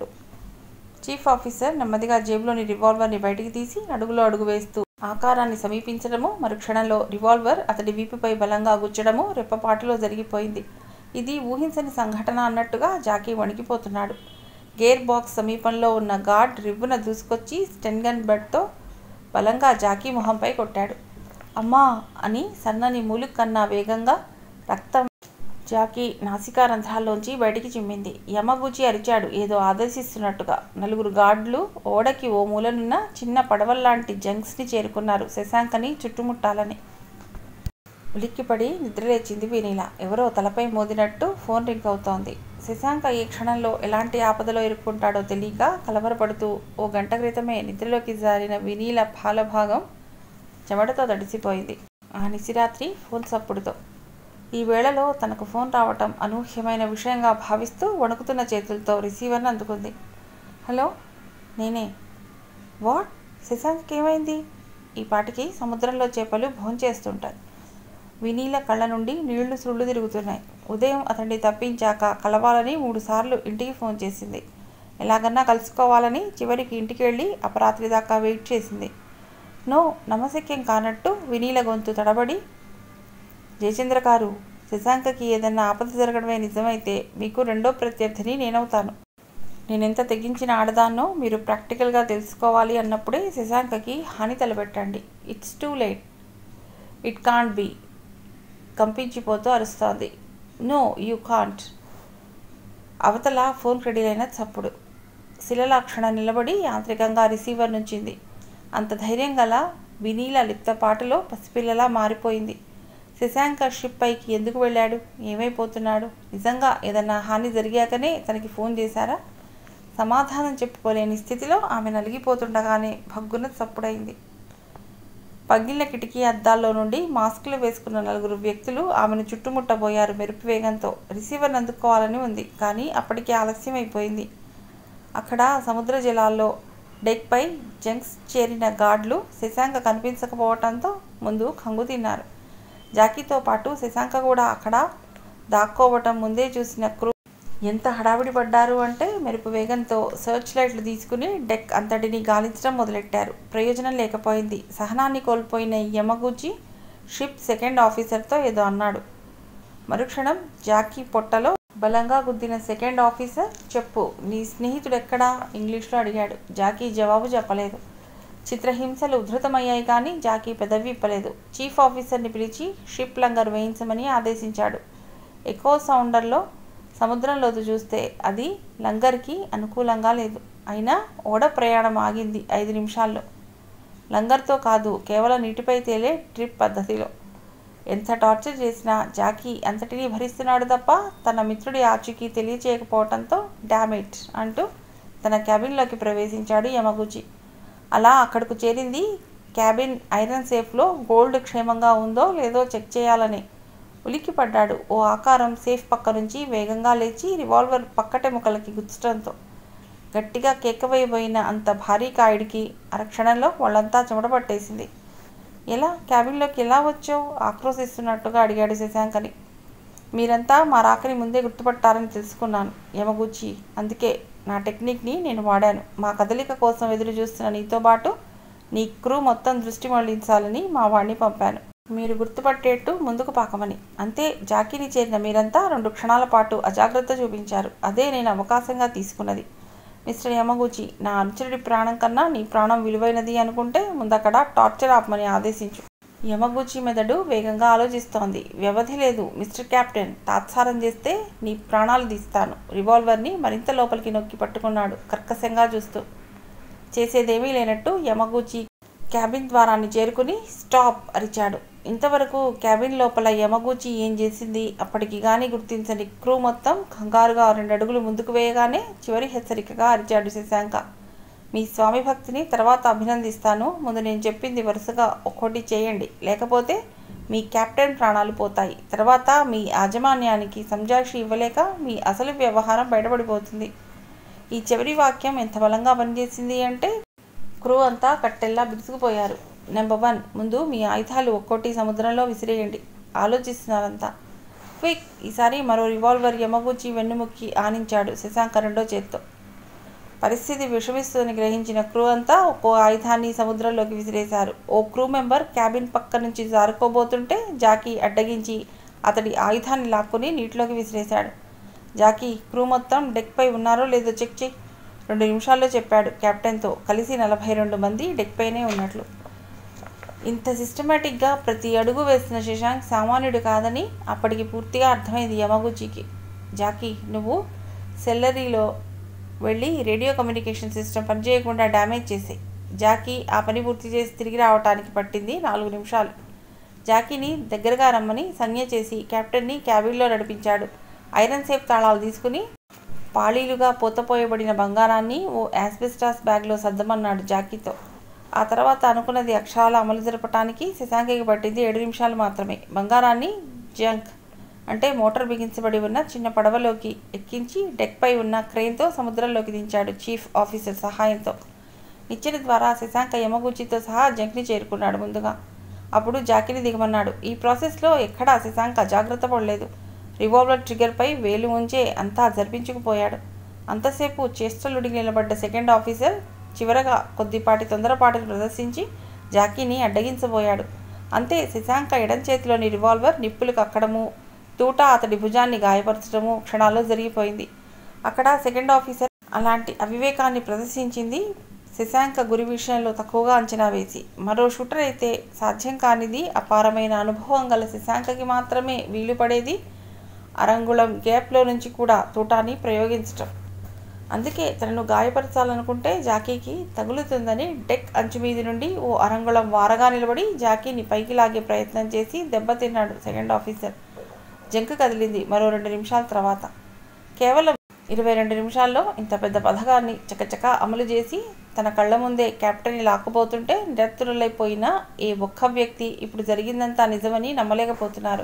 చీఫ్ ఆఫీసర్ నెమ్మదిగా జేబులోని రివాల్వర్ని బయటికి తీసి అడుగులో అడుగు వేస్తూ ఆకారాన్ని సమీపించడము మరుక్షణంలో రివాల్వర్ అతడి వీపుపై బలంగా గుచ్చడము రెప్పపాటులో జరిగిపోయింది ఇది ఊహించని సంఘటన అన్నట్టుగా జాకీ వణికిపోతున్నాడు గేర్ బాక్స్ సమీపంలో ఉన్న గార్డ్ రివ్వున దూసుకొచ్చి స్టెన్ గన్ బెడ్తో బలంగా జాకీ మొహంపై కొట్టాడు అమ్మా అని సన్నని మూలుగు కన్నా వేగంగా రక్తం జాకీ నాసికా రంధ్రాల్లోంచి బయటికి చిమ్మింది యమగూచి అరిచాడు ఏదో ఆదేశిస్తున్నట్టుగా నలుగురు గార్డులు ఓడకి ఓ మూలనున్న చిన్న పడవల్లాంటి జంక్స్ని చేరుకున్నారు శశాంకని చుట్టుముట్టాలని ఉలిక్కిపడి నిద్రలేచింది వినీల ఎవరో తలపై మోదినట్టు ఫోన్ రింగ్ అవుతోంది శశాంక ఈ క్షణంలో ఎలాంటి ఆపదలో ఇరుక్కుంటాడో తెలియక కలవరపడుతూ ఓ గంట క్రితమే నిద్రలోకి జారిన వినీల పాలభాగం చెమటతో తడిసిపోయింది ఆ నిశిరాత్రి ఫోన్ సప్పుడుతో ఈ వేళలో తనకు ఫోన్ రావటం అనూహ్యమైన విషయంగా భావిస్తూ వణుకుతున్న చేతులతో రిసీవర్ని అందుకుంది హలో నేనే వాట్ శశాంక్కి ఏమైంది ఈ పాటికి సముద్రంలో చేపలు భోంచేస్తుంటాయి వినీల కళ్ళ నుండి నీళ్లు సుళ్ళు తిరుగుతున్నాయి ఉదయం అతన్ని తప్పించాక కలవాలని మూడుసార్లు ఇంటికి ఫోన్ చేసింది ఎలాగన్నా కలుసుకోవాలని చివరికి ఇంటికి వెళ్ళి అపరాత్రి దాకా వెయిట్ చేసింది నో నమశక్యం కానట్టు వినీల గొంతు తడబడి జయచంద్ర గారు శశాంకకి ఏదన్నా ఆపద జరగడమే నిజమైతే మీకు రెండో ప్రత్యర్థిని నేనవుతాను నేనెంత తెగించిన ఆడదాన్నో మీరు ప్రాక్టికల్గా తెలుసుకోవాలి అన్నప్పుడే శశాంకకి హాని తలపెట్టండి it's too late it can't be కంపించిపోతూ అరుస్తోంది నో యూ కాంట్ అవతల ఫోన్ క్రెడిలైన చప్పుడు శిలలాక్షణ నిలబడి యాంత్రికంగా రిసీవర్ నుంచింది అంత ధైర్యం గల వినీల లిప్తపాటులో పసిపిల్లలా మారిపోయింది శశాంక షిప్ పైకి ఎందుకు వెళ్ళాడు ఏమైపోతున్నాడు నిజంగా ఏదన్నా హాని జరిగాకనే తనకి ఫోన్ చేశారా సమాధానం చెప్పుకోలేని స్థితిలో ఆమె నలిగిపోతుండగానే భగ్గున చప్పుడైంది పగిలిన కిటికీ అద్దాల్లో నుండి మాస్కులు వేసుకున్న నలుగురు వ్యక్తులు ఆమెను చుట్టుముట్టబోయారు మెరుపు వేగంతో రిసీవర్ని అందుకోవాలని ఉంది కానీ అప్పటికే ఆలస్యమైపోయింది అక్కడ సముద్ర జలాల్లో డెక్పై జంక్స్ చేరిన గార్డులు శశాంక కనిపించకపోవడంతో ముందు కంగు తిన్నారు జాకీతో పాటు శశాంక కూడా అక్కడ దాక్కోవటం ముందే చూసిన క్రూ ఎంత హడావిడి పడ్డారు అంటే మెరుపు వేగంతో సర్చ్ లైట్లు తీసుకుని డెక్ అంతటిని గాలించడం మొదలెట్టారు ప్రయోజనం లేకపోయింది సహనాన్ని కోల్పోయిన యమగూచి షిప్ సెకండ్ ఆఫీసర్తో ఏదో అన్నాడు మరుక్షణం జాకీ పొట్టలో బలంగా గుద్దిన సెకండ్ ఆఫీసర్ చెప్పు నీ స్నేహితుడు ఎక్కడా ఇంగ్లీష్లో అడిగాడు జాకీ జవాబు చెప్పలేదు చిత్రహింసలు ఉధృతమయ్యాయి కానీ జాకీ పెదవి ఇప్పలేదు చీఫ్ ఆఫీసర్ని పిలిచి షిప్ లంగర్ వేయించమని ఆదేశించాడు ఎకో సౌండర్లో సముద్రం లోతు చూస్తే అది లంగర్కి అనుకూలంగా లేదు అయినా ఓడ ప్రయాణం ఆగింది ఐదు నిమిషాల్లో లంగర్తో కాదు కేవలం నీటిపై తేలే ట్రిప్ పద్ధతిలో ఎంత టార్చర్ చేసినా జాకీ అంతటినీ భరిస్తున్నాడు తప్ప తన మిత్రుడి ఆచూకీ తెలియచేయకపోవడంతో డామిట్ అంటూ తన క్యాబిన్లోకి ప్రవేశించాడు యమగుచి అలా అక్కడకు చేరింది క్యాబిన్ ఐరన్ సేఫ్లో గోల్డ్ క్షేమంగా ఉందో లేదో చెక్ చేయాలని ఉలిక్కిపడ్డాడు ఓ ఆకారం సేఫ్ పక్క నుంచి వేగంగా లేచి రివాల్వర్ పక్కటెముకలకి గుచ్చడంతో గట్టిగా కేకవేయబోయిన అంత భారీ కాయుడికి అరక్షణంలో వాళ్ళంతా చెమట పట్టేసింది ఎలా క్యాబిన్లోకి ఎలా వచ్చావు ఆక్రోశిస్తున్నట్టుగా అడిగాడు శశాంకని మీరంతా మా రాకని ముందే గుర్తుపట్టారని తెలుసుకున్నాను యమగూచి అందుకే నా టెక్నిక్ని నేను వాడాను మా కదలిక కోసం ఎదురు చూస్తున్న నీతో పాటు నీ క్రూ మొత్తం దృష్టి మళ్లించాలని మా వాడిని పంపాను మీరు గుర్తుపట్టేట్టు ముందుకు పాకమని అంతే జాకీని చేరిన మీరంతా రెండు క్షణాల పాటు అజాగ్రత్త చూపించారు అదే నేను అవకాశంగా తీసుకున్నది మిస్టర్ యమగూచి నా అనుచరుడి ప్రాణం కన్నా నీ ప్రాణం విలువైనది అనుకుంటే ముందక్కడ టార్చర్ ఆపమని ఆదేశించు యమగూచి మెదడు వేగంగా ఆలోచిస్తోంది వ్యవధి లేదు మిస్టర్ కెప్టెన్ తాత్సారం చేస్తే నీ ప్రాణాలు తీస్తాను రివాల్వర్ని మరింత లోపలికి నొక్కి పట్టుకున్నాడు కర్కశంగా చూస్తూ చేసేదేమీ లేనట్టు యమగూచి క్యాబిన్ ద్వారాన్ని చేరుకుని స్టాప్ అరిచాడు ఇంతవరకు క్యాబిన్ లోపల యమగూచి ఏం చేసింది అప్పటికి గాని గుర్తించని క్రూ మొత్తం కంగారుగా రెండు అడుగులు ముందుకు వేయగానే చివరి హెచ్చరికగా అరిచాడు శశాంక మీ స్వామి భక్తిని తర్వాత అభినందిస్తాను ముందు నేను చెప్పింది వరుసగా ఒక్కోటి చేయండి లేకపోతే మీ కెప్టెన్ ప్రాణాలు పోతాయి తర్వాత మీ యాజమాన్యానికి సంజాక్షి ఇవ్వలేక మీ అసలు వ్యవహారం బయటపడిపోతుంది ఈ చివరి వాక్యం ఎంత బలంగా పనిచేసింది అంటే క్రూ అంతా కట్టెల్లా బిగుసుకుపోయారు నెంబర్ వన్ ముందు మీ ఆయుధాలు ఒక్కోటి సముద్రంలో విసిరేయండి ఆలోచిస్తున్నారంతా క్విక్ ఈసారి మరో రివాల్వర్ యమగూచి వెన్నుముక్కి ఆనించాడు శశాంక రెండో చేత్తో పరిస్థితి విషమిస్తుందని గ్రహించిన క్రూ అంతా ఒక్కో ఆయుధాన్ని సముద్రంలోకి విసిరేశారు ఓ క్రూ మెంబర్ క్యాబిన్ పక్క నుంచి జారుకోబోతుంటే జాకీ అడ్డగించి అతడి ఆయుధాన్ని లాక్కుని నీటిలోకి విసిరేశాడు జాకీ క్రూ మొత్తం డెక్పై ఉన్నారో లేదో చెక్ చేయి రెండు నిమిషాల్లో చెప్పాడు కెప్టెన్తో కలిసి నలభై రెండు మంది డెక్పైనే ఉన్నట్లు ఇంత సిస్టమేటిక్గా ప్రతి అడుగు వేసిన శశాంక్ సామాన్యుడు కాదని అప్పటికి పూర్తిగా అర్థమైంది యమగుచికి జాకీ నువ్వు సెల్లరీలో వెళ్ళి రేడియో కమ్యూనికేషన్ సిస్టమ్ పనిచేయకుండా డ్యామేజ్ చేసాయి జాకీ ఆ పని పూర్తి చేసి తిరిగి రావటానికి పట్టింది నాలుగు నిమిషాలు జాకీని దగ్గరగా రమ్మని సంజ్ఞ చేసి కెప్టెన్ని క్యాబిన్లో నడిపించాడు ఐరన్ సేఫ్ తాళాలు తీసుకుని పాళీలుగా పోతపోయబడిన బంగారాన్ని ఓ యాస్బెస్టాస్ బ్యాగ్లో సర్దమన్నాడు జాకీతో ఆ తర్వాత అనుకున్నది అక్షరాల అమలు జరపటానికి శశాంకకి పట్టింది ఏడు నిమిషాలు మాత్రమే బంగారాన్ని జంక్ అంటే మోటార్ బిగించబడి ఉన్న చిన్న పడవలోకి ఎక్కించి డెక్పై ఉన్న క్రెయిన్తో సముద్రంలోకి దించాడు చీఫ్ ఆఫీసర్ సహాయంతో నిచ్చెన ద్వారా శశాంక యమగూచితో సహా జంక్ని చేరుకున్నాడు ముందుగా అప్పుడు జాకిని దిగమన్నాడు ఈ ప్రాసెస్లో ఎక్కడా శశాంక జాగ్రత్త పడలేదు రివాల్వర్ ట్రిగర్పై వేలు ఉంచే అంతా జరిపించుకుపోయాడు అంతసేపు చేష్టలుడికి నిలబడ్డ సెకండ్ ఆఫీసర్ చివరగా కొద్దిపాటి తొందరపాటును ప్రదర్శించి జాకీని అడ్డగించబోయాడు అంతే శశాంక ఎడం చేతిలోని రివాల్వర్ నిప్పులు కక్కడము తూట అతడి భుజాన్ని గాయపరచడము క్షణాల్లో జరిగిపోయింది అక్కడ సెకండ్ ఆఫీసర్ అలాంటి అవివేకాన్ని ప్రదర్శించింది శశాంక గురి విషయంలో తక్కువగా అంచనా వేసి మరో షూటర్ అయితే సాధ్యం కానిది అపారమైన అనుభవం గల శశాంకకి మాత్రమే వీలు పడేది అరంగుళం గ్యాప్లో నుంచి కూడా తూటాన్ని ప్రయోగించటం అందుకే తనను గాయపరచాలనుకుంటే జాకీకి తగులుతుందని డెక్ అంచు మీది నుండి ఓ అరంగుళం వారగా నిలబడి జాకీని పైకి లాగే ప్రయత్నం చేసి దెబ్బతిన్నాడు సెకండ్ ఆఫీసర్ జంక్ కదిలింది మరో రెండు నిమిషాల తర్వాత కేవలం ఇరవై రెండు నిమిషాల్లో ఇంత పెద్ద పథకాన్ని చకచక అమలు చేసి తన కళ్ళ ముందే కెప్టెన్ని లాక్కుపోతుంటే నిరత్తులైపోయిన ఏ ఒక్క వ్యక్తి ఇప్పుడు జరిగిందంతా నిజమని నమ్మలేకపోతున్నారు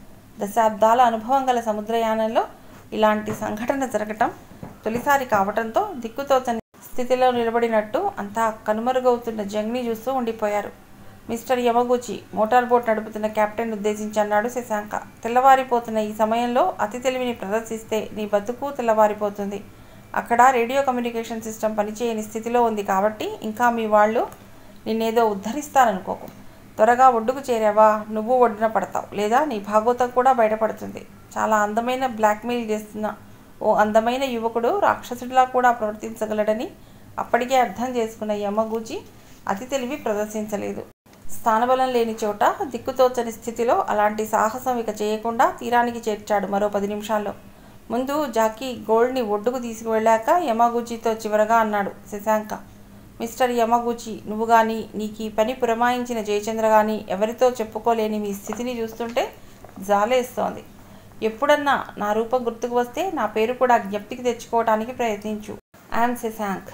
దశాబ్దాల అనుభవం గల సముద్రయానంలో ఇలాంటి సంఘటన జరగటం తొలిసారి కావటంతో దిక్కుతోచని స్థితిలో నిలబడినట్టు అంతా కనుమరుగవుతున్న జంగ్ని చూస్తూ ఉండిపోయారు మిస్టర్ యమగూచి మోటార్ బోట్ నడుపుతున్న కెప్టెన్ ఉద్దేశించి అన్నాడు శశాంక తెల్లవారిపోతున్న ఈ సమయంలో అతి తెలివిని ప్రదర్శిస్తే నీ బతుకు తెల్లవారిపోతుంది అక్కడ రేడియో కమ్యూనికేషన్ సిస్టమ్ పనిచేయని స్థితిలో ఉంది కాబట్టి ఇంకా మీ వాళ్ళు నిన్నేదో ఉద్ధరిస్తారనుకోకు త్వరగా ఒడ్డుకు చేరావా నువ్వు ఒడ్డున పడతావు లేదా నీ భాగోతం కూడా బయటపడుతుంది చాలా అందమైన బ్లాక్మెయిల్ చేస్తున్న ఓ అందమైన యువకుడు రాక్షసుడిలా కూడా ప్రవర్తించగలడని అప్పటికే అర్థం చేసుకున్న యమగూచి అతి తెలివి ప్రదర్శించలేదు స్థానబలం లేని చోట దిక్కుతోచని స్థితిలో అలాంటి సాహసం ఇక చేయకుండా తీరానికి చేర్చాడు మరో పది నిమిషాల్లో ముందు జాకీ గోల్డ్ని ఒడ్డుకు తీసుకువెళ్ళాక యమగూచితో చివరగా అన్నాడు శశాంక మిస్టర్ యమగూచి నువ్వు కానీ నీకు ఈ పని పురమాయించిన జయచంద్ర కానీ ఎవరితో చెప్పుకోలేని మీ స్థితిని చూస్తుంటే జాలేస్తోంది ఎప్పుడన్నా నా రూపం గుర్తుకు వస్తే నా పేరు కూడా జ్ఞప్తికి తెచ్చుకోవడానికి ప్రయత్నించు ఐఎమ్ శశాంక్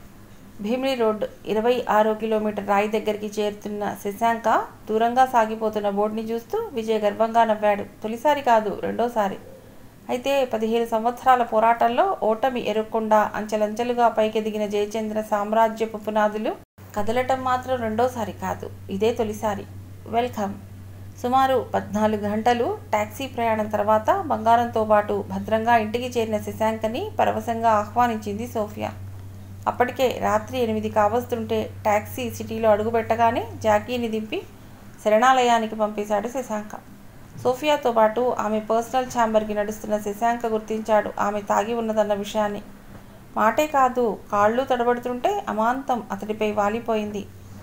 భీమిలి రోడ్ ఇరవై ఆరో కిలోమీటర్ రాయి దగ్గరికి చేరుతున్న శశాంక దూరంగా సాగిపోతున్న బోర్డుని చూస్తూ విజయ గర్వంగా నవ్వాడు తొలిసారి కాదు రెండోసారి అయితే పదిహేను సంవత్సరాల పోరాటంలో ఓటమి ఎరుక్కుండా అంచెలంచెలుగా పైకెదిగిన జయచంద్ర సామ్రాజ్యపు పునాదులు కదలటం మాత్రం రెండోసారి కాదు ఇదే తొలిసారి వెల్కమ్ సుమారు పద్నాలుగు గంటలు టాక్సీ ప్రయాణం తర్వాత బంగారంతో పాటు భద్రంగా ఇంటికి చేరిన శశాంకని పరవశంగా ఆహ్వానించింది సోఫియా అప్పటికే రాత్రి ఎనిమిది కావస్తుంటే టాక్సీ సిటీలో అడుగుపెట్టగానే జాకీని దింపి శరణాలయానికి పంపేశాడు శశాంక సోఫియాతో పాటు ఆమె పర్సనల్ ఛాంబర్కి నడుస్తున్న శశాంక గుర్తించాడు ఆమె తాగి ఉన్నదన్న విషయాన్ని మాటే కాదు కాళ్ళు తడబడుతుంటే అమాంతం అతడిపై వాలిపోయింది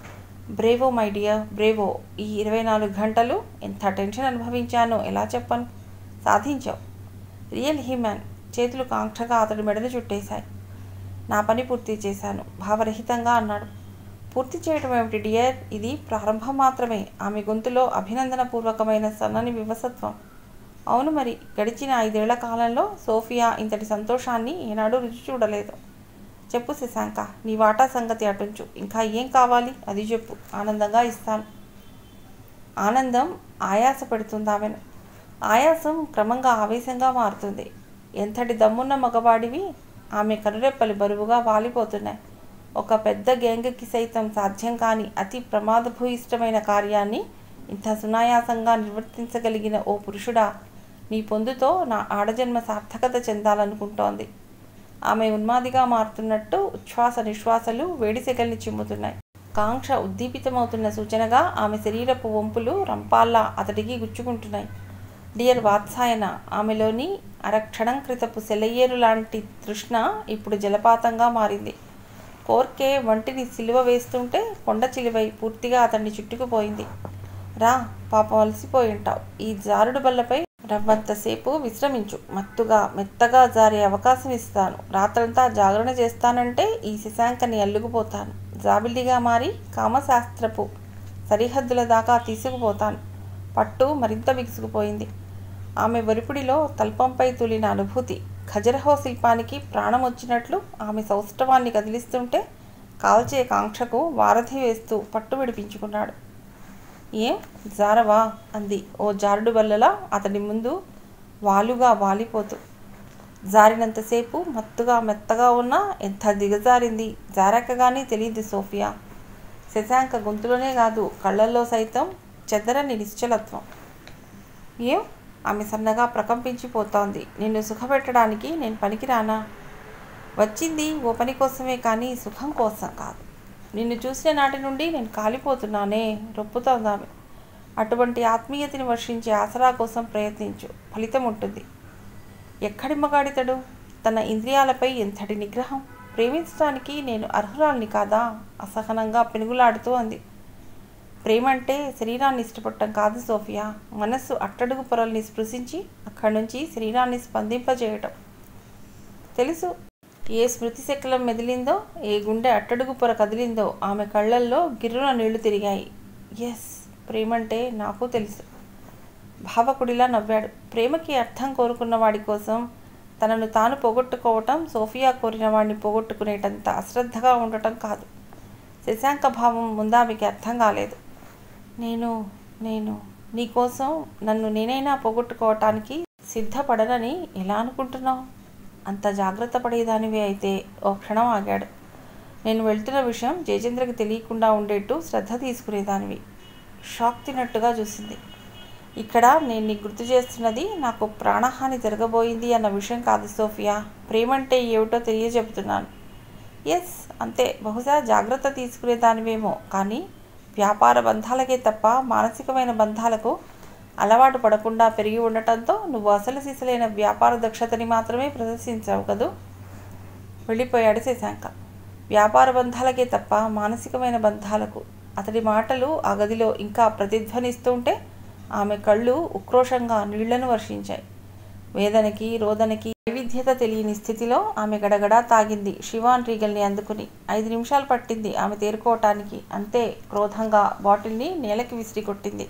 బ్రేవో మై డియర్ బ్రేవో ఈ ఇరవై నాలుగు గంటలు ఎంత టెన్షన్ అనుభవించానో ఎలా చెప్పను సాధించావు రియల్ హ్యూమన్ చేతులు కాంక్షగా అతడి మెడను చుట్టేశాయి నా పని పూర్తి చేశాను భావరహితంగా అన్నాడు పూర్తి చేయటం ఏమిటి డియర్ ఇది ప్రారంభం మాత్రమే ఆమె గొంతులో అభినందనపూర్వకమైన సన్నని వివసత్వం అవును మరి గడిచిన ఐదేళ్ల కాలంలో సోఫియా ఇంతటి సంతోషాన్ని ఏనాడు రుచి చూడలేదు చెప్పు శశాంక నీ వాటా సంగతి అటుంచు ఇంకా ఏం కావాలి అది చెప్పు ఆనందంగా ఇస్తాను ఆనందం ఆయాస పెడుతుంది ఆమెను ఆయాసం క్రమంగా ఆవేశంగా మారుతుంది ఎంతటి దమ్మున్న మగవాడివి ఆమె కనురెప్పలు బరువుగా వాలిపోతున్నాయి ఒక పెద్ద గ్యాంగ్కి సైతం సాధ్యం కాని అతి ప్రమాదభూయిష్టమైన కార్యాన్ని ఇంత సునాయాసంగా నిర్వర్తించగలిగిన ఓ పురుషుడా నీ పొందుతో నా ఆడజన్మ సార్థకత చెందాలనుకుంటోంది ఆమె ఉన్మాదిగా మారుతున్నట్టు ఉచ్ఛ్వాస నిశ్వాసలు వేడిసెగల్ని చిమ్ముతున్నాయి కాంక్ష ఉద్దీపితమవుతున్న సూచనగా ఆమె శరీరపు వంపులు రంపాల్లా అతడికి గుచ్చుకుంటున్నాయి డియర్ వాత్సాయన ఆమెలోని అరక్షణం క్రితపు సెలయేరు లాంటి తృష్ణ ఇప్పుడు జలపాతంగా మారింది కోర్కే వంటిని సిలువ వేస్తుంటే కొండ చిలువై పూర్తిగా అతన్ని చుట్టుకుపోయింది రా పాపం అలసిపోయి ఉంటావు ఈ జారుడు బల్లపై రవ్వంతసేపు విశ్రమించు మత్తుగా మెత్తగా జారే అవకాశం ఇస్తాను రాత్రంతా జాగరణ చేస్తానంటే ఈ శశాంకని అల్లుకుపోతాను జాబిల్లిగా మారి కామశాస్త్రపు సరిహద్దుల దాకా తీసుకుపోతాను పట్టు మరింత బిగుసుకుపోయింది ఆమె వరిపుడిలో తల్పంపై తులిన అనుభూతి ఖజరహో శిల్పానికి ప్రాణం వచ్చినట్లు ఆమె సౌష్ఠవాన్ని కదిలిస్తుంటే కాల్చే కాంక్షకు వారధి వేస్తూ పట్టు విడిపించుకున్నాడు ఏం జారవా అంది ఓ జారుడు బల్లలా అతడి ముందు వాలుగా వాలిపోతూ జారినంతసేపు మత్తుగా మెత్తగా ఉన్నా ఎంత దిగజారింది జారాక కానీ తెలియదు సోఫియా శశాంక గొంతులోనే కాదు కళ్ళల్లో సైతం చెదరని నిశ్చలత్వం ఏం ఆమె సన్నగా ప్రకంపించిపోతోంది నిన్ను సుఖపెట్టడానికి నేను పనికిరానా వచ్చింది ఓ పని కోసమే కానీ సుఖం కోసం కాదు నిన్ను చూసిన నాటి నుండి నేను కాలిపోతున్నానే రొప్పుతోంది ఆమె అటువంటి ఆత్మీయతని వర్షించే ఆసరా కోసం ప్రయత్నించు ఫలితం ఉంటుంది ఎక్కడి మగాడితడు తన ఇంద్రియాలపై ఎంతటి నిగ్రహం ప్రేమించడానికి నేను అర్హురాల్ని కాదా అసహనంగా పెనుగులాడుతూ అంది ప్రేమంటే శరీరాన్ని ఇష్టపడటం కాదు సోఫియా మనస్సు అట్టడుగు పొరల్ని స్పృశించి అక్కడి నుంచి శరీరాన్ని స్పందింపజేయటం తెలుసు ఏ స్మృతి శకలం మెదిలిందో ఏ గుండె అట్టడుగు పొర కదిలిందో ఆమె కళ్ళల్లో గిర్రున నీళ్లు తిరిగాయి ఎస్ ప్రేమంటే నాకు తెలుసు భావకుడిలా నవ్వాడు ప్రేమకి అర్థం కోరుకున్న వాడి కోసం తనను తాను పోగొట్టుకోవటం సోఫియా కోరిన వాడిని పోగొట్టుకునేటంత అశ్రద్ధగా ఉండటం కాదు శశాంక భావం ముందామెకి అర్థం కాలేదు నేను నేను నీకోసం నన్ను నేనైనా పోగొట్టుకోవటానికి సిద్ధపడనని ఎలా అనుకుంటున్నావు అంత జాగ్రత్త పడేదానివి అయితే ఓ క్షణం ఆగాడు నేను వెళ్తున్న విషయం జయచంద్రకి తెలియకుండా ఉండేట్టు శ్రద్ధ తీసుకునేదానివి షాక్ తిన్నట్టుగా చూసింది ఇక్కడ నేను నీకు గుర్తు చేస్తున్నది నాకు ప్రాణహాని జరగబోయింది అన్న విషయం కాదు సోఫియా ప్రేమంటే ఏమిటో తెలియజెబుతున్నాను ఎస్ అంతే బహుశా జాగ్రత్త తీసుకునేదానివేమో కానీ వ్యాపార బంధాలకే తప్ప మానసికమైన బంధాలకు అలవాటు పడకుండా పెరిగి ఉండటంతో నువ్వు అసలు సిసలైన వ్యాపార దక్షతని మాత్రమే ప్రదర్శించావు కదూ వెళ్ళిపోయాడు శశాంక వ్యాపార బంధాలకే తప్ప మానసికమైన బంధాలకు అతడి మాటలు ఆ గదిలో ఇంకా ప్రతిధ్వనిస్తుంటే ఆమె కళ్ళు ఉక్రోషంగా నీళ్లను వర్షించాయి వేదనకి రోదనకి వైవిధ్యత తెలియని స్థితిలో ఆమె గడగడా తాగింది శివాన్ రీగల్ని అందుకుని ఐదు నిమిషాలు పట్టింది ఆమె తేరుకోవటానికి అంతే క్రోధంగా బాటిల్ని నేలకి విసిరి కొట్టింది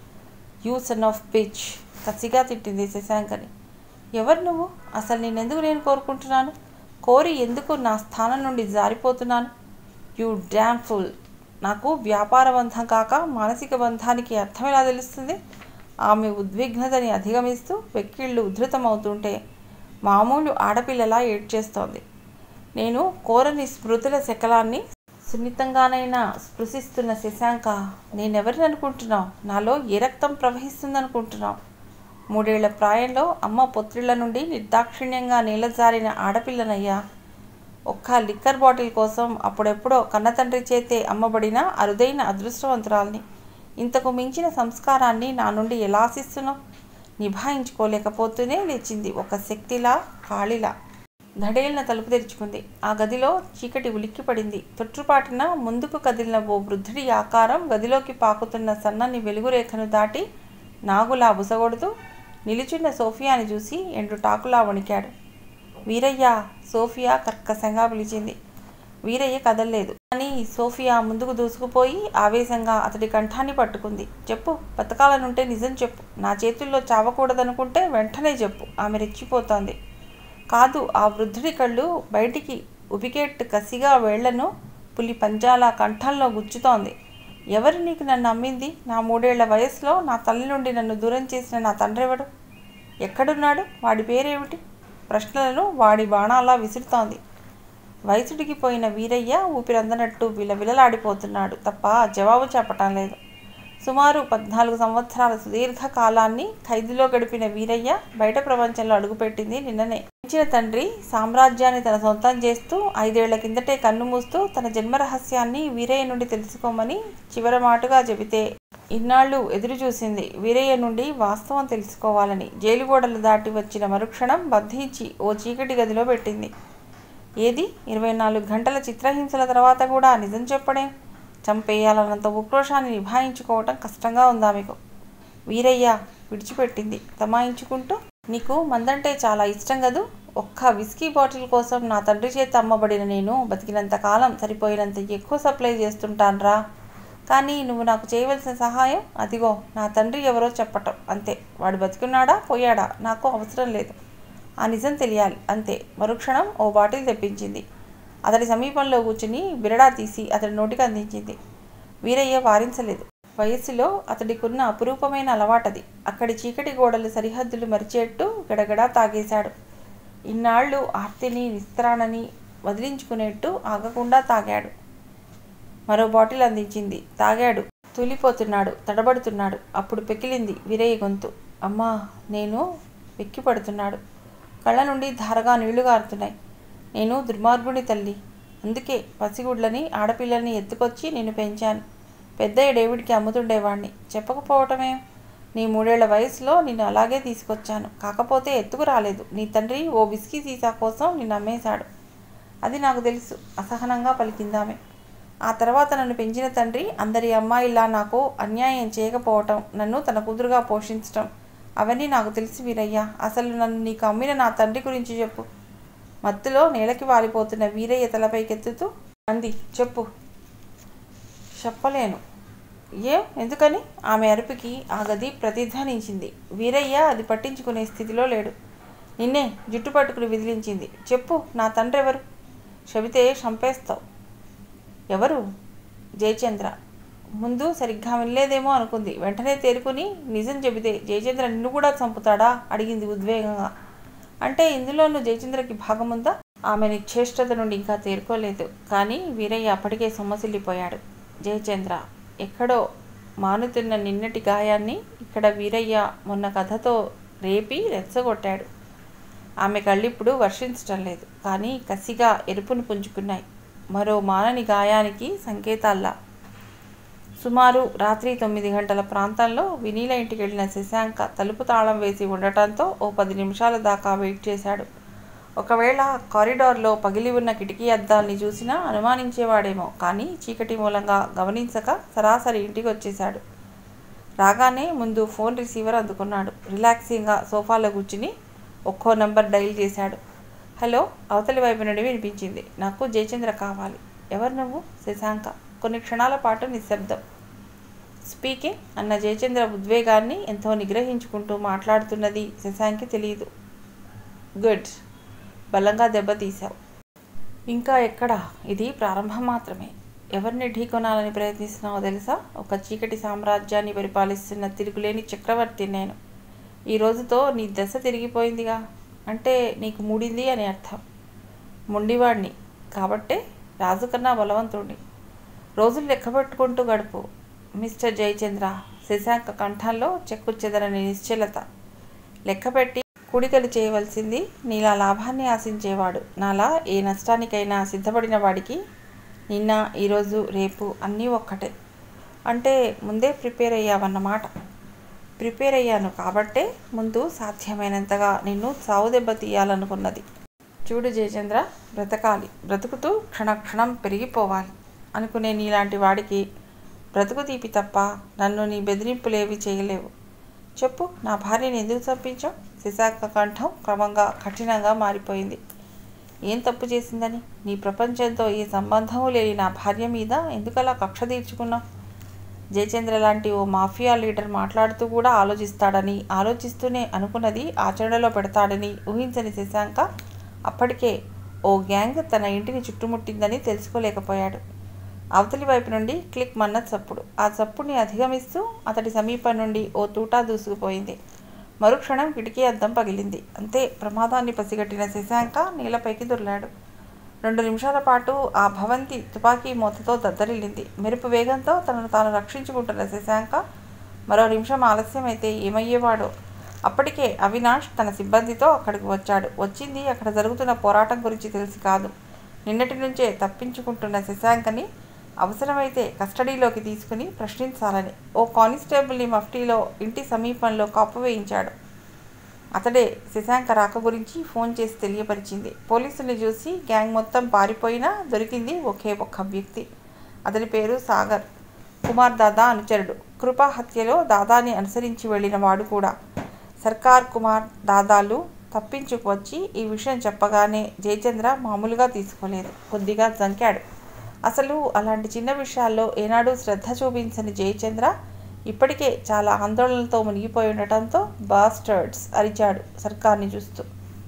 యూ సన్ ఆఫ్ పిచ్ కసిగా తిట్టింది శశాంకని ఎవరు నువ్వు అసలు నేనెందుకు నేను కోరుకుంటున్నాను కోరి ఎందుకు నా స్థానం నుండి జారిపోతున్నాను యూ డ్యామ్ ఫుల్ నాకు వ్యాపార బంధం కాక మానసిక బంధానికి అర్థం ఎలా తెలుస్తుంది ఆమె ఉద్విగ్నతని అధిగమిస్తూ వెక్కిళ్ళు ఉధృతమవుతుంటే మామూలు ఆడపిల్లలా ఏడ్చేస్తోంది నేను కోరని స్మృతుల శకలాన్ని సున్నితంగానైనా స్పృశిస్తున్న శశాంక నేనెవరిని అనుకుంటున్నావు నాలో ఏ రక్తం ప్రవహిస్తుందనుకుంటున్నావు మూడేళ్ల ప్రాయంలో అమ్మ పొత్రిళ్ల నుండి నిర్దాక్షిణ్యంగా నీలజారిన ఆడపిల్లనయ్యా ఒక్క లిక్కర్ బాటిల్ కోసం అప్పుడెప్పుడో కన్నతండ్రి చేతే అమ్మబడిన అరుదైన అదృష్టవంతురాల్ని ఇంతకు మించిన సంస్కారాన్ని నా నుండి ఎలా ఆశిస్తున్నావు నిభాయించుకోలేకపోతూనే లేచింది ఒక శక్తిలా కాళిలా ధడేలిన తలుపు తెరుచుకుంది ఆ గదిలో చీకటి ఉలిక్కిపడింది తొట్టుపాటున ముందుకు కదిలిన ఓ వృద్ధుడి ఆకారం గదిలోకి పాకుతున్న సన్నని వెలుగురేఖను దాటి నాగులా బుసగొడుతూ నిలుచున్న సోఫియాని చూసి ఎండు టాకులా వణికాడు వీరయ్య సోఫియా కర్కశంగా పిలిచింది వీరయ్య కదల్లేదు కానీ సోఫియా ముందుకు దూసుకుపోయి ఆవేశంగా అతడి కంఠాన్ని పట్టుకుంది చెప్పు బతకాలనుంటే నిజం చెప్పు నా చేతుల్లో చావకూడదనుకుంటే వెంటనే చెప్పు ఆమె రెచ్చిపోతోంది కాదు ఆ వృద్ధుడి కళ్ళు బయటికి ఉబికెట్టు కసిగా వేళ్లను పులి పంజాల కంఠంలో గుచ్చుతోంది ఎవరు నీకు నన్ను అమ్మింది నా మూడేళ్ల వయసులో నా తల్లి నుండి నన్ను దూరం చేసిన నా తండ్రెవడు ఎక్కడున్నాడు వాడి పేరేమిటి ప్రశ్నలను వాడి బాణాలా విసురుతోంది వయసుడికి పోయిన వీరయ్య ఊపిరందనట్టు విలవిలలాడిపోతున్నాడు తప్ప జవాబు చెప్పటం లేదు సుమారు పద్నాలుగు సంవత్సరాల సుదీర్ఘ కాలాన్ని ఖైదులో గడిపిన వీరయ్య బయట ప్రపంచంలో అడుగుపెట్టింది నిన్ననే ఇచ్చిన తండ్రి సామ్రాజ్యాన్ని తన సొంతం చేస్తూ ఐదేళ్ల కిందటే కన్ను మూస్తూ తన జన్మ రహస్యాన్ని వీరయ్య నుండి తెలుసుకోమని చివరి మాటుగా చెబితే ఇన్నాళ్ళు ఎదురు చూసింది వీరయ్య నుండి వాస్తవం తెలుసుకోవాలని జైలు గోడలు దాటి వచ్చిన మరుక్షణం బంధించి ఓ చీకటి గదిలో పెట్టింది ఏది ఇరవై నాలుగు గంటల చిత్రహింసల తర్వాత కూడా నిజం చెప్పడే చంపేయాలన్నంత ఉక్రోషాన్ని నిభాయించుకోవటం కష్టంగా ఉందా మీకు వీరయ్య విడిచిపెట్టింది తమాయించుకుంటూ నీకు మందంటే చాలా ఇష్టం కదూ ఒక్క విస్కీ బాటిల్ కోసం నా తండ్రి చేత అమ్మబడిన నేను బతికినంత కాలం సరిపోయినంత ఎక్కువ సప్లై చేస్తుంటాన్రా కానీ నువ్వు నాకు చేయవలసిన సహాయం అదిగో నా తండ్రి ఎవరో చెప్పటం అంతే వాడు బతికున్నాడా పోయాడా నాకు అవసరం లేదు ఆ నిజం తెలియాలి అంతే మరుక్షణం ఓ బాటిల్ తెప్పించింది అతడి సమీపంలో కూర్చుని బిరడా తీసి అతడి నోటికి అందించింది వీరయ్య వారించలేదు వయస్సులో అతడికున్న అపురూపమైన అలవాటది అక్కడి చీకటి గోడలు సరిహద్దులు మరిచేట్టు గడగడా తాగేశాడు ఇన్నాళ్ళు ఆర్తిని నిస్త్రాణని వదిలించుకునేట్టు ఆగకుండా తాగాడు మరో బాటిల్ అందించింది తాగాడు తూలిపోతున్నాడు తడబడుతున్నాడు అప్పుడు పెకిలింది వీరయ్య గొంతు అమ్మా నేను వెక్కి పడుతున్నాడు కళ్ళ నుండి ధారగా నీళ్లు గారుతున్నాయి నేను దుర్మార్గుని తల్లి అందుకే పసిగుడ్లని ఆడపిల్లల్ని ఎత్తుకొచ్చి నేను పెంచాను పెద్దయ్య డేవిడ్కి అమ్ముతుండేవాణ్ణి చెప్పకపోవటమేం నీ మూడేళ్ల వయసులో నిన్ను అలాగే తీసుకొచ్చాను కాకపోతే ఎత్తుకు రాలేదు నీ తండ్రి ఓ విస్కీ సీసా కోసం నిన్ను అమ్మేశాడు అది నాకు తెలుసు అసహనంగా పలికిందామె ఆ తర్వాత నన్ను పెంచిన తండ్రి అందరి అమ్మాయిలా నాకు అన్యాయం చేయకపోవటం నన్ను తన కూతురుగా పోషించటం అవన్నీ నాకు తెలిసి వీరయ్య అసలు నన్ను నీకు అమ్మిన నా తండ్రి గురించి చెప్పు మత్తులో నేలకి వాలిపోతున్న వీరయ్య తలపైకెత్తుతూ అంది చెప్పు చెప్పలేను ఏ ఎందుకని ఆమె అరుపుకి ఆ గది ప్రతిధ్వనించింది వీరయ్య అది పట్టించుకునే స్థితిలో లేడు నిన్నే జుట్టు పట్టుకుని విదిలించింది చెప్పు నా తండ్రి ఎవరు చెబితే చంపేస్తావు ఎవరు జయచంద్ర ముందు సరిగ్గా వినలేదేమో అనుకుంది వెంటనే తేరుకుని నిజం చెబితే జయచంద్ర నిన్ను కూడా చంపుతాడా అడిగింది ఉద్వేగంగా అంటే ఇందులోనూ జయచంద్రకి భాగముందా ఆమె నిశ్చేష్టత నుండి ఇంకా తేరుకోలేదు కానీ వీరయ్య అప్పటికే సొమ్మసిల్లిపోయాడు జయచంద్ర ఎక్కడో మానుతున్న నిన్నటి గాయాన్ని ఇక్కడ వీరయ్య మొన్న కథతో రేపి రెచ్చగొట్టాడు ఆమె కళ్ళిప్పుడు వర్షించటం లేదు కానీ కసిగా ఎరుపును పుంజుకున్నాయి మరో మానని గాయానికి సంకేతాల్లా సుమారు రాత్రి తొమ్మిది గంటల ప్రాంతంలో వినీల ఇంటికి వెళ్ళిన శశాంక తలుపు తాళం వేసి ఉండటంతో ఓ పది నిమిషాల దాకా వెయిట్ చేశాడు ఒకవేళ కారిడార్లో పగిలి ఉన్న కిటికీ అద్దాల్ని చూసినా అనుమానించేవాడేమో కానీ చీకటి మూలంగా గమనించక సరాసరి ఇంటికి వచ్చేశాడు రాగానే ముందు ఫోన్ రిసీవర్ అందుకున్నాడు రిలాక్సింగ్గా సోఫాలో కూర్చుని ఒక్కో నంబర్ డైల్ చేశాడు హలో అవతలి వైపు నుండి వినిపించింది నాకు జయచంద్ర కావాలి ఎవరు నువ్వు శశాంక కొన్ని క్షణాల పాటు నిశ్శబ్దం స్పీకింగ్ అన్న జయచంద్ర ఉద్వేగాన్ని ఎంతో నిగ్రహించుకుంటూ మాట్లాడుతున్నది శశాంక్కి తెలియదు గుడ్ బలంగా దెబ్బతీశావు ఇంకా ఎక్కడ ఇది ప్రారంభం మాత్రమే ఎవరిని ఢీకొనాలని ప్రయత్నిస్తున్నావో తెలుసా ఒక చీకటి సామ్రాజ్యాన్ని పరిపాలిస్తున్న తిరుగులేని చక్రవర్తి నేను ఈ రోజుతో నీ దశ తిరిగిపోయిందిగా అంటే నీకు మూడింది అని అర్థం మొండివాడిని కాబట్టే రాజు కన్నా బలవంతుడిని రోజులు లెక్కపెట్టుకుంటూ గడుపు మిస్టర్ జయచంద్ర శశాంక కంఠంలో చెక్కుచెదరని నిశ్చలత లెక్కపెట్టి కూడికలు చేయవలసింది నీలా లాభాన్ని ఆశించేవాడు నాలా ఏ నష్టానికైనా సిద్ధపడిన వాడికి నిన్న ఈరోజు రేపు అన్నీ ఒక్కటే అంటే ముందే ప్రిపేర్ అయ్యావన్నమాట ప్రిపేర్ అయ్యాను కాబట్టే ముందు సాధ్యమైనంతగా నిన్ను చావు దెబ్బ తీయాలనుకున్నది చూడు జయచంద్ర బ్రతకాలి బ్రతుకుతూ క్షణక్షణం పెరిగిపోవాలి అనుకునే నీలాంటి వాడికి బ్రతుకు తీపి తప్ప నన్ను నీ బెదిరింపులేవి చేయలేవు చెప్పు నా భార్యని ఎందుకు చంపించావు శశాంక కంఠం క్రమంగా కఠినంగా మారిపోయింది ఏం తప్పు చేసిందని నీ ప్రపంచంతో ఏ సంబంధము లేని నా భార్య మీద ఎందుకలా కక్ష తీర్చుకున్నావు జయచంద్ర లాంటి ఓ మాఫియా లీడర్ మాట్లాడుతూ కూడా ఆలోచిస్తాడని ఆలోచిస్తూనే అనుకున్నది ఆచరణలో పెడతాడని ఊహించని శశాంక అప్పటికే ఓ గ్యాంగ్ తన ఇంటిని చుట్టుముట్టిందని తెలుసుకోలేకపోయాడు అవతలి వైపు నుండి క్లిక్ మన్న చప్పుడు ఆ చప్పుడిని అధిగమిస్తూ అతడి సమీపం నుండి ఓ తూటా దూసుకుపోయింది మరుక్షణం కిటికీ అద్దం పగిలింది అంతే ప్రమాదాన్ని పసిగట్టిన శశాంక నీలపైకి దొర్లాడు రెండు నిమిషాల పాటు ఆ భవంతి తుపాకీ మూతతో దద్దరిల్లింది మెరుపు వేగంతో తనను తాను రక్షించుకుంటున్న శశాంక మరో నిమిషం ఆలస్యమైతే ఏమయ్యేవాడో అప్పటికే అవినాష్ తన సిబ్బందితో అక్కడికి వచ్చాడు వచ్చింది అక్కడ జరుగుతున్న పోరాటం గురించి తెలిసి కాదు నిన్నటి నుంచే తప్పించుకుంటున్న శశాంకని అవసరమైతే కస్టడీలోకి తీసుకుని ప్రశ్నించాలని ఓ కానిస్టేబుల్ని మఫ్టీలో ఇంటి సమీపంలో కాపు వేయించాడు అతడే శశాంక రాక గురించి ఫోన్ చేసి తెలియపరిచింది పోలీసుల్ని చూసి గ్యాంగ్ మొత్తం పారిపోయినా దొరికింది ఒకే ఒక్క వ్యక్తి అతని పేరు సాగర్ కుమార్ దాదా అనుచరుడు కృపా హత్యలో దాదాని అనుసరించి వెళ్ళిన వాడు కూడా సర్కార్ కుమార్ దాదాలు తప్పించుకు వచ్చి ఈ విషయం చెప్పగానే జయచంద్ర మామూలుగా తీసుకోలేదు కొద్దిగా జంకాడు అసలు అలాంటి చిన్న విషయాల్లో ఏనాడు శ్రద్ధ చూపించని జయచంద్ర ఇప్పటికే చాలా ఆందోళనలతో మునిగిపోయి ఉండటంతో బాస్టర్డ్స్ అరిచాడు సర్కార్ని చూస్తూ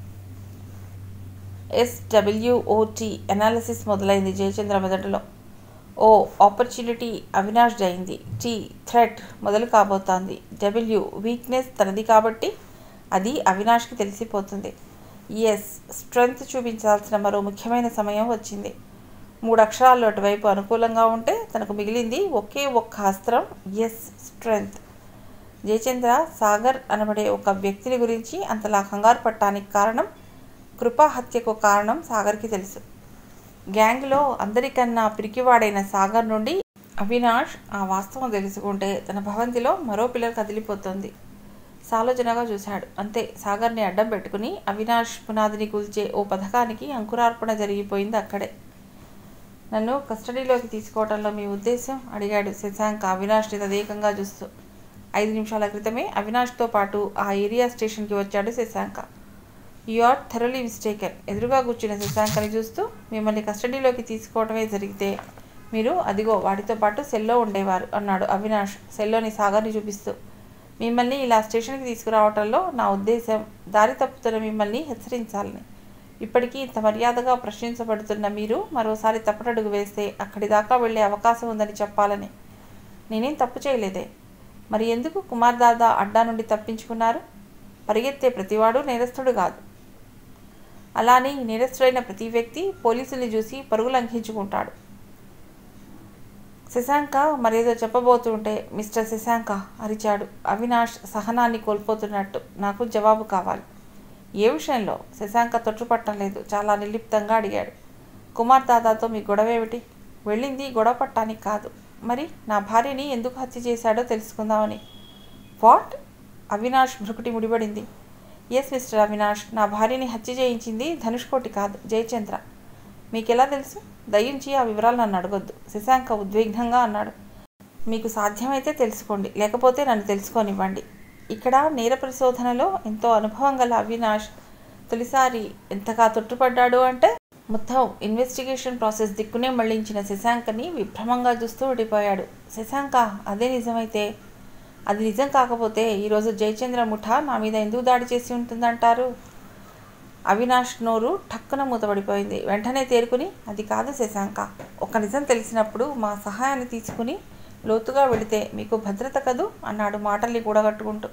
ఎస్డబ్ల్యూఓటి అనాలిసిస్ మొదలైంది జయచంద్ర మెదడులో ఓ ఆపర్చునిటీ అవినాష్ అయింది టీ థ్రెట్ మొదలు కాబోతోంది డబ్ల్యూ వీక్నెస్ తనది కాబట్టి అది అవినాష్కి తెలిసిపోతుంది ఎస్ స్ట్రెంగ్త్ చూపించాల్సిన మరో ముఖ్యమైన సమయం వచ్చింది మూడు అక్షరాలు అటువైపు అనుకూలంగా ఉంటే తనకు మిగిలింది ఒకే ఒక్క అస్త్రం ఎస్ స్ట్రెంగ్త్ జయచంద్ర సాగర్ అనబడే ఒక వ్యక్తిని గురించి అంతలా కంగారు పట్టడానికి కారణం కృపా హత్యకు కారణం సాగర్కి తెలుసు గ్యాంగ్లో అందరికన్నా పిరికివాడైన సాగర్ నుండి అవినాష్ ఆ వాస్తవం తెలుసుకుంటే తన భవంతిలో మరో పిల్లలు కదిలిపోతుంది సాలోచనగా చూశాడు అంతే సాగర్ని అడ్డం పెట్టుకుని అవినాష్ పునాదిని కూల్చే ఓ పథకానికి అంకురార్పణ జరిగిపోయింది అక్కడే నన్ను కస్టడీలోకి తీసుకోవడంలో మీ ఉద్దేశం అడిగాడు శశాంక్ అవినాష్ని తదేకంగా చూస్తూ ఐదు నిమిషాల క్రితమే అవినాష్తో పాటు ఆ ఏరియా స్టేషన్కి వచ్చాడు Shashank you are thoroughly mistaken ఎదురుగా కూర్చున్న శశాంకని చూస్తూ మిమ్మల్ని కస్టడీలోకి తీసుకోవడమే జరిగితే మీరు అదిగో వాడితో పాటు సెల్లో ఉండేవారు అన్నాడు అవినాష్ సెల్లోని సాగర్ని చూపిస్తూ మిమ్మల్ని ఇలా స్టేషన్కి తీసుకురావటంలో నా ఉద్దేశం దారి తప్పుతున్న మిమ్మల్ని హెచ్చరించాలని ఇప్పటికీ ఇంత మర్యాదగా ప్రశ్నించబడుతున్న మీరు మరోసారి తప్పటడుగు వేస్తే అక్కడి దాకా వెళ్ళే అవకాశం ఉందని చెప్పాలని నేనేం తప్పు చేయలేదే మరి ఎందుకు కుమార్ దాదా అడ్డా నుండి తప్పించుకున్నారు పరిగెత్తే ప్రతివాడు నేరస్తుడు కాదు అలానే నేరస్తుడైన ప్రతి వ్యక్తి పోలీసుల్ని చూసి పరుగు లంఘించుకుంటాడు శశాంక మరేదో చెప్పబోతుంటే మిస్టర్ శశాంక అరిచాడు అవినాష్ సహనాన్ని కోల్పోతున్నట్టు నాకు జవాబు కావాలి ఏ విషయంలో శశాంక తొట్టుపట్టం లేదు చాలా నిర్లిప్తంగా అడిగాడు కుమార్ దాదాతో మీ గొడవ ఏమిటి వెళ్ళింది గొడవ పట్టానికి కాదు మరి నా భార్యని ఎందుకు హత్య చేశాడో తెలుసుకుందామని వాట్ అవినాష్ భృకుటి ముడిపడింది ఎస్ మిస్టర్ అవినాష్ నా భార్యని హత్య చేయించింది ధనుష్కోటి కాదు జయచంద్ర మీకెలా తెలుసు దయించి ఆ వివరాలు నన్ను అడగొద్దు శశాంక ఉద్విగ్నంగా అన్నాడు మీకు సాధ్యమైతే తెలుసుకోండి లేకపోతే నన్ను తెలుసుకోనివ్వండి ఇక్కడ నేర పరిశోధనలో ఎంతో అనుభవం గల అవినాష్ తొలిసారి ఎంతగా తొట్టుపడ్డాడు అంటే మొత్తం ఇన్వెస్టిగేషన్ ప్రాసెస్ దిక్కునే మళ్లించిన శశాంకని విభ్రమంగా చూస్తూ ఉండిపోయాడు శశాంక అదే నిజమైతే అది నిజం కాకపోతే ఈరోజు జయచంద్ర ముఠా నా మీద ఎందుకు దాడి చేసి ఉంటుందంటారు అవినాష్ నోరు ఠక్కున మూతపడిపోయింది వెంటనే తేరుకుని అది కాదు శశాంక ఒక నిజం తెలిసినప్పుడు మా సహాయాన్ని తీసుకుని లోతుగా వెళితే మీకు భద్రత కదూ అన్నాడు మాటల్ని కూడగట్టుకుంటూ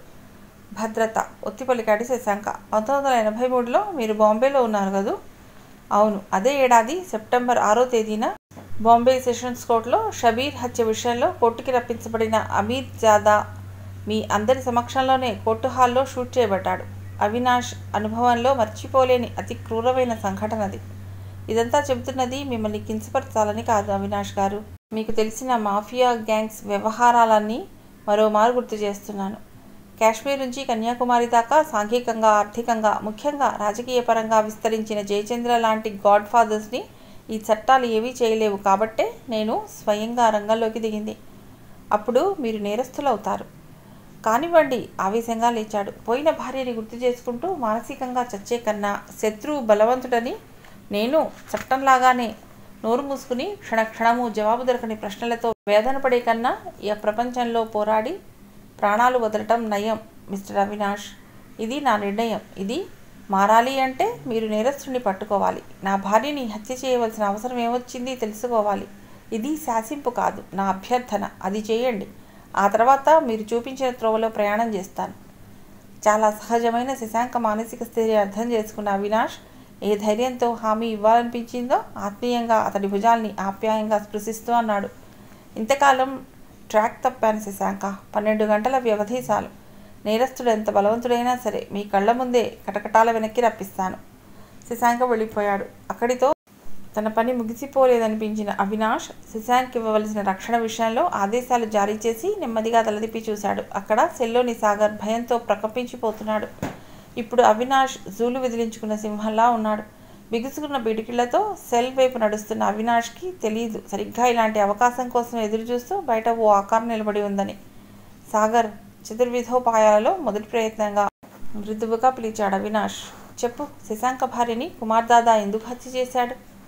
భద్రత ఒత్తి పలికాడు శశాంక పంతొమ్మిది వందల ఎనభై మూడులో మీరు బాంబేలో ఉన్నారు కదూ అవును అదే ఏడాది సెప్టెంబర్ ఆరో తేదీన బాంబే సెషన్స్ కోర్టులో షబీర్ హత్య విషయంలో కోర్టుకి రప్పించబడిన అమీర్ జాదా మీ అందరి సమక్షంలోనే కోర్టు హాల్లో షూట్ చేయబడ్డాడు అవినాష్ అనుభవంలో మర్చిపోలేని అతి క్రూరమైన సంఘటన అది ఇదంతా చెబుతున్నది మిమ్మల్ని కించపరచాలని కాదు అవినాష్ గారు మీకు తెలిసిన మాఫియా గ్యాంగ్స్ వ్యవహారాలన్నీ మరోమారు గుర్తు చేస్తున్నాను కాశ్మీర్ నుంచి కన్యాకుమారి దాకా సాంఘికంగా ఆర్థికంగా ముఖ్యంగా రాజకీయ పరంగా విస్తరించిన జయచంద్ర లాంటి గాడ్ ఫాదర్స్ని ఈ చట్టాలు ఏవీ చేయలేవు కాబట్టే నేను స్వయంగా రంగంలోకి దిగింది అప్పుడు మీరు నేరస్తులవుతారు కానివ్వండి ఆవేశంగా లేచాడు పోయిన భార్యని గుర్తు చేసుకుంటూ మానసికంగా చచ్చే కన్నా శత్రువు బలవంతుడని నేను చట్టంలాగానే నోరు మూసుకుని క్షణక్షణము జవాబు దొరకని ప్రశ్నలతో వేదన పడే కన్నా ఈ ప్రపంచంలో పోరాడి ప్రాణాలు వదలటం నయం మిస్టర్ అవినాష్ ఇది నా నిర్ణయం ఇది మారాలి అంటే మీరు నేరస్తుడిని పట్టుకోవాలి నా భార్యని హత్య చేయవలసిన అవసరం ఏమొచ్చింది తెలుసుకోవాలి ఇది శాసింపు కాదు నా అభ్యర్థన అది చేయండి ఆ తర్వాత మీరు చూపించిన త్రోవలో ప్రయాణం చేస్తాను చాలా సహజమైన శశాంక మానసిక స్థితి అర్థం చేసుకున్న అవినాష్ ఏ ధైర్యంతో హామీ ఇవ్వాలనిపించిందో ఆత్మీయంగా అతడి భుజాల్ని ఆప్యాయంగా స్పృశిస్తూ అన్నాడు ఇంతకాలం ట్రాక్ తప్పాను శశాంక పన్నెండు గంటల వ్యవధి చాలు నేరస్తుడు ఎంత బలవంతుడైనా సరే మీ కళ్ళ ముందే కటకటాల వెనక్కి రప్పిస్తాను శశాంక వెళ్ళిపోయాడు అక్కడితో తన పని ముగిసిపోలేదనిపించిన అవినాష్ శశాంక్ ఇవ్వవలసిన రక్షణ విషయంలో ఆదేశాలు జారీ చేసి నెమ్మదిగా తలదిప్పి చూశాడు అక్కడ సెల్లోని సాగర్ భయంతో ప్రకంపించిపోతున్నాడు ఇప్పుడు అవినాష్ జూలు విదిలించుకున్న సింహంలా ఉన్నాడు బిగుసుకున్న బిడికిళ్లతో సెల్ వైపు నడుస్తున్న అవినాష్కి తెలియదు సరిగ్గా ఇలాంటి అవకాశం కోసం ఎదురు చూస్తూ బయట ఓ ఆకారం నిలబడి ఉందని సాగర్ చతుర్విధోపాయాలలో మొదటి ప్రయత్నంగా మృదువుగా పిలిచాడు అవినాష్ చెప్పు శశాంక భార్యని కుమార్ దాదా ఎందుకు హత్య చేశాడు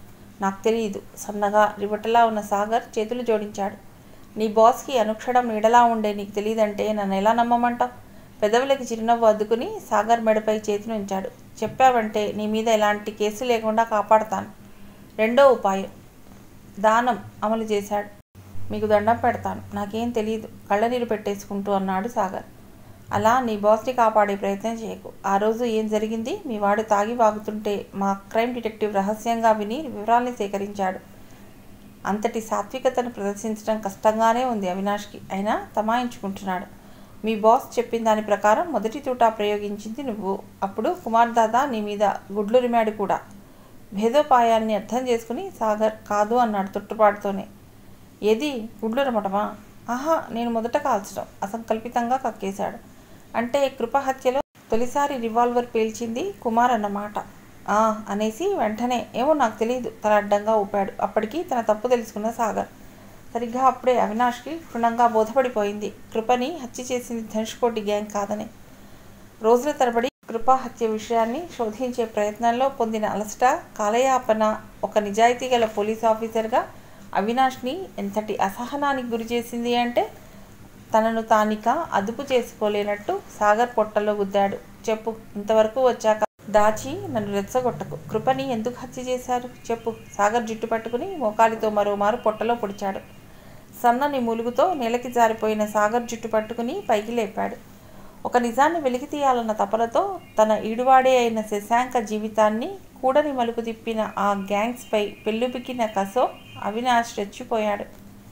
నాకు తెలియదు సన్నగా రివటలా ఉన్న సాగర్ చేతులు జోడించాడు నీ బాస్కి అనుక్షణం నీడలా ఉండే నీకు తెలియదంటే నన్ను ఎలా నమ్మమంటావు పెదవులకి చిరునవ్వు అద్దుకుని సాగర్ మెడపై చేతిని ఉంచాడు చెప్పావంటే నీ మీద ఎలాంటి కేసు లేకుండా కాపాడతాను రెండో ఉపాయం దానం అమలు చేశాడు మీకు దండం పెడతాను నాకేం తెలియదు కళ్ళనీరు పెట్టేసుకుంటూ అన్నాడు సాగర్ అలా నీ బాస్ని కాపాడే ప్రయత్నం చేయకు ఆ రోజు ఏం జరిగింది మీ వాడు తాగి వాగుతుంటే మా క్రైమ్ డిటెక్టివ్ రహస్యంగా విని వివరాల్ని సేకరించాడు అంతటి సాత్వికతను ప్రదర్శించడం కష్టంగానే ఉంది అవినాష్కి అయినా తమాయించుకుంటున్నాడు మీ బాస్ చెప్పిన దాని ప్రకారం మొదటి తూటా ప్రయోగించింది నువ్వు అప్పుడు కుమార్ దాదా నీ మీద గుడ్లు రిమాడు కూడా భేదోపాయాన్ని అర్థం చేసుకుని సాగర్ కాదు అన్నాడు తొట్టుపాటుతోనే ఏది గుడ్లు రమటమా ఆహా నేను మొదట కాల్చడం అసంకల్పితంగా కక్కేశాడు అంటే కృప హత్యలో తొలిసారి రివాల్వర్ పేల్చింది కుమార్ అన్నమాట ఆ అనేసి వెంటనే ఏమో నాకు తెలియదు తన అడ్డంగా ఊపాడు అప్పటికి తన తప్పు తెలుసుకున్న సాగర్ సరిగ్గా అప్పుడే అవినాష్కి క్షుణ్ణంగా బోధపడిపోయింది కృపని హత్య చేసింది ధనుష్కోటి గ్యాంగ్ కాదని రోజుల తరబడి కృప హత్య విషయాన్ని శోధించే ప్రయత్నంలో పొందిన అలసట కాలయాపన ఒక నిజాయితీ గల పోలీస్ ఆఫీసర్గా అవినాష్ని ఎంతటి అసహనానికి గురి చేసింది అంటే తనను తానిక అదుపు చేసుకోలేనట్టు సాగర్ పొట్టలో గుద్దాడు చెప్పు ఇంతవరకు వచ్చాక దాచి నన్ను రెచ్చగొట్టకు కృపని ఎందుకు హత్య చేశారు చెప్పు సాగర్ జుట్టు పట్టుకుని మోకాలితో మరోమారు పొట్టలో పొడిచాడు సన్నని ములుగుతో నేలకి జారిపోయిన సాగర్ జుట్టు పట్టుకుని పైకి లేపాడు ఒక నిజాన్ని వెలికి తీయాలన్న తపనతో తన ఈడువాడే అయిన శశాంక జీవితాన్ని కూడని మలుపు తిప్పిన ఆ గ్యాంగ్స్పై పెళ్ళుబికిన కసో అవినాష్ రెచ్చిపోయాడు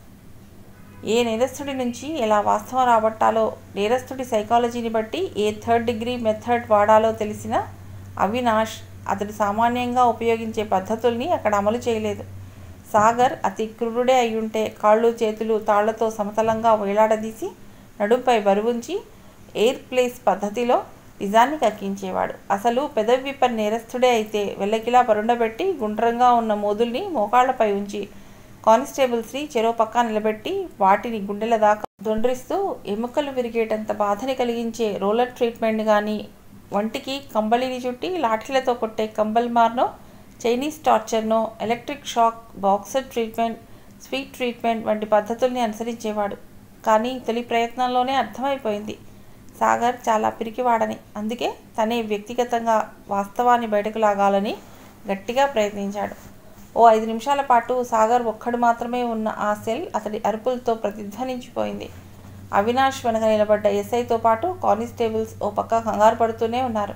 ఏ నేరస్తుడి నుంచి ఎలా వాస్తవం రాబట్టాలో నేరస్తుడి సైకాలజీని బట్టి ఏ థర్డ్ డిగ్రీ మెథడ్ వాడాలో తెలిసిన అవినాష్ అతడు సామాన్యంగా ఉపయోగించే పద్ధతుల్ని అక్కడ అమలు చేయలేదు సాగర్ అతి క్రూరుడే అయ్యుంటే కాళ్ళు చేతులు తాళ్లతో సమతలంగా వేలాడదీసి నడుంపై బరువుంచి ఎయిర్ ప్లేస్ పద్ధతిలో నిజాన్ని కక్కించేవాడు అసలు పెదవి విప్పని నేరస్తుడే అయితే వెల్లకిలా పరుండబెట్టి గుండ్రంగా ఉన్న మోదుల్ని మోకాళ్లపై ఉంచి కానిస్టేబుల్స్ని చెరో పక్క నిలబెట్టి వాటిని గుండెల దాకా దొండ్రిస్తూ ఎముకలు విరిగేటంత బాధని కలిగించే రోలర్ ట్రీట్మెంట్ కానీ వంటికి కంబళిని చుట్టి లాఠీలతో కొట్టే కంబల్ మార్నో చైనీస్ టార్చర్నో electric shock boxer treatment sweet treatment వంటి పద్ధతుల్ని అనుసరించేవాడు కానీ తొలి ప్రయత్నంలోనే అర్థమైపోయింది సాగర్ చాలా పిరికివాడని అందుకే తనే వ్యక్తిగతంగా వాస్తవాన్ని బయటకు లాగాలని గట్టిగా ప్రయత్నించాడు ఓ ఐదు నిమిషాల పాటు సాగర్ ఒక్కడు మాత్రమే ఉన్న ఆ సెల్ అతడి అరుపులతో ప్రతిధ్వనించిపోయింది అవినాష్ వెనక నిలబడ్డ ఎస్ఐతో పాటు కానిస్టేబుల్స్ ఓ పక్క కంగారు పడుతూనే ఉన్నారు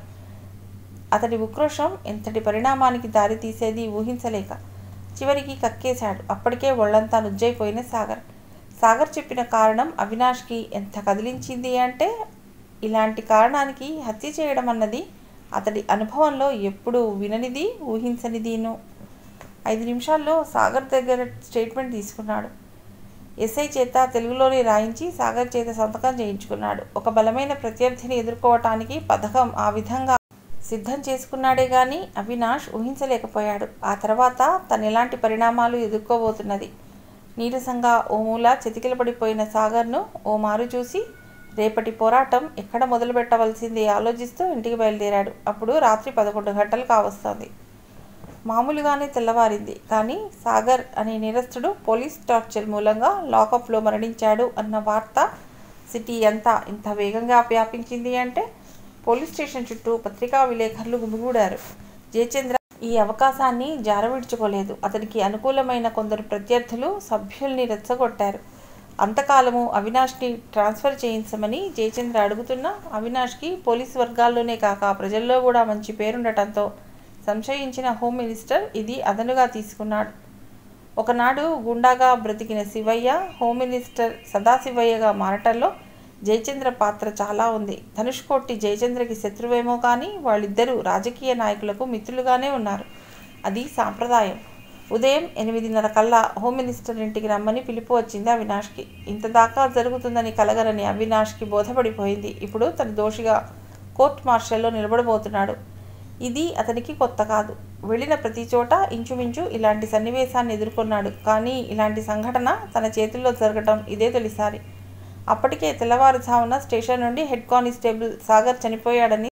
అతడి ఉక్రోషం ఎంతటి పరిణామానికి దారి తీసేది ఊహించలేక చివరికి కక్కేశాడు అప్పటికే ఒళ్ళంతా నుజ్జైపోయిన సాగర్ సాగర్ చెప్పిన కారణం అవినాష్కి ఎంత కదిలించింది అంటే ఇలాంటి కారణానికి హత్య చేయడం అన్నది అతడి అనుభవంలో ఎప్పుడూ విననిది ఊహించనిదిను ఐదు నిమిషాల్లో సాగర్ దగ్గర స్టేట్మెంట్ తీసుకున్నాడు ఎస్ఐ చేత తెలుగులోనే రాయించి సాగర్ చేత సంతకం చేయించుకున్నాడు ఒక బలమైన ప్రత్యర్థిని ఎదుర్కోవటానికి పథకం ఆ విధంగా సిద్ధం చేసుకున్నాడే గాని అవినాష్ ఊహించలేకపోయాడు ఆ తర్వాత తను ఎలాంటి పరిణామాలు ఎదుర్కోబోతున్నది నీరసంగా ఓ మూల చితికిలపడిపోయిన సాగర్ను ఓ మారు చూసి రేపటి పోరాటం ఎక్కడ మొదలు పెట్టవలసింది ఆలోచిస్తూ ఇంటికి బయలుదేరాడు అప్పుడు రాత్రి పదకొండు గంటలు కావస్తోంది మామూలుగానే తెల్లవారింది కానీ సాగర్ అనే నేరస్తుడు పోలీస్ టార్చర్ మూలంగా లాకప్లో మరణించాడు అన్న వార్త సిటీ అంతా ఇంత వేగంగా వ్యాపించింది అంటే పోలీస్ స్టేషన్ చుట్టూ పత్రికా విలేకరులు గుమిగూడారు జయచంద్ర ఈ అవకాశాన్ని జారవిడ్చుకోలేదు అతనికి అనుకూలమైన కొందరు ప్రత్యర్థులు సభ్యుల్ని రెచ్చగొట్టారు అంతకాలము అవినాష్ని ట్రాన్స్ఫర్ చేయించమని జయచంద్ర అడుగుతున్నా అవినాష్కి పోలీసు వర్గాల్లోనే కాక ప్రజల్లో కూడా మంచి పేరుండటంతో సంశయించిన హోమ్ మినిస్టర్ ఇది అదనుగా తీసుకున్నాడు ఒకనాడు గుండాగా బ్రతికిన శివయ్య హోమ్ మినిస్టర్ సదాశివయ్యగా మారటంలో జయచంద్ర పాత్ర చాలా ఉంది ధనుష్కోటి జయచంద్రకి శత్రువేమో కానీ వాళ్ళిద్దరూ రాజకీయ నాయకులకు మిత్రులుగానే ఉన్నారు అది సాంప్రదాయం ఉదయం ఎనిమిదిన్నర కల్లా హోమ్ మినిస్టర్ ఇంటికి రమ్మని పిలుపు వచ్చింది అవినాష్కి ఇంత దాకా జరుగుతుందని కలగరని అవినాష్కి బోధపడిపోయింది ఇప్పుడు తన దోషిగా కోర్ట్ మార్షల్లో నిలబడబోతున్నాడు ఇది అతనికి కొత్త కాదు వెళ్ళిన ప్రతి చోట ఇంచుమించు ఇలాంటి సన్నివేశాన్ని ఎదుర్కొన్నాడు కానీ ఇలాంటి సంఘటన తన చేతుల్లో జరగటం ఇదే తొలిసారి అప్పటికే తెల్లవారుజామున స్టేషన్ నుండి హెడ్ కానిస్టేబుల్ సాగర్ చనిపోయాడని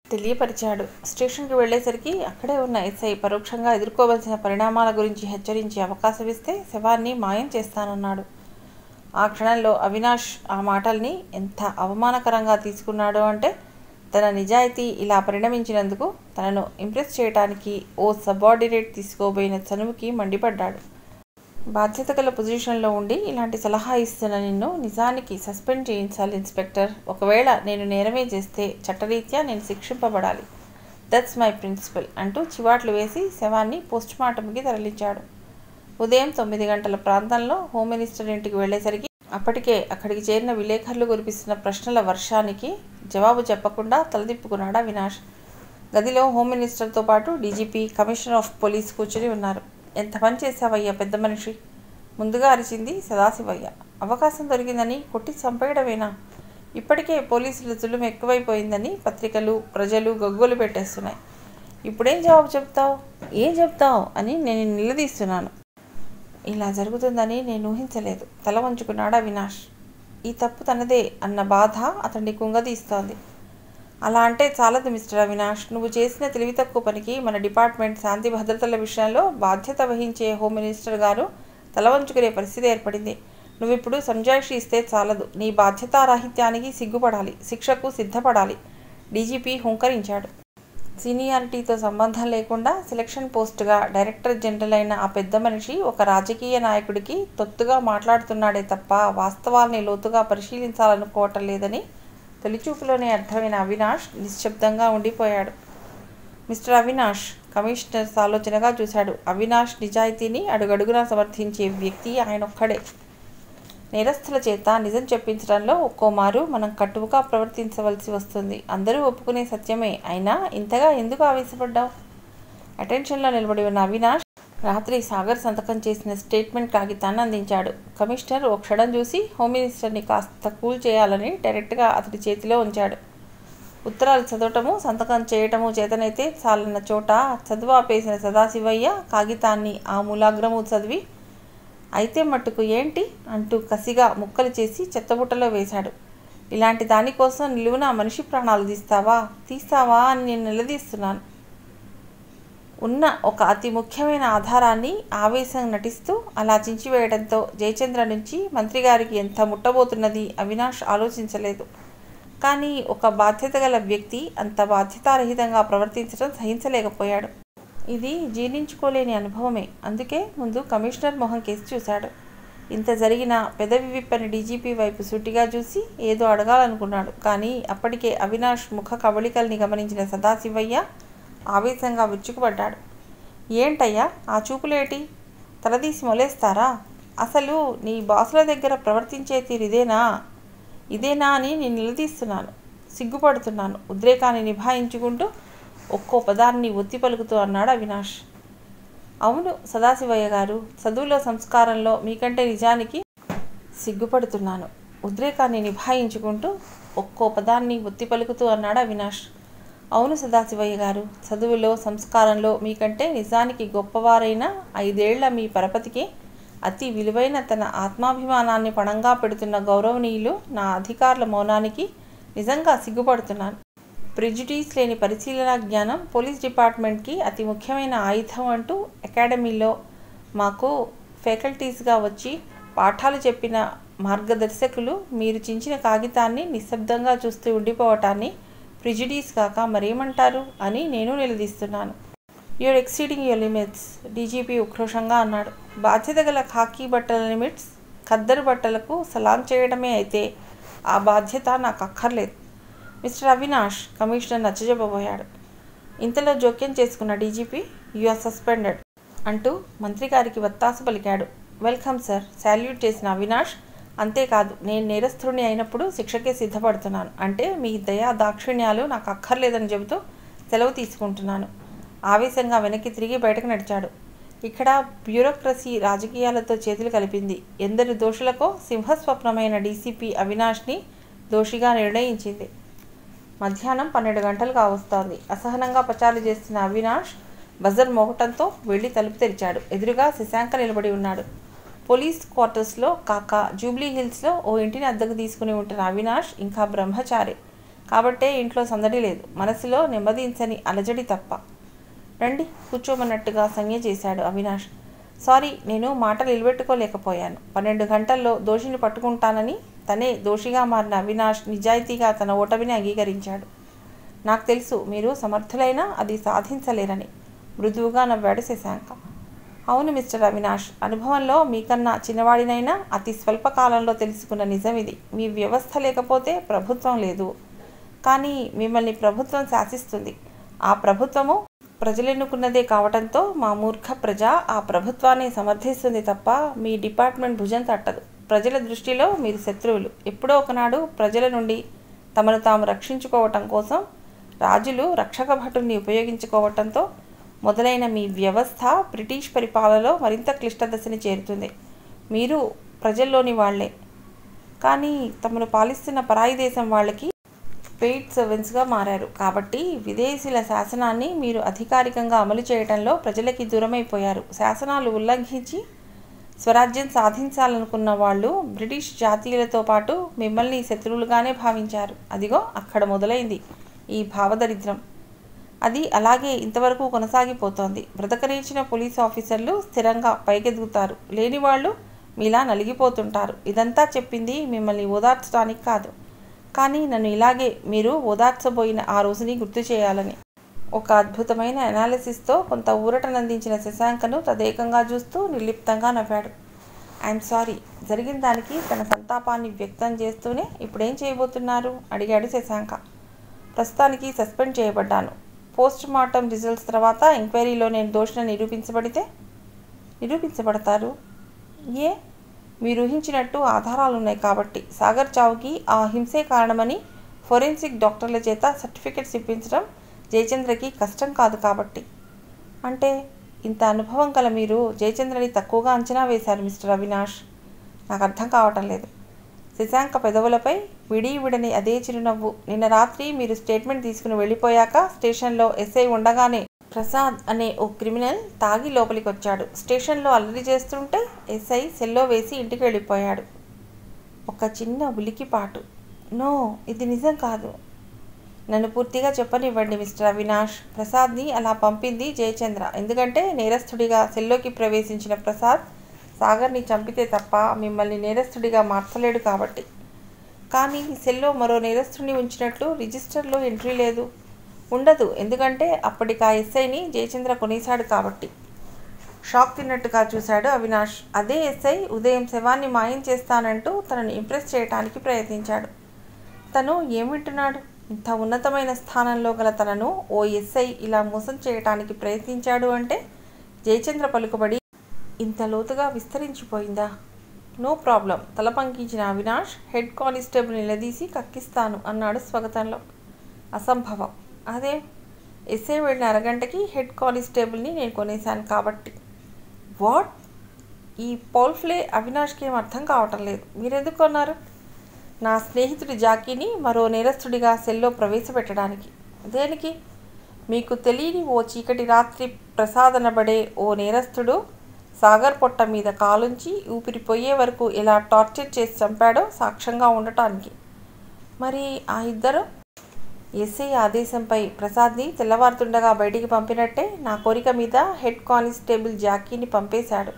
తెలియపరిచాడు స్టేషన్కి వెళ్ళేసరికి అక్కడే ఉన్న ఎస్ఐ పరోక్షంగా ఎదుర్కోవలసిన పరిణామాల గురించి హెచ్చరించే అవకాశం ఇస్తే శవాన్ని మాయం చేస్తానన్నాడు ఆ క్షణంలో అవినాష్ ఆ మాటల్ని ఎంత అవమానకరంగా తీసుకున్నాడు అంటే తన నిజాయితీ ఇలా పరిణమించినందుకు తనను ఇంప్రెస్ చేయడానికి ఓ సబార్డినేట్ తీసుకోబోయిన చనువుకి మండిపడ్డాడు బాధ్యత గల పొజిషన్లో ఉండి ఇలాంటి సలహా ఇస్తున్న నిన్ను నిజానికి సస్పెండ్ చేయించాలి ఇన్స్పెక్టర్ ఒకవేళ నేను నేరమే చేస్తే చట్టరీత్యా నేను శిక్షింపబడాలి దట్స్ మై ప్రిన్సిపల్ అంటూ చివాట్లు వేసి శవాన్ని పోస్ట్మార్టంకి తరలించాడు ఉదయం తొమ్మిది గంటల ప్రాంతంలో హోమ్ మినిస్టర్ ఇంటికి వెళ్ళేసరికి అప్పటికే అక్కడికి చేరిన విలేకరులు కురిపిస్తున్న ప్రశ్నల వర్షానికి జవాబు చెప్పకుండా తలదిప్పుకున్నాడు అవినాష్ గదిలో హోమ్ మినిస్టర్తో పాటు డీజీపీ కమిషనర్ ఆఫ్ పోలీస్ కూర్చుని ఉన్నారు ఎంత పని చేశావయ్యా పెద్ద మనిషి ముందుగా అరిచింది సదాశివయ్య అవకాశం దొరికిందని కొట్టి చంపేయడమేనా ఇప్పటికే పోలీసుల జులుం ఎక్కువైపోయిందని పత్రికలు ప్రజలు గగ్గోలు పెట్టేస్తున్నాయి ఇప్పుడేం జవాబు చెప్తావు ఏం చెప్తావు అని నేను నిలదీస్తున్నాను ఇలా జరుగుతుందని నేను ఊహించలేదు తల వంచుకున్నాడు అవినాష్ ఈ తప్పు తనదే అన్న బాధ అతన్ని కుంగదీస్తోంది అలా అంటే చాలదు మిస్టర్ అవినాష్ నువ్వు చేసిన తెలివి తక్కువ పనికి మన డిపార్ట్మెంట్ శాంతి భద్రతల విషయంలో బాధ్యత వహించే హోమ్ మినిస్టర్ గారు తల వంచుకునే పరిస్థితి ఏర్పడింది నువ్వు ఇప్పుడు సంజాయిషి ఇస్తే చాలదు నీ బాధ్యతారాహిత్యానికి సిగ్గుపడాలి శిక్షకు సిద్ధపడాలి డీజీపీ హుంకరించాడు సీనియారిటీతో సంబంధం లేకుండా సెలక్షన్ పోస్టుగా డైరెక్టర్ జనరల్ అయిన ఆ పెద్ద మనిషి ఒక రాజకీయ నాయకుడికి తొత్తుగా మాట్లాడుతున్నాడే తప్ప వాస్తవాల్ని లోతుగా పరిశీలించాలనుకోవటం లేదని తొలిచూపులోనే అర్థమైన అవినాష్ నిశ్శబ్దంగా ఉండిపోయాడు మిస్టర్ అవినాష్ కమిషనర్ ఆలోచనగా చూశాడు అవినాష్ నిజాయితీని అడుగడుగునా సమర్థించే వ్యక్తి ఆయన ఒక్కడే నేరస్తుల చేత నిజం చెప్పించడంలో ఒక్కోమారు మనం కట్టువుగా ప్రవర్తించవలసి వస్తుంది అందరూ ఒప్పుకునే సత్యమే అయినా ఇంతగా ఎందుకు ఆవేశపడ్డావు అటెన్షన్లో నిలబడి ఉన్న అవినాష్ రాత్రి సాగర్ సంతకం చేసిన స్టేట్మెంట్ కాగితాన్ని అందించాడు కమిషనర్ ఓ క్షణం చూసి హోమ్ మినిస్టర్ని కాస్త కూల్ చేయాలని డైరెక్ట్గా అతడి చేతిలో ఉంచాడు ఉత్తరాలు చదవటము సంతకం చేయటము చేతనైతే చాలన్న చోట చదువు ఆపేసిన సదాశివయ్య కాగితాన్ని ఆ మూలాగ్రము చదివి అయితే మట్టుకు ఏంటి అంటూ కసిగా ముక్కలు చేసి చెత్తబుట్టలో వేశాడు ఇలాంటి దానికోసం నిలువున మనిషి ప్రాణాలు తీస్తావా తీస్తావా అని నేను నిలదీస్తున్నాను ఉన్న ఒక అతి ముఖ్యమైన ఆధారాన్ని ఆవేశం నటిస్తూ అలా చించివేయడంతో జయచంద్ర నుంచి మంత్రి గారికి ఎంత ముట్టబోతున్నది అవినాష్ ఆలోచించలేదు కానీ ఒక బాధ్యత గల వ్యక్తి అంత బాధ్యతారహితంగా ప్రవర్తించడం సహించలేకపోయాడు ఇది జీర్ణించుకోలేని అనుభవమే అందుకే ముందు కమిషనర్ మొహం కేసి చూశాడు ఇంత జరిగిన పెదవి విప్పని డీజీపీ వైపు సూటిగా చూసి ఏదో అడగాలనుకున్నాడు కానీ అప్పటికే అవినాష్ ముఖ కవళికల్ని గమనించిన సదాశివయ్య ఆవేశంగా విరుచుకుపడ్డాడు ఏంటయ్యా ఆ చూపులేటి తలదీసి మొలేస్తారా అసలు నీ బాసుల దగ్గర ప్రవర్తించే తీరు ఇదేనా ఇదేనా అని నేను నిలదీస్తున్నాను సిగ్గుపడుతున్నాను ఉద్రేకాన్ని నిభాయించుకుంటూ ఒక్కో పదాన్ని ఒత్తి పలుకుతూ అన్నాడు అవినాష్ అవును సదాశివయ్య గారు చదువులో సంస్కారంలో మీకంటే నిజానికి సిగ్గుపడుతున్నాను ఉద్రేకాన్ని నిభాయించుకుంటూ ఒక్కో పదాన్ని ఒత్తి పలుకుతూ అన్నాడు అవినాష్ అవును సదాశివయ్య గారు చదువులో సంస్కారంలో మీకంటే నిజానికి గొప్పవారైన ఐదేళ్ల మీ పరపతికి అతి విలువైన తన ఆత్మాభిమానాన్ని పణంగా పెడుతున్న గౌరవనీయులు నా అధికారుల మౌనానికి నిజంగా సిగ్గుపడుతున్నాను ప్రిజుడీస్ లేని పరిశీలన జ్ఞానం పోలీస్ డిపార్ట్మెంట్కి అతి ముఖ్యమైన ఆయుధం అంటూ అకాడమీలో మాకు ఫ్యాకల్టీస్గా వచ్చి పాఠాలు చెప్పిన మార్గదర్శకులు మీరు చించిన కాగితాన్ని నిశ్శబ్దంగా చూస్తూ ఉండిపోవటాన్ని ప్రిజుడీస్ కాక మరేమంటారు అని నేను నిలదీస్తున్నాను you're exceeding your limits DGP ఉక్రోషంగా అన్నాడు బాధ్యత గల ఖాకీ బట్టల లిమిట్స్ ఖద్దరు బట్టలకు సలాం చేయడమే అయితే ఆ బాధ్యత నాకు అక్కర్లేదు మిస్టర్ అవినాష్ కమిషనర్ నచ్చజెప్పబోయాడు ఇంతలో జోక్యం చేసుకున్న డీజీపీ యు ఆర్ సస్పెండెడ్ అంటూ మంత్రి గారికి వత్తాసు పలికాడు వెల్కమ్ సార్ శాల్యూట్ చేసిన అవినాష్ అంతేకాదు నేను నేరస్తుడిని అయినప్పుడు శిక్షకే సిద్ధపడుతున్నాను అంటే మీ దయా దాక్షిణ్యాలు నాకు అక్కర్లేదని చెబుతూ సెలవు తీసుకుంటున్నాను ఆవేశంగా వెనక్కి తిరిగి బయటకు నడిచాడు ఇక్కడ బ్యూరోక్రసీ రాజకీయాలతో చేతులు కలిపింది ఎందరి దోషులకో సింహస్వప్నమైన డీసీపీ అవినాష్ని దోషిగా నిర్ణయించింది మధ్యాహ్నం పన్నెండు గంటలు కావస్తోంది అసహనంగా పచారు చేస్తున్న అవినాష్ బజర్ మోగటంతో వెళ్ళి తలుపు తెరిచాడు ఎదురుగా శశాంక నిలబడి ఉన్నాడు పోలీస్ క్వార్టర్స్లో కాక జూబ్లీ హిల్స్లో ఓ ఇంటిని అద్దెకు తీసుకుని ఉంటున్న అవినాష్ ఇంకా బ్రహ్మచారి కాబట్టే ఇంట్లో సందడి లేదు మనసులో నెమ్మదించని అలజడి తప్ప రండి కూర్చోమన్నట్టుగా సంజ్ఞ చేశాడు అవినాష్ సారీ నేను మాటలు నిలబెట్టుకోలేకపోయాను పన్నెండు గంటల్లో దోషిని పట్టుకుంటానని తనే దోషిగా మారిన అవినాష్ నిజాయితీగా తన ఓటమిని అంగీకరించాడు నాకు తెలుసు మీరు సమర్థులైనా అది సాధించలేరని మృదువుగా నవ్వాడు శశాంక అవును మిస్టర్ అవినాష్ అనుభవంలో మీకన్నా చిన్నవాడినైనా అతి స్వల్ప కాలంలో తెలుసుకున్న నిజం ఇది మీ వ్యవస్థ లేకపోతే ప్రభుత్వం లేదు కానీ మిమ్మల్ని ప్రభుత్వం శాసిస్తుంది ఆ ప్రభుత్వము ప్రజలెన్నుకున్నదే కావటంతో మా మూర్ఖ ప్రజ ఆ ప్రభుత్వాన్ని సమర్థిస్తుంది తప్ప మీ డిపార్ట్మెంట్ భుజం తట్టదు ప్రజల దృష్టిలో మీరు శత్రువులు ఎప్పుడో ఒకనాడు ప్రజల నుండి తమను తాము రక్షించుకోవటం కోసం రాజులు రక్షక భటుల్ని ఉపయోగించుకోవటంతో మొదలైన మీ వ్యవస్థ బ్రిటిష్ పరిపాలనలో మరింత క్లిష్ట దశని చేరుతుంది మీరు ప్రజల్లోని వాళ్లే కానీ తమను పాలిస్తున్న పరాయి దేశం వాళ్ళకి పెయిడ్ సర్వెంట్స్గా మారారు కాబట్టి విదేశీల శాసనాన్ని మీరు అధికారికంగా అమలు చేయడంలో ప్రజలకి దూరమైపోయారు శాసనాలు ఉల్లంఘించి స్వరాజ్యం సాధించాలనుకున్న వాళ్ళు బ్రిటిష్ జాతీయులతో పాటు మిమ్మల్ని శత్రువులుగానే భావించారు అదిగో అక్కడ మొదలైంది ఈ భావదరిద్రం అది అలాగే ఇంతవరకు కొనసాగిపోతోంది బ్రతకనేర్చిన పోలీస్ ఆఫీసర్లు స్థిరంగా పైకెదుగుతారు లేని వాళ్ళు మీలా నలిగిపోతుంటారు ఇదంతా చెప్పింది మిమ్మల్ని ఓదార్చడానికి కాదు కానీ నన్ను ఇలాగే మీరు ఓదార్చబోయిన ఆ రోజుని గుర్తు చేయాలని ఒక అద్భుతమైన అనాలిసిస్తో కొంత ఊరటనందించిన శశాంకను తదేకంగా చూస్తూ నిర్లిప్తంగా నవ్వాడు ఐఎమ్ సారీ జరిగిన దానికి తన సంతాపాన్ని వ్యక్తం చేస్తూనే ఇప్పుడేం చేయబోతున్నారు అడిగాడు శశాంక ప్రస్తుతానికి సస్పెండ్ చేయబడ్డాను పోస్ట్ మార్టం రిజల్ట్స్ తర్వాత ఎంక్వైరీలో నేను దోషణ నిరూపించబడితే నిరూపించబడతారు ఏ మీరు ఊహించినట్టు ఆధారాలు ఉన్నాయి కాబట్టి సాగర్ చావుకి ఆ హింసే కారణమని ఫోరెన్సిక్ డాక్టర్ల చేత సర్టిఫికెట్స్ ఇప్పించడం జయచంద్రకి కష్టం కాదు కాబట్టి అంటే ఇంత అనుభవం గల మీరు జయచంద్రని తక్కువగా అంచనా వేశారు మిస్టర్ అవినాష్ నాకు అర్థం కావటం లేదు శశాంక పెదవులపై విడి విడని అదే చిరునవ్వు నిన్న రాత్రి మీరు స్టేట్మెంట్ తీసుకుని వెళ్ళిపోయాక స్టేషన్లో ఎస్ఐ ఉండగానే ప్రసాద్ అనే ఓ క్రిమినల్ తాగి లోపలికి వచ్చాడు స్టేషన్లో అల్లరి చేస్తుంటే ఎస్ఐ సెల్లో వేసి ఇంటికి వెళ్ళిపోయాడు ఒక చిన్న ఉలికిపాటు నో ఇది నిజం కాదు నన్ను పూర్తిగా చెప్పనివ్వండి మిస్టర్ అవినాష్ ప్రసాద్ని అలా పంపింది జయచంద్ర ఎందుకంటే నేరస్తుడిగా సెల్లోకి ప్రవేశించిన ప్రసాద్ సాగర్ని చంపితే తప్ప మిమ్మల్ని నేరస్తుడిగా మార్చలేడు కాబట్టి కానీ సెల్లో మరో నేరస్తుడిని ఉంచినట్లు రిజిస్టర్లో ఎంట్రీ లేదు ఉండదు ఎందుకంటే అప్పటికి ఆ ఎస్ఐని జయచంద్ర కొనేశాడు కాబట్టి షాక్ తిన్నట్టుగా చూశాడు అవినాష్ అదే ఎస్ఐ ఉదయం శవాన్ని మాయం చేస్తానంటూ తనను ఇంప్రెస్ చేయడానికి ప్రయత్నించాడు తను ఏం వింటున్నాడు ఇంత ఉన్నతమైన స్థానంలో గల తనను ఓ ఎస్ఐ ఇలా మోసం చేయటానికి ప్రయత్నించాడు అంటే జయచంద్ర పలుకుబడి ఇంత లోతుగా విస్తరించిపోయిందా నో ప్రాబ్లం తల పంకించిన అవినాష్ హెడ్ కానిస్టేబుల్ నిలదీసి కక్కిస్తాను అన్నాడు స్వాగతంలో అసంభవం అదే ఎస్ఐ వెళ్ళిన అరగంటకి హెడ్ కానిస్టేబుల్ని నేను కొనేశాను కాబట్టి వాట్ ఈ పౌల్ఫ్లే అవినాష్కి ఏం అర్థం కావటం లేదు మీరెందుకు కొన్నారు నా స్నేహితుడి జాకీని మరో నేరస్తుడిగా సెల్లో ప్రవేశపెట్టడానికి దేనికి మీకు తెలియని ఓ చీకటి రాత్రి ప్రసాదనబడే ఓ నేరస్తుడు సాగర్ పొట్ట మీద కాలుంచి ఊపిరిపోయే వరకు ఎలా టార్చర్ చేసి చంపాడో సాక్ష్యంగా ఉండటానికి మరి ఆ ఇద్దరు ఎస్ఐ ఆదేశంపై ప్రసాద్ని తెల్లవారుతుండగా బయటికి పంపినట్టే నా కోరిక మీద హెడ్ కానిస్టేబుల్ జాకీని పంపేశాడు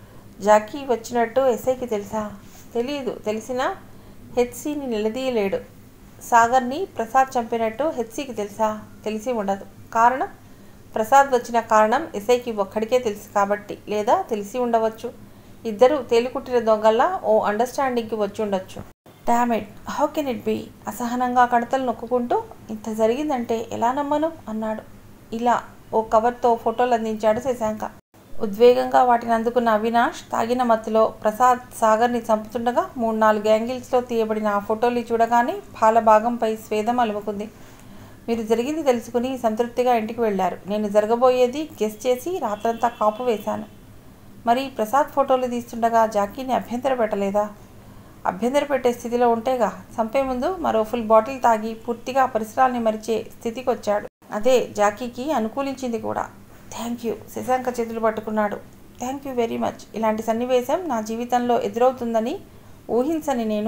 జాకీ వచ్చినట్టు ఎస్ఐకి తెలుసా తెలియదు తెలిసినా హెచ్సిని నిలదీయలేడు సాగర్ని ప్రసాద్ చంపినట్టు హెచ్సికి తెలుసా తెలిసి ఉండదు కారణం ప్రసాద్ వచ్చిన కారణం ఎస్ఐకి ఒక్కడికే తెలుసు కాబట్టి లేదా తెలిసి ఉండవచ్చు ఇద్దరు తేలికుట్టిన దొంగల్లా ఓ అండర్స్టాండింగ్కి వచ్చి ఉండొచ్చు damned how can it be అసహనంగా కడతలు నొక్కుంటూ ఇంత జరిగిందంటే ఎలా నమ్మను అన్నాడు ఇలా ఓ కవర్తో ఫోటోలు అందించాడు శశాంక ఉద్వేగంగా వాటిని అందుకున్న అవినాష్ తాగిన మత్తులో ప్రసాద్ సాగర్ని చంపుతుండగా మూడు నాలుగు యాంగిల్స్లో తీయబడిన ఆ ఫోటోలు చూడగానే పాల భాగంపై స్వేదం అలుముకుంది మీరు జరిగింది తెలుసుకుని సంతృప్తిగా ఇంటికి వెళ్ళారు నేను జరగబోయేది గెస్ చేసి రాత్రంతా కాపు వేశాను మరి ప్రసాద్ ఫోటోలు తీస్తుండగా జాకీని అభ్యంతర పెట్టలేదా అభ్యంతర పెట్టే స్థితిలో ఉంటేగా చంపే ముందు మరో ఫుల్ బాటిల్ తాగి పూర్తిగా పరిసరాల్ని మరిచే స్థితికి వచ్చాడు అదే జాకీకి అనుకూలించింది కూడా థ్యాంక్ యూ శశాంక చేతులు పట్టుకున్నాడు థ్యాంక్ యూ వెరీ మచ్ ఇలాంటి సన్నివేశం నా జీవితంలో ఎదురవుతుందని ఊహించని నేను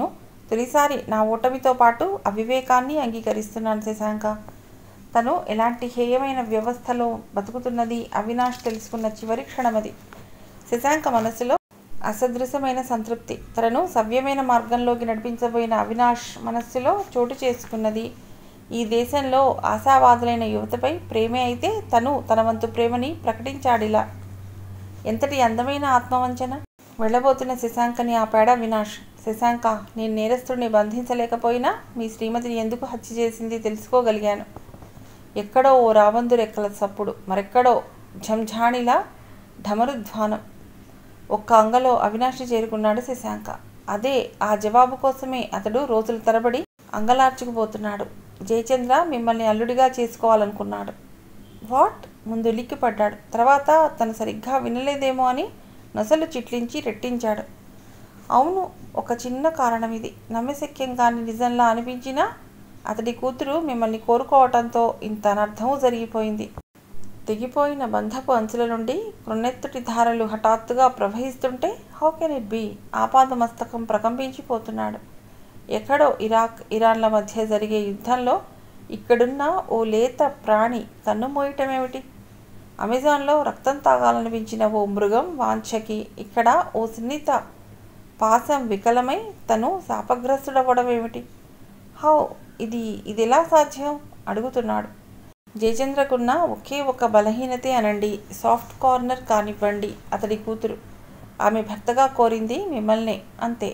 తొలిసారి నా ఓటమితో పాటు అవివేకాన్ని అంగీకరిస్తున్నాను శశాంక తను ఎలాంటి హేయమైన వ్యవస్థలో బతుకుతున్నది అవినాష్ తెలుసుకున్న చివరి క్షణమది శశాంక మనసులో అసదృశమైన సంతృప్తి తనను సవ్యమైన మార్గంలోకి నడిపించబోయిన అవినాష్ మనస్సులో చోటు చేసుకున్నది ఈ దేశంలో ఆశావాదులైన యువతపై ప్రేమే అయితే తను తన వంతు ప్రేమని ప్రకటించాడిలా ఎంతటి అందమైన ఆత్మవంచన వెళ్ళబోతున్న శశాంకని ఆపాడా వినాష్ శశాంక నేను నేరస్తుడిని బంధించలేకపోయినా మీ శ్రీమతిని ఎందుకు హత్య చేసింది తెలుసుకోగలిగాను ఎక్కడో ఓ రాబందు రెక్కల సప్పుడు మరెక్కడో ఝంఝాణిలా ఢమరుధ్వానం ఒక్క అంగలో అవినాషి చేరుకున్నాడు శశాంక అదే ఆ జవాబు కోసమే అతడు రోజుల తరబడి అంగలార్చుకుపోతున్నాడు జయచంద్ర మిమ్మల్ని అల్లుడిగా చేసుకోవాలనుకున్నాడు వాట్ ముందు ఉలిక్కిపడ్డాడు తర్వాత తను సరిగ్గా వినలేదేమో అని నొసలు చిట్లించి రెట్టించాడు అవును ఒక చిన్న కారణం ఇది నమ్మశక్యం కాని నిజంలా అనిపించినా అతడి కూతురు మిమ్మల్ని కోరుకోవటంతో ఇంత అనర్థము జరిగిపోయింది తెగిపోయిన బంధపు అంచుల నుండి కృన్నెత్తుటి ధారలు హఠాత్తుగా ప్రవహిస్తుంటే హౌ కెన్ ఇట్ బీ ఆపాద మస్తకం ప్రకంపించిపోతున్నాడు ఎక్కడో ఇరాక్ ఇరాన్ల మధ్య జరిగే యుద్ధంలో ఇక్కడున్న ఓ లేత ప్రాణి కన్ను మోయటమేమిటి అమెజాన్లో రక్తం తాగాలనిపించిన ఓ మృగం వాంఛకి ఇక్కడ ఓ సున్నిత పాసం వికలమై తను శాపగ్రస్తుడవ్వడం ఏమిటి హౌ ఇది ఇది ఎలా సాధ్యం అడుగుతున్నాడు జయచంద్రకున్న ఒకే ఒక బలహీనతే అనండి సాఫ్ట్ కార్నర్ కానివ్వండి అతడి కూతురు ఆమె భర్తగా కోరింది మిమ్మల్నే అంతే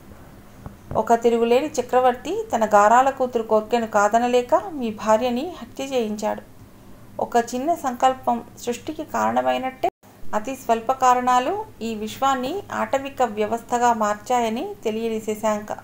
ఒక తిరుగులేని చక్రవర్తి తన గారాల కూతురు కోర్కెను కాదనలేక మీ భార్యని హత్య చేయించాడు ఒక చిన్న సంకల్పం సృష్టికి కారణమైనట్టే అతి స్వల్ప కారణాలు ఈ విశ్వాన్ని ఆటవిక వ్యవస్థగా మార్చాయని తెలియని శశాంక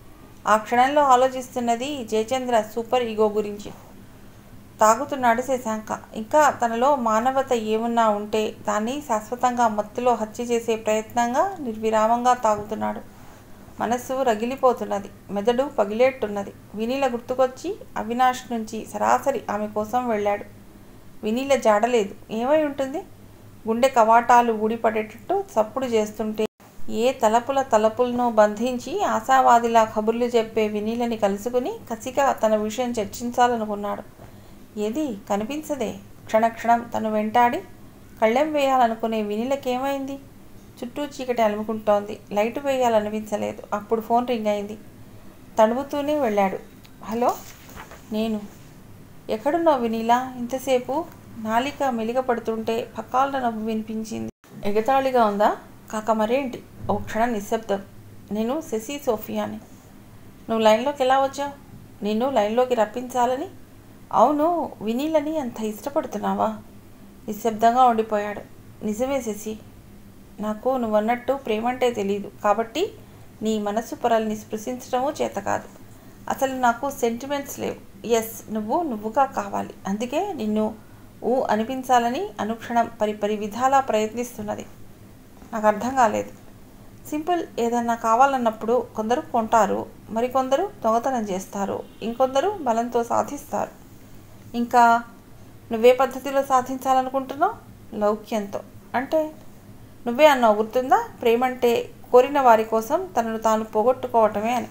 ఆ క్షణంలో ఆలోచిస్తున్నది జయచంద్ర సూపర్ ఈగో గురించి తాగుతున్నాడు శశాంక ఇంకా తనలో మానవత ఏమున్నా ఉంటే దాన్ని శాశ్వతంగా మత్తులో హత్య చేసే ప్రయత్నంగా నిర్విరామంగా తాగుతున్నాడు మనస్సు రగిలిపోతున్నది మెదడు పగిలేట్టున్నది వినీల గుర్తుకొచ్చి అవినాష్ నుంచి సరాసరి ఆమె కోసం వెళ్ళాడు వినీల జాడలేదు ఏమై ఉంటుంది గుండె కవాటాలు ఊడిపడేటట్టు చప్పుడు చేస్తుంటే ఏ తలపుల తలపులను బంధించి ఆశావాదిలా కబుర్లు చెప్పే వినీలని కలుసుకుని కసిగా తన విషయం చర్చించాలనుకున్నాడు ఏది కనిపించదే క్షణక్షణం తను వెంటాడి కళ్ళెం వేయాలనుకునే వినీలకేమైంది చుట్టూ చీకటి అలుముకుంటోంది లైటు వేయాలనిపించలేదు అప్పుడు ఫోన్ రింగ్ అయింది తడుముతూనే వెళ్ళాడు హలో నేను ఎక్కడున్నావు వినీలా ఇంతసేపు నాలిక మెలిగపడుతుంటే పక్కాల నవ్వు వినిపించింది ఎగతాళిగా ఉందా కాక మరేంటి ఓ క్షణం నిశ్శబ్దం నేను శశి సోఫియాని నువ్వు లైన్లోకి ఎలా వచ్చావు నిన్ను లైన్లోకి రప్పించాలని అవును వినీలని అంత ఇష్టపడుతున్నావా నిశ్శబ్దంగా ఉండిపోయాడు నిజమే శశి నాకు నువ్వన్నట్టు ప్రేమంటే తెలీదు కాబట్టి నీ మనసు పొరల్ని స్పృశించడము చేత కాదు అసలు నాకు సెంటిమెంట్స్ లేవు ఎస్ నువ్వు నువ్వుగా కావాలి అందుకే నిన్ను ఊ అనిపించాలని అనుక్షణం పరి పరి విధాలా ప్రయత్నిస్తున్నది నాకు అర్థం కాలేదు సింపుల్ ఏదన్నా కావాలన్నప్పుడు కొందరు కొంటారు మరికొందరు దొంగతనం చేస్తారు ఇంకొందరు బలంతో సాధిస్తారు ఇంకా నువ్వే పద్ధతిలో సాధించాలనుకుంటున్నావు లౌక్యంతో అంటే నువ్వే అన్నావు గుర్తుందా ప్రేమంటే కోరిన వారి కోసం తనను తాను పోగొట్టుకోవటమే అని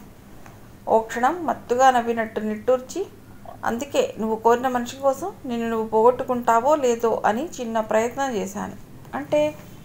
ఓ క్షణం మత్తుగా నవ్వినట్టు నిట్టూర్చి అందుకే నువ్వు కోరిన మనిషి కోసం నిన్ను నువ్వు పోగొట్టుకుంటావో లేదో అని చిన్న ప్రయత్నం చేశాను అంటే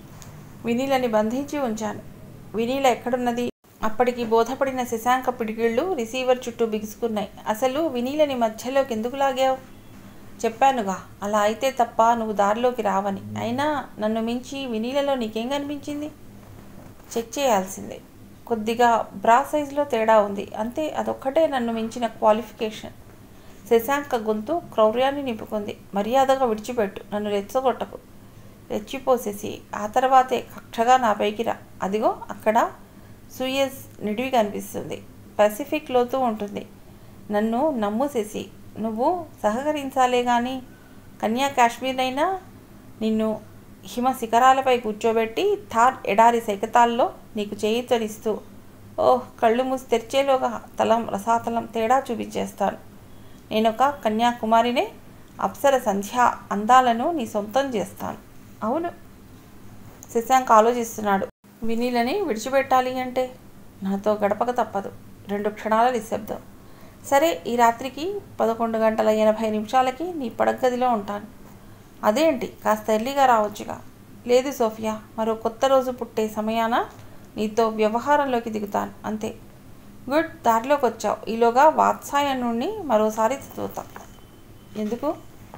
వినీలని బంధించి ఉంచాను వినీల ఎక్కడున్నది అప్పటికి బోధపడిన శశాంక పిడికిళ్ళు రిసీవర్ చుట్టూ బిగుసుకున్నాయి అసలు వినీలని మధ్యలోకి ఎందుకు లాగావు చెప్పానుగా అలా అయితే తప్ప నువ్వు దారిలోకి రావని అయినా నన్ను మించి వినీలలో నీకేం కనిపించింది చెక్ చేయాల్సిందే కొద్దిగా బ్రా సైజులో తేడా ఉంది అంతే అదొక్కటే నన్ను మించిన క్వాలిఫికేషన్ శశాంక గొంతు క్రౌర్యాన్ని నింపుకుంది మర్యాదగా విడిచిపెట్టు నన్ను రెచ్చగొట్టకు రెచ్చిపోసేసి ఆ తర్వాతే కక్షగా నా పైకి రా అదిగో అక్కడ సూయజ్ నిడివి కనిపిస్తుంది పసిఫిక్ లోతు ఉంటుంది నన్ను నమ్ముసేసి నువ్వు సహకరించాలే కానీ కన్యా కాశ్మీర్ అయినా నిన్ను హిమ శిఖరాలపై కూర్చోబెట్టి థార్ ఎడారి సైకతాల్లో నీకు చేయితనిస్తూ ఓహ్ కళ్ళు మూసి తెరిచేలోగా తలం రసాతలం తేడా చూపించేస్తాను నేనొక కన్యాకుమారినే అప్సర సంధ్యా అందాలను నీ సొంతం చేస్తాను అవును శశాంక్ ఆలోచిస్తున్నాడు వినీలని విడిచిపెట్టాలి అంటే నాతో గడపక తప్పదు రెండు క్షణాల నిశ్శబ్దం సరే ఈ రాత్రికి పదకొండు గంటల ఎనభై నిమిషాలకి నీ పడగదిలో ఉంటాను అదేంటి కాస్త ఎర్లీగా రావచ్చుగా లేదు సోఫియా మరో కొత్త రోజు పుట్టే సమయాన నీతో వ్యవహారంలోకి దిగుతాను అంతే గుడ్ దారిలోకి వచ్చావు ఈలోగా వాత్సాయనుణ్ణి మరోసారి చదువుతా ఎందుకు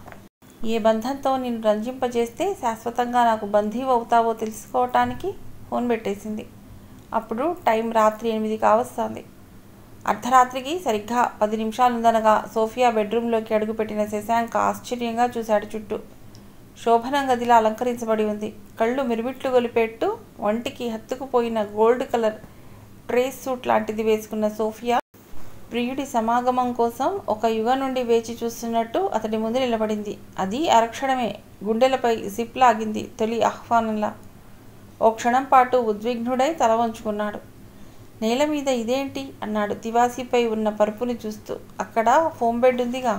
ఏ బంధంతో నిన్ను రంజింపజేస్తే శాశ్వతంగా నాకు బంధీవు అవుతావో తెలుసుకోవటానికి ఫోన్ పెట్టేసింది అప్పుడు టైం రాత్రి ఎనిమిది కావస్తుంది అర్ధరాత్రికి సరిగ్గా పది నిమిషాలుందనగా సోఫియా బెడ్రూమ్లోకి అడుగుపెట్టిన శశాంక్ ఆశ్చర్యంగా చూశాడు చుట్టూ శోభనం గదిలా అలంకరించబడి ఉంది కళ్ళు మిరుమిట్లు గొలిపెట్టు వంటికి హత్తుకుపోయిన గోల్డ్ కలర్ ట్రేస్ సూట్ లాంటిది వేసుకున్న సోఫియా ప్రియుడి సమాగమం కోసం ఒక యుగం నుండి వేచి చూస్తున్నట్టు అతడి ముందు నిలబడింది అది అరక్షణమే గుండెలపై జిప్ లాగింది తొలి ఆహ్వానంలా ఓ క్షణం పాటు ఉద్విగ్నుడై తల వంచుకున్నాడు నేల మీద ఇదేంటి అన్నాడు తివాసీపై ఉన్న పరుపుని చూస్తూ అక్కడ ఫోమ్ బెడ్ ఉందిగా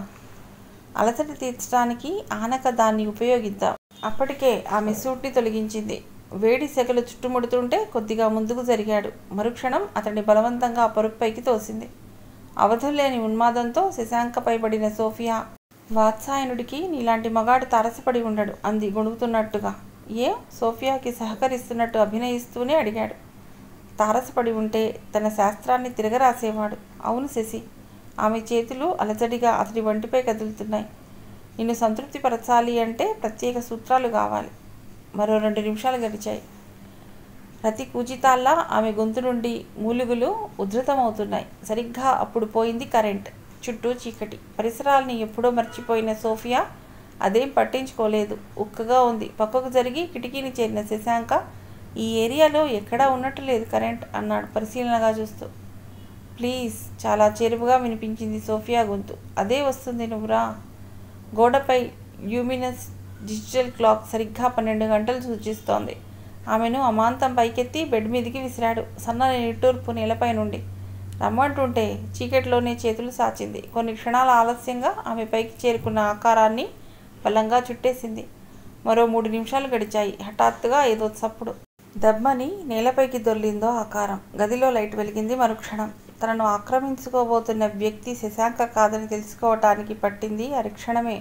అలసట తీర్చడానికి ఆనక దాన్ని ఉపయోగిద్దాం అప్పటికే ఆమె సూట్ని తొలగించింది వేడి సెగలు చుట్టుముడుతుంటే కొద్దిగా ముందుకు జరిగాడు మరుక్షణం అతన్ని బలవంతంగా ఆ పరుపుపైకి తోసింది అవధుల్లేని ఉన్మాదంతో శశాంకపై పడిన సోఫియా వాత్సాయనుడికి నీలాంటి మగాడు తారసపడి ఉండడు అంది గొణుగుతున్నట్టుగా ఏం సోఫియాకి సహకరిస్తున్నట్టు అభినయిస్తూనే అడిగాడు తారసపడి ఉంటే తన శాస్త్రాన్ని తిరగరాసేవాడు అవును శశి ఆమె చేతులు అలజడిగా అతడి వంటిపై కదులుతున్నాయి నిన్ను సంతృప్తిపరచాలి అంటే ప్రత్యేక సూత్రాలు కావాలి మరో రెండు నిమిషాలు గడిచాయి ప్రతి కూజితాల్లా ఆమె గొంతు నుండి మూలుగులు ఉధృతమవుతున్నాయి సరిగ్గా అప్పుడు పోయింది కరెంట్ చుట్టూ చీకటి పరిసరాల్ని ఎప్పుడో మర్చిపోయిన సోఫియా అదేం పట్టించుకోలేదు ఉక్కగా ఉంది పక్కకు జరిగి కిటికీని చేరిన శశాంక ఈ ఏరియాలో ఎక్కడా ఉన్నట్టు లేదు కరెంట్ అన్నాడు పరిశీలనగా చూస్తూ ప్లీజ్ చాలా చేరువుగా వినిపించింది సోఫియా గొంతు అదే వస్తుంది నువ్వురా గోడపై ల్యూమినస్ డిజిటల్ క్లాక్ సరిగ్గా పన్నెండు గంటలు సూచిస్తోంది ఆమెను అమాంతం పైకెత్తి బెడ్ మీదికి విసిరాడు సన్నని నిట్టూర్పు నేలపై నుండి రమ్మంటుంటే చీకటిలోనే చేతులు సాచింది కొన్ని క్షణాల ఆలస్యంగా ఆమె పైకి చేరుకున్న ఆకారాన్ని బలంగా చుట్టేసింది మరో మూడు నిమిషాలు గడిచాయి హఠాత్తుగా ఏదో చప్పుడు దబ్బని నేలపైకి దొర్లిందో ఆకారం గదిలో లైట్ వెలిగింది మరుక్షణం తనను ఆక్రమించుకోబోతున్న వ్యక్తి శశాంక కాదని తెలుసుకోవటానికి పట్టింది అరిక్షణమే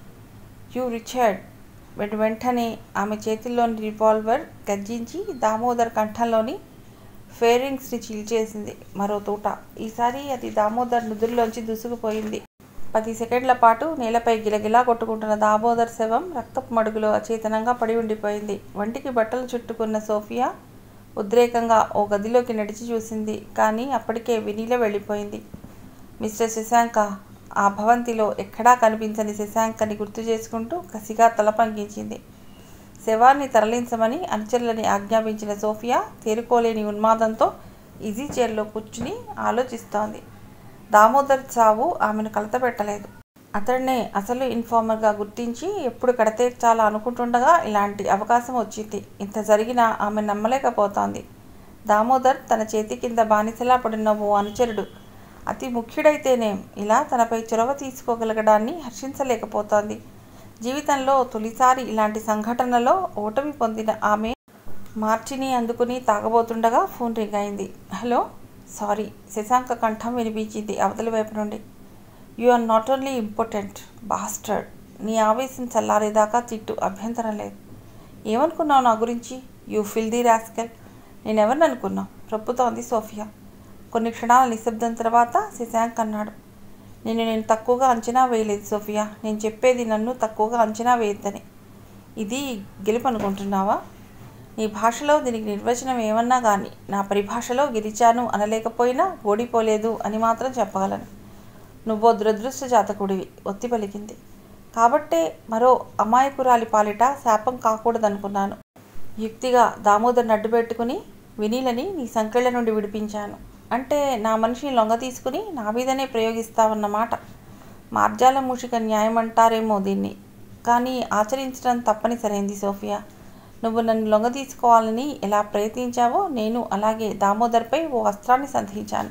యు రిచర్డ్ వెంట వెంటనే ఆమె చేతిలోని రివాల్వర్ గర్జించి దామోదర్ కంఠంలోని ఫేరింగ్స్ని చీల్చేసింది మరో తూట ఈసారి అది దామోదర్ నుదురులోంచి దూసుకుపోయింది పది సెకండ్ల పాటు నేలపై గిలగిలా కొట్టుకుంటున్న దామోదర్ శవం రక్తపు మడుగులో అచేతనంగా పడి ఉండిపోయింది వంటికి బట్టలు చుట్టుకున్న సోఫియా ఉద్రేకంగా ఓ గదిలోకి నడిచి చూసింది కానీ అప్పటికే వినీల వెళ్ళిపోయింది మిస్టర్ శశాంక ఆ భవంతిలో ఎక్కడా కనిపించని శశాంకని గుర్తు చేసుకుంటూ కసిగా తల పంకించింది శవాన్ని తరలించమని అనుచరులని ఆజ్ఞాపించిన సోఫియా తేరుకోలేని ఉన్మాదంతో ఈజీ చైర్లో కూర్చుని ఆలోచిస్తోంది దామోదర్ చావు ఆమెను కలతపెట్టలేదు అతడినే అసలు ఇన్ఫార్మర్గా గుర్తించి ఎప్పుడు కడతీర్చాలా అనుకుంటుండగా ఇలాంటి అవకాశం వచ్చింది ఇంత జరిగినా ఆమె నమ్మలేకపోతోంది దామోదర్ తన చేతి కింద బానిసలా పడిన ఓ అనుచరుడు అతి ముఖ్యుడైతేనేం ఇలా తనపై చొరవ తీసుకోగలగడాన్ని హర్షించలేకపోతోంది జీవితంలో తొలిసారి ఇలాంటి సంఘటనలో ఓటమి పొందిన ఆమె మార్చిని అందుకుని తాగబోతుండగా ఫోన్ రింగ్ అయింది హలో సారీ శశాంక కంఠం వినిపించింది అవతలి వైపు నుండి you are not only important bastard నీ ఆవేశం చల్లారేదాకా తిట్టు అభ్యంతరం లేదు ఏమనుకున్నావు నా గురించి యూ ఫిల్ ది రాస్కెల్ నేనెవరిని అనుకున్నావు ప్రొప్పుతోంది సోఫియా కొన్ని క్షణాల నిశ్శబ్దం తర్వాత శశాంక్ అన్నాడు నేను నేను తక్కువగా అంచనా వేయలేదు సోఫియా నేను చెప్పేది నన్ను తక్కువగా అంచనా వేయద్దని ఇది గెలుపు అనుకుంటున్నావా నీ భాషలో దీనికి నిర్వచనం ఏమన్నా కానీ నా పరిభాషలో గెలిచాను అనలేకపోయినా ఓడిపోలేదు అని మాత్రం చెప్పగలను నువ్వో దురదృష్ట జాతకుడివి ఒత్తి పలికింది కాబట్టే మరో అమాయకురాలి పాలిట శాపం కాకూడదనుకున్నాను యుక్తిగా దామోదర్ నడ్డు పెట్టుకుని వినీలని నీ సంకెళ్ళ నుండి విడిపించాను అంటే నా మనిషిని లొంగ తీసుకుని నా మీదనే ప్రయోగిస్తావన్నమాట మార్జాల మూషిక న్యాయం అంటారేమో దీన్ని కానీ ఆచరించడం తప్పనిసరైంది సోఫియా నువ్వు నన్ను లొంగ తీసుకోవాలని ఎలా ప్రయత్నించావో నేను అలాగే దామోదర్పై ఓ అస్త్రాన్ని సంధించాను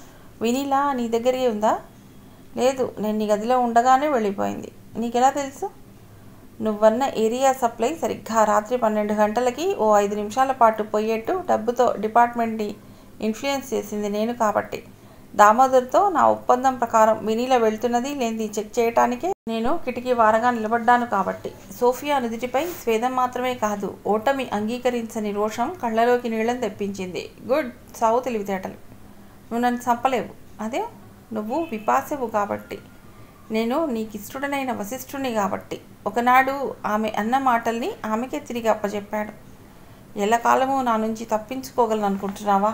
వినీలా నీ దగ్గరే ఉందా లేదు నేను నీ గదిలో ఉండగానే వెళ్ళిపోయింది నీకెలా తెలుసు నువ్వన్న ఏరియా సప్లై సరిగ్గా రాత్రి పన్నెండు గంటలకి ఓ ఐదు నిమిషాల పాటు పోయేట్టు డబ్బుతో డిపార్ట్మెంట్ని ఇన్ఫ్లుయెన్స్ చేసింది నేను కాబట్టి దామోదర్తో నా ఒప్పందం ప్రకారం వినీల వెళ్తున్నది లేనిది చెక్ చేయటానికే నేను కిటికీ వారగా నిలబడ్డాను కాబట్టి సోఫియా నుదిటిపై స్వేదం మాత్రమే కాదు ఓటమి అంగీకరించని రోషం కళ్ళలోకి నీళ్ళని తెప్పించింది గుడ్ సావు తెలివితేటలు నువ్వు నన్ను చంపలేవు అదే నువ్వు విపాసవు కాబట్టి నేను నీకిష్టుడనైన వశిష్ఠుని కాబట్టి ఒకనాడు ఆమె అన్న మాటల్ని ఆమెకే తిరిగి అప్పచెప్పాడు ఎల్లకాలము నా నుంచి తప్పించుకోగలను అనుకుంటున్నావా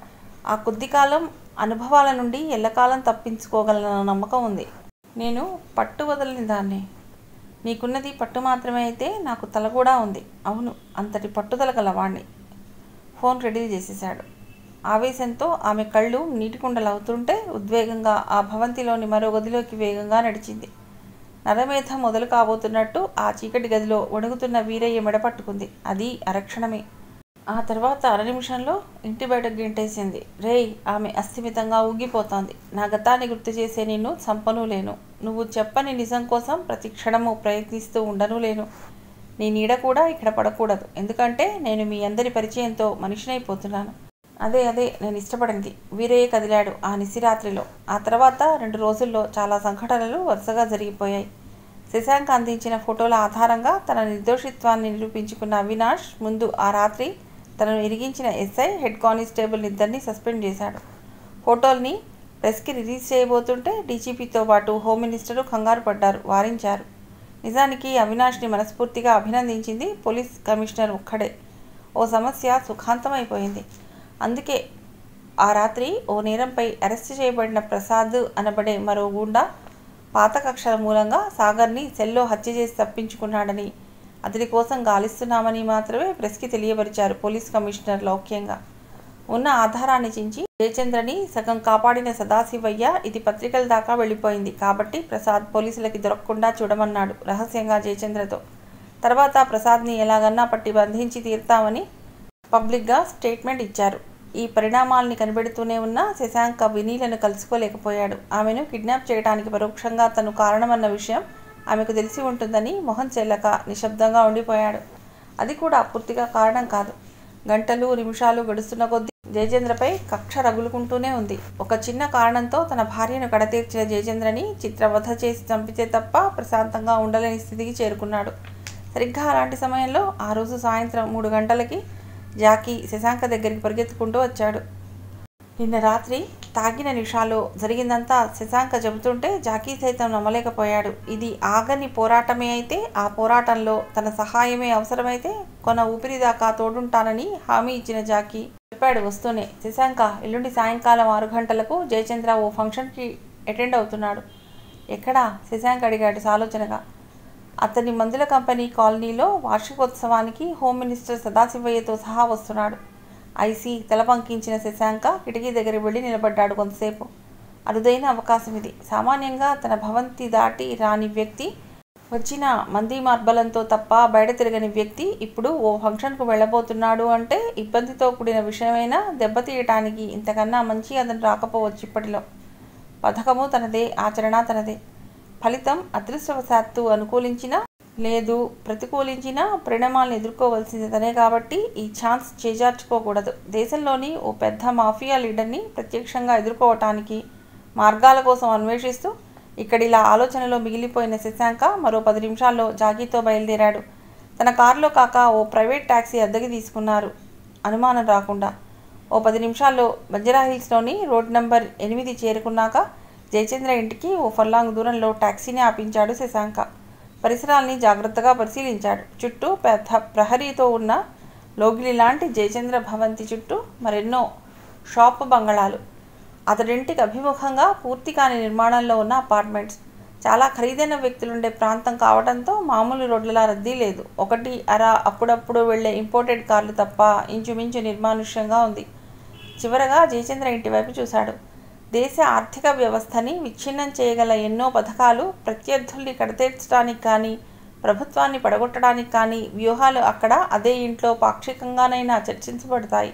ఆ కొద్ది కాలం అనుభవాల నుండి ఎల్లకాలం తప్పించుకోగలన నమ్మకం ఉంది నేను పట్టు వదలని దాన్ని నీకున్నది పట్టు మాత్రమే అయితే నాకు తల కూడా ఉంది అవును అంతటి పట్టుదల గలవాణ్ణి ఫోన్ రెడీ చేసేశాడు ఆవేశంతో ఆమె కళ్ళు నీటికుండలవుతుంటే ఉద్వేగంగా ఆ భవంతిలోని మరో గదిలోకి వేగంగా నడిచింది నరమేధం మొదలు కాబోతున్నట్టు ఆ చీకటి గదిలో వణుకుతున్న వీరయ్య మెడపట్టుకుంది అది అరక్షణమే ఆ తర్వాత అర నిమిషంలో ఇంటి బయటకు గెంటేసింది రేయ్ ఆమె అస్థిమితంగా ఊగిపోతోంది నా గతాన్ని గుర్తు చేసే నిన్ను చంపను లేను నువ్వు చెప్పని నిజం కోసం ప్రతి క్షణము ప్రయత్నిస్తూ ఉండను లేను నీ నీడ కూడా ఇక్కడ పడకూడదు ఎందుకంటే నేను మీ అందరి పరిచయంతో మనిషినైపోతున్నాను అదే అదే నేను ఇష్టపడింది వీరయ్య కదిలాడు ఆ నిశిరాత్రిలో ఆ తర్వాత రెండు రోజుల్లో చాలా సంఘటనలు వరుసగా జరిగిపోయాయి శశాంక్ అందించిన ఫోటోల ఆధారంగా తన నిర్దోషిత్వాన్ని నిరూపించుకున్న అవినాష్ ముందు ఆ రాత్రి తనను ఇరిగించిన ఎస్ఐ హెడ్ కానిస్టేబుల్ ఇద్దరిని సస్పెండ్ చేశాడు ఫోటోల్ని ప్రెస్కి రిలీజ్ చేయబోతుంటే డీజీపీతో పాటు హోమ్ మినిస్టరు కంగారు పడ్డారు వారించారు నిజానికి అవినాష్ని మనస్ఫూర్తిగా అభినందించింది పోలీస్ కమిషనర్ ఒక్కడే ఓ సమస్య సుఖాంతమైపోయింది అందుకే ఆ రాత్రి ఓ నేరంపై అరెస్ట్ చేయబడిన ప్రసాద్ అనబడే మరో గుండా పాత కక్షల మూలంగా సాగర్ని సెల్లో హత్య చేసి తప్పించుకున్నాడని అతడి కోసం గాలిస్తున్నామని మాత్రమే ప్రెస్కి తెలియపరిచారు పోలీస్ కమిషనర్ లౌక్యంగా ఉన్న ఆధారాన్ని చించి జయచంద్రని సగం కాపాడిన సదాశివయ్య ఇది పత్రికల దాకా వెళ్ళిపోయింది కాబట్టి ప్రసాద్ పోలీసులకి దొరకకుండా చూడమన్నాడు రహస్యంగా జయచంద్రతో తర్వాత ప్రసాద్ని ఎలాగన్నా పట్టి బంధించి తీరుతామని పబ్లిక్గా స్టేట్మెంట్ ఇచ్చారు ఈ పరిణామాల్ని కనిపెడుతూనే ఉన్న శశాంక వినీలను కలుసుకోలేకపోయాడు ఆమెను కిడ్నాప్ చేయడానికి పరోక్షంగా తను కారణమన్న విషయం ఆమెకు తెలిసి ఉంటుందని మొహం చెల్లక నిశ్శబ్దంగా ఉండిపోయాడు అది కూడా పూర్తిగా కారణం కాదు గంటలు నిమిషాలు గడుస్తున్న కొద్దీ జయచంద్రపై కక్ష రగులుకుంటూనే ఉంది ఒక చిన్న కారణంతో తన భార్యను కడతీర్చిన జయచంద్రని చిత్రవధ చేసి చంపితే తప్ప ప్రశాంతంగా ఉండలేని స్థితికి చేరుకున్నాడు సరిగ్గా అలాంటి సమయంలో ఆ రోజు సాయంత్రం మూడు గంటలకి జాకీ శశాంక దగ్గరికి పరిగెత్తుకుంటూ వచ్చాడు నిన్న రాత్రి తాగిన నిషాలో జరిగిందంతా శశాంక చెబుతుంటే జాకీ సైతం నమ్మలేకపోయాడు ఇది ఆగని పోరాటమే అయితే ఆ పోరాటంలో తన సహాయమే అవసరమైతే కొన ఊపిరి దాకా తోడుంటానని హామీ ఇచ్చిన జాకీ చెప్పాడు వస్తూనే శశాంక ఎల్లుండి సాయంకాలం ఆరు గంటలకు జయచంద్ర ఓ ఫంక్షన్కి అటెండ్ అవుతున్నాడు ఎక్కడా శశాంక్ అడిగాడు సాలోచనగా అతని మందుల కంపెనీ కాలనీలో వార్షికోత్సవానికి హోమ్ మినిస్టర్ సదాశివయ్యతో సహా వస్తున్నాడు ఐసీ తల పంకించిన శశాంక కిటికీ దగ్గర వెళ్ళి నిలబడ్డాడు కొంతసేపు అరుదైన అవకాశం ఇది సామాన్యంగా తన భవంతి దాటి రాని వ్యక్తి వచ్చిన మంది మార్బలంతో తప్ప బయట తిరగని వ్యక్తి ఇప్పుడు ఓ ఫంక్షన్కు వెళ్ళబోతున్నాడు అంటే ఇబ్బందితో కూడిన విషయమైనా దెబ్బతీయటానికి ఇంతకన్నా మంచి అతను రాకపోవచ్చు ఇప్పటిలో పథకము తనదే ఆచరణ తనదే ఫలితం అదృష్టవశాత్తు అనుకూలించినా లేదు ప్రతికూలించిన పరిణామాలను ఎదుర్కోవాల్సింది తనే కాబట్టి ఈ ఛాన్స్ చేజార్చుకోకూడదు దేశంలోని ఓ పెద్ద మాఫియా లీడర్ని ప్రత్యక్షంగా ఎదుర్కోవటానికి మార్గాల కోసం అన్వేషిస్తూ ఇక్కడిలా ఆలోచనలో మిగిలిపోయిన శశాంక మరో పది నిమిషాల్లో జాకీతో బయలుదేరాడు తన కారులో కాక ఓ ప్రైవేట్ ట్యాక్సీ అద్దెకి తీసుకున్నారు అనుమానం రాకుండా ఓ పది నిమిషాల్లో బంజరా హిల్స్లోని రోడ్ నంబర్ ఎనిమిది చేరుకున్నాక జయచంద్ర ఇంటికి ఓ ఫర్లాంగ్ దూరంలో ట్యాక్సీని ఆపించాడు శశాంక పరిసరాల్ని జాగ్రత్తగా పరిశీలించాడు చుట్టూ పెద్ద ప్రహరీతో ఉన్న లోగిలి లాంటి జయచంద్ర భవంతి చుట్టూ మరెన్నో షాపు బంగళాలు అతడింటికి అభిముఖంగా పూర్తి కాని నిర్మాణంలో ఉన్న అపార్ట్మెంట్స్ చాలా ఖరీదైన వ్యక్తులుండే ప్రాంతం కావడంతో మామూలు రోడ్లలా రద్దీ లేదు ఒకటి అర అప్పుడప్పుడు వెళ్లే ఇంపోర్టెడ్ కార్లు తప్ప ఇంచుమించు నిర్మానుష్యంగా ఉంది చివరగా జయచంద్ర ఇంటి వైపు చూశాడు దేశ ఆర్థిక వ్యవస్థని విచ్ఛిన్నం చేయగల ఎన్నో పథకాలు ప్రత్యర్థుల్ని కడతీర్చడానికి కానీ ప్రభుత్వాన్ని పడగొట్టడానికి కానీ వ్యూహాలు అక్కడ అదే ఇంట్లో పాక్షికంగానైనా చర్చించబడతాయి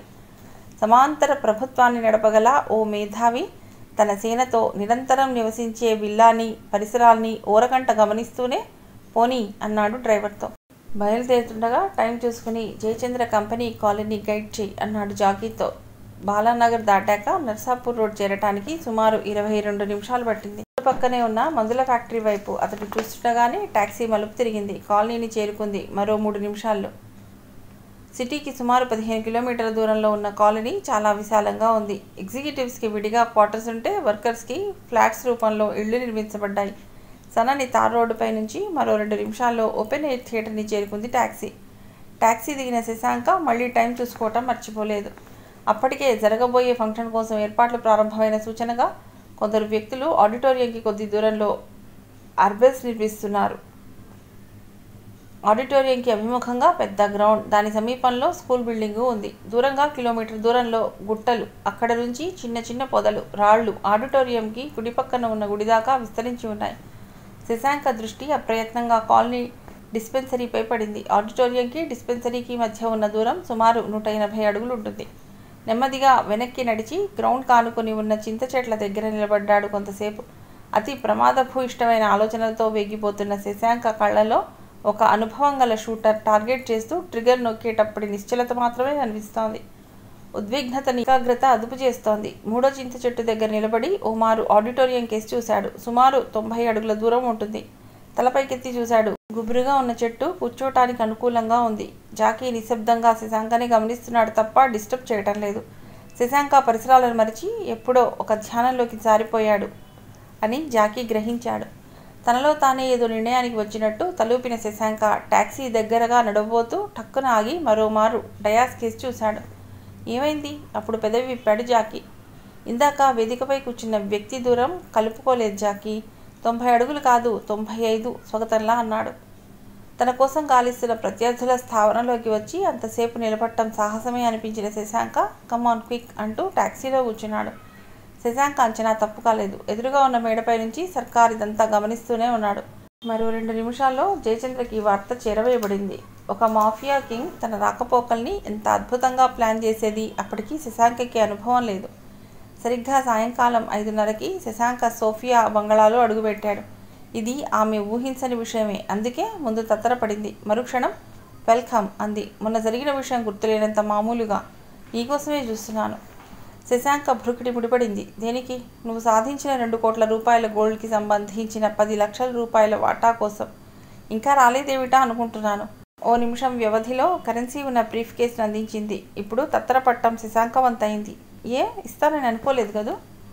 సమాంతర ప్రభుత్వాన్ని నడపగల ఓ మేధావి తన సేనతో నిరంతరం నివసించే విల్లాని పరిసరాల్ని ఓరగంట గమనిస్తూనే పోనీ అన్నాడు డ్రైవర్తో బయలుదేరుతుండగా టైం చూసుకుని జయచంద్ర కంపెనీ కాలనీ గైడ్ చేయి అన్నాడు జాకీతో బాలానగర్ దాటాక నర్సాపూర్ రోడ్ చేరటానికి సుమారు ఇరవై రెండు నిమిషాలు పట్టింది పక్కనే ఉన్న మందుల ఫ్యాక్టరీ వైపు అతడు చూస్తుండగానే టాక్సీ మలుపు తిరిగింది కాలనీని చేరుకుంది మరో మూడు నిమిషాల్లో సిటీకి సుమారు పదిహేను కిలోమీటర్ల దూరంలో ఉన్న కాలనీ చాలా విశాలంగా ఉంది ఎగ్జిక్యూటివ్స్కి విడిగా క్వార్టర్స్ ఉంటే వర్కర్స్కి ఫ్లాట్స్ రూపంలో ఇళ్లు నిర్మించబడ్డాయి సన్నని తార్ రోడ్డుపై నుంచి మరో రెండు నిమిషాల్లో ఓపెన్ ఎయిర్ థియేటర్ని చేరుకుంది ట్యాక్సీ ట్యాక్సీ దిగిన శశాంక మళ్ళీ టైం చూసుకోవటం మర్చిపోలేదు అప్పటికే జరగబోయే ఫంక్షన్ కోసం ఏర్పాట్లు ప్రారంభమైన సూచనగా కొందరు వ్యక్తులు ఆడిటోరియంకి కొద్ది దూరంలో అర్బెల్స్ నిర్మిస్తున్నారు ఆడిటోరియంకి అభిముఖంగా పెద్ద గ్రౌండ్ దాని సమీపంలో స్కూల్ బిల్డింగు ఉంది దూరంగా కిలోమీటర్ దూరంలో గుట్టలు అక్కడ నుంచి చిన్న చిన్న పొదలు రాళ్ళు ఆడిటోరియంకి కుడి పక్కన ఉన్న గుడి దాకా విస్తరించి ఉన్నాయి శశాంక దృష్టి అప్రయత్నంగా కాలనీ డిస్పెన్సరీపై పడింది ఆడిటోరియంకి డిస్పెన్సరీకి మధ్య ఉన్న దూరం సుమారు నూట ఎనభై అడుగులు ఉంటుంది నెమ్మదిగా వెనక్కి నడిచి గ్రౌండ్ కానుకొని ఉన్న చింత చెట్ల దగ్గర నిలబడ్డాడు కొంతసేపు అతి ప్రమాదభూయిష్టమైన ఆలోచనలతో వేగిపోతున్న శశాంక కళ్ళలో ఒక అనుభవం గల షూటర్ టార్గెట్ చేస్తూ ట్రిగర్ నొక్కేటప్పటి నిశ్చలత మాత్రమే కనిపిస్తోంది ఉద్విగ్నత నికాగ్రత అదుపు చేస్తోంది మూడో చింత చెట్టు దగ్గర నిలబడి ఓ మారు ఆడిటోరియం కేసి చూశాడు సుమారు తొంభై అడుగుల దూరం ఉంటుంది తలపైకెత్తి చూశాడు గుబురుగా ఉన్న చెట్టు కూర్చోటానికి అనుకూలంగా ఉంది జాకీ నిశ్శబ్దంగా శశాంకని గమనిస్తున్నాడు తప్ప డిస్టర్బ్ చేయటం లేదు శశాంక పరిసరాలను మరిచి ఎప్పుడో ఒక ధ్యానంలోకి జారిపోయాడు అని జాకీ గ్రహించాడు తనలో తానే ఏదో నిర్ణయానికి వచ్చినట్టు తలూపిన శశాంక టాక్సీ దగ్గరగా నడవబోతూ టక్కున ఆగి మరోమారు డయాస్ కేసి చూశాడు ఏమైంది అప్పుడు పెదవి విప్పాడు జాకీ ఇందాక వేదికపై కూర్చున్న వ్యక్తి దూరం కలుపుకోలేదు జాకీ తొంభై అడుగులు కాదు తొంభై ఐదు స్వగతంలా అన్నాడు తన కోసం గాలిస్తున్న ప్రత్యర్థుల స్థావరంలోకి వచ్చి అంతసేపు నిలబట్టం సాహసమే అనిపించిన శశాంక కమాన్ క్విక్ అంటూ టాక్సీలో కూర్చున్నాడు శశాంక అంచనా తప్పు కాలేదు ఎదురుగా ఉన్న మేడపై నుంచి సర్కార్ ఇదంతా గమనిస్తూనే ఉన్నాడు మరో రెండు నిమిషాల్లో జయచంద్రకి ఈ వార్త చేరవేయబడింది ఒక మాఫియా కింగ్ తన రాకపోకల్ని ఎంత అద్భుతంగా ప్లాన్ చేసేది అప్పటికి శశాంకకి అనుభవం లేదు సరిగ్గా సాయంకాలం ఐదున్నరకి శశాంక సోఫియా బంగళాలో అడుగుపెట్టాడు ఇది ఆమె ఊహించని విషయమే అందుకే ముందు తత్తరపడింది మరుక్షణం వెల్కమ్ అంది మొన్న జరిగిన విషయం గుర్తులేనంత మామూలుగా నీకోసమే చూస్తున్నాను శశాంక భృకుటి ముడిపడింది దేనికి నువ్వు సాధించిన రెండు కోట్ల రూపాయల గోల్డ్కి సంబంధించిన పది లక్షల రూపాయల వాటా కోసం ఇంకా రాలేదేమిటా అనుకుంటున్నాను ఓ నిమిషం వ్యవధిలో కరెన్సీ ఉన్న బ్రీఫ్ కేసును అందించింది ఇప్పుడు తత్తరపట్టం శశాంకవంతైంది ఏ ఇస్తానని అనుకోలేదు కదూ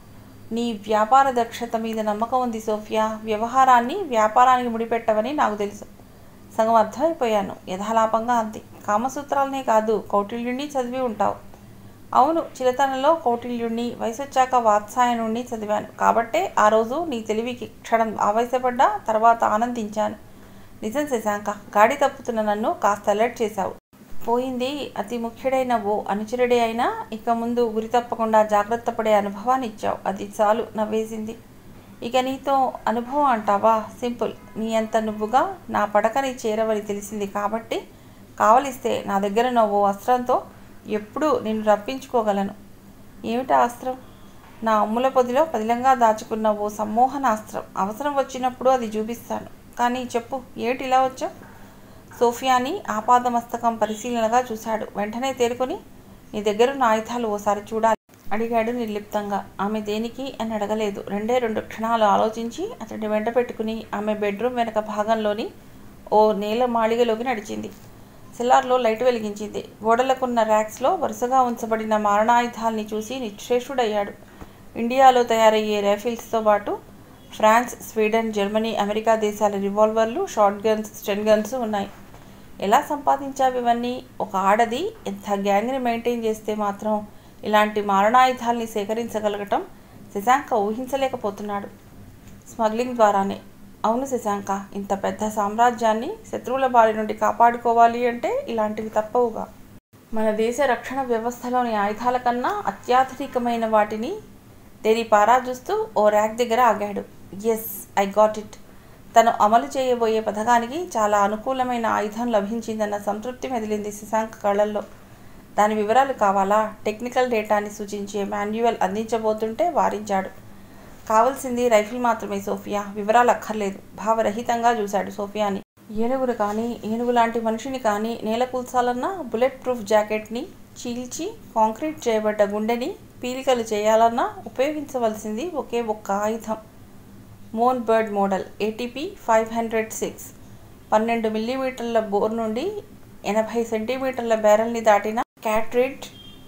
నీ వ్యాపార దక్షత మీద నమ్మకం ఉంది సోఫియా వ్యవహారాన్ని వ్యాపారానికి ముడిపెట్టవని నాకు తెలుసు సగం అర్థమైపోయాను యథాలాపంగా అంది కామసూత్రాలనే కాదు కౌటిల్యుణ్ణి చదివి ఉంటావు అవును చిలతనంలో కౌటిల్యుణ్ణి వయసొచ్చాక వాత్సాయనుణ్ణి చదివాను కాబట్టే ఆ రోజు నీ తెలివికి క్షణం ఆవేశపడ్డా తర్వాత ఆనందించాను నిజం శశాంక గాడి తప్పుతున్న నన్ను కాస్త అలర్ట్ చేశావు పోయింది అతి ముఖ్యుడైన ఓ అనుచరుడే అయినా ఇక ముందు గురి తప్పకుండా జాగ్రత్త పడే అనుభవాన్ని ఇచ్చావు అది చాలు నవ్వేసింది ఇక నీతో అనుభవం అంటావా సింపుల్ నీ అంత నువ్వుగా నా పడకని చేరవని తెలిసింది కాబట్టి కావలిస్తే నా దగ్గర నువ్వు అస్త్రంతో ఎప్పుడూ నిన్ను రప్పించుకోగలను ఏమిటా అస్త్రం నా అమ్ముల పొదిలో పదిలంగా దాచుకున్న ఓ సమ్మోహనాస్త్రం అవసరం వచ్చినప్పుడు అది చూపిస్తాను కానీ చెప్పు ఏమిటి ఇలా వచ్చావు సోఫియాని ఆపాదమస్తకం పరిశీలనగా చూశాడు వెంటనే తేరుకొని నీ దగ్గరున్న ఆయుధాలు ఓసారి చూడాలి అడిగాడు నిర్లిప్తంగా ఆమె దేనికి అని అడగలేదు రెండే రెండు క్షణాలు ఆలోచించి అతడిని వెంట పెట్టుకుని ఆమె బెడ్రూమ్ వెనక భాగంలోని ఓ నేల మాళిగలోకి నడిచింది సెల్లార్లో లైట్ వెలిగించింది గోడలకున్న ర్యాక్స్లో వరుసగా ఉంచబడిన మారణాయుధాల్ని చూసి నిశ్చేషుడయ్యాడు ఇండియాలో తయారయ్యే రైఫిల్స్తో పాటు ఫ్రాన్స్ స్వీడన్ జర్మనీ అమెరికా దేశాల రివాల్వర్లు షార్ట్ గన్స్ స్టెన్ గన్స్ ఉన్నాయి ఎలా సంపాదించావు ఇవన్నీ ఒక ఆడది ఎంత గ్యాంగ్ని మెయింటైన్ చేస్తే మాత్రం ఇలాంటి మారణాయుధాల్ని సేకరించగలగటం శశాంక ఊహించలేకపోతున్నాడు స్మగ్లింగ్ ద్వారానే అవును శశాంక ఇంత పెద్ద సామ్రాజ్యాన్ని శత్రువుల బారి నుండి కాపాడుకోవాలి అంటే ఇలాంటివి తప్పవుగా మన దేశ రక్షణ వ్యవస్థలోని ఆయుధాల కన్నా అత్యాధునికమైన వాటిని తేరి పారా చూస్తూ ఓ ర్యాక్ దగ్గర ఆగాడు ఎస్ ఐ గాట్ ఇట్ తను అమలు చేయబోయే పథకానికి చాలా అనుకూలమైన ఆయుధం లభించిందన్న సంతృప్తి మెదిలింది శశాంక్ కళ్ళల్లో దాని వివరాలు కావాలా టెక్నికల్ డేటాని సూచించే మాన్యువల్ అందించబోతుంటే వారించాడు కావలసింది రైఫిల్ మాత్రమే సోఫియా వివరాలు అక్కర్లేదు భావరహితంగా చూశాడు సోఫియాని ఏనుగును కానీ ఏనుగు లాంటి మనిషిని కానీ నేల కూల్చాలన్నా బుల్లెట్ ప్రూఫ్ జాకెట్ని చీల్చి కాంక్రీట్ చేయబడ్డ గుండెని పీలికలు చేయాలన్నా ఉపయోగించవలసింది ఒకే ఒక్క ఆయుధం మోన్ బర్డ్ model ATP five hundred six పన్నెండు మిల్లీమీటర్ల బోర్ నుండి ఎనభై సెంటీమీటర్ల బ్యారెల్ని దాటిన క్యాట్రిడ్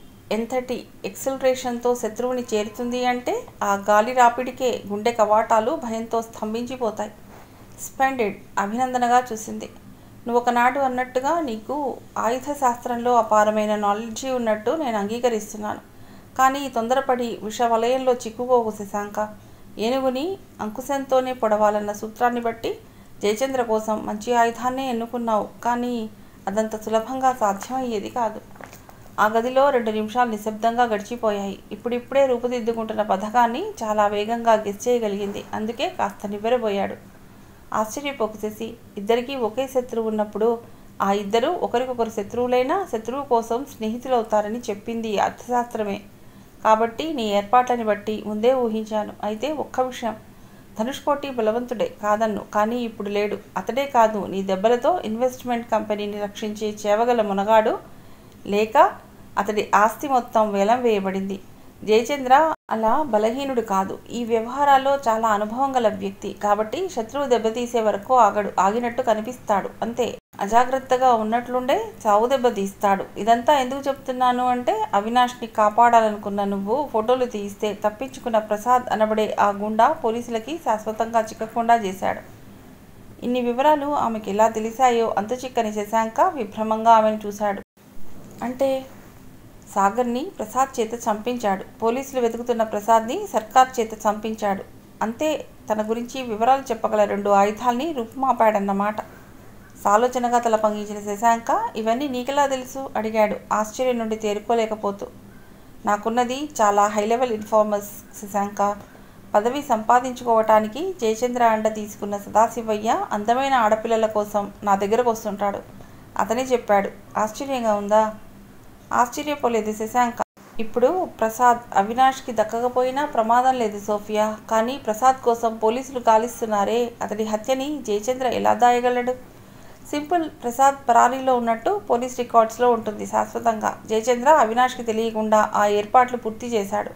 ఎంతటి ఎక్సలరేషన్తో శత్రువుని చేరుతుంది అంటే ఆ గాలి రాపిడికే గుండె కవాటాలు భయంతో స్తంభించిపోతాయి స్పెండెడ్ అభినందనగా చూసింది నువ్వు ఒకనాడు అన్నట్టుగా నీకు ఆయుధ శాస్త్రంలో అపారమైన నాలెడ్జి ఉన్నట్టు నేను అంగీకరిస్తున్నాను కానీ తొందరపడి విష వలయంలో చిక్కుకోకు శశాంక ఏనుగుని అంకుశంతోనే పొడవాలన్న సూత్రాన్ని బట్టి జయచంద్ర కోసం మంచి ఆయుధాన్నే ఎన్నుకున్నావు కానీ అదంత సులభంగా సాధ్యమయ్యేది కాదు ఆ గదిలో రెండు నిమిషాలు నిశ్శబ్దంగా గడిచిపోయాయి ఇప్పుడిప్పుడే రూపుదిద్దుకుంటున్న పథకాన్ని చాలా వేగంగా గెస్ చేయగలిగింది అందుకే కాస్త నివ్వెరబోయాడు ఆశ్చర్యపోకు శశి ఇద్దరికీ ఒకే శత్రువు ఉన్నప్పుడు ఆ ఇద్దరు ఒకరికొకరు శత్రువులైనా శత్రువు కోసం స్నేహితులవుతారని చెప్పింది ఈ అర్థశాస్త్రమే కాబట్టి నీ ఏర్పాట్లని బట్టి ముందే ఊహించాను అయితే ఒక్క విషయం ధనుష్కోటి బలవంతుడే కాదన్ను కానీ ఇప్పుడు లేడు అతడే కాదు నీ దెబ్బలతో ఇన్వెస్ట్మెంట్ కంపెనీని రక్షించే చేవగల మునగాడు లేక అతడి ఆస్తి మొత్తం వేలం వేయబడింది జయచంద్ర అలా బలహీనుడు కాదు ఈ వ్యవహారాల్లో చాలా అనుభవం గల వ్యక్తి కాబట్టి శత్రువు దెబ్బతీసే వరకు ఆగడు ఆగినట్టు కనిపిస్తాడు అంతే అజాగ్రత్తగా ఉన్నట్లుండే చావు దెబ్బ తీస్తాడు ఇదంతా ఎందుకు చెప్తున్నాను అంటే అవినాష్ని కాపాడాలనుకున్న నువ్వు ఫోటోలు తీయిస్తే తప్పించుకున్న ప్రసాద్ అనబడే ఆ గుండా పోలీసులకి శాశ్వతంగా చిక్కకుండా చేశాడు ఇన్ని వివరాలు ఆమెకి ఎలా తెలిసాయో అంతుచిక్కని శశాంక విభ్రమంగా ఆమెను చూశాడు అంటే సాగర్ని ప్రసాద్ చేత చంపించాడు పోలీసులు వెతుకుతున్న ప్రసాద్ని సర్కార్ చేత చంపించాడు అంతే తన గురించి వివరాలు చెప్పగల రెండు ఆయుధాల్ని రూపుమాపాడన్నమాట సాలోచనగా తల పంగించిన శశాంక ఇవన్నీ నీకెలా తెలుసు అడిగాడు ఆశ్చర్యం నుండి తేరుకోలేకపోతూ నాకున్నది చాలా హై లెవెల్ ఇన్ఫార్మర్స్ శశాంక పదవి సంపాదించుకోవటానికి జయచంద్ర అండ తీసుకున్న సదాశివయ్య అందమైన ఆడపిల్లల కోసం నా దగ్గరకు వస్తుంటాడు అతనే చెప్పాడు ఆశ్చర్యంగా ఉందా ఆశ్చర్యపోలేదు శశాంక ఇప్పుడు ప్రసాద్ అవినాష్కి దక్కకపోయినా ప్రమాదం లేదు సోఫియా కానీ ప్రసాద్ కోసం పోలీసులు గాలిస్తున్నారే అతడి హత్యని జయచంద్ర ఎలా దాయగలడు సింపుల్ ప్రసాద్ పరారీలో ఉన్నట్టు పోలీస్ రికార్డ్స్లో ఉంటుంది శాశ్వతంగా జయచంద్ర అవినాష్కి తెలియకుండా ఆ ఏర్పాట్లు పూర్తి చేశాడు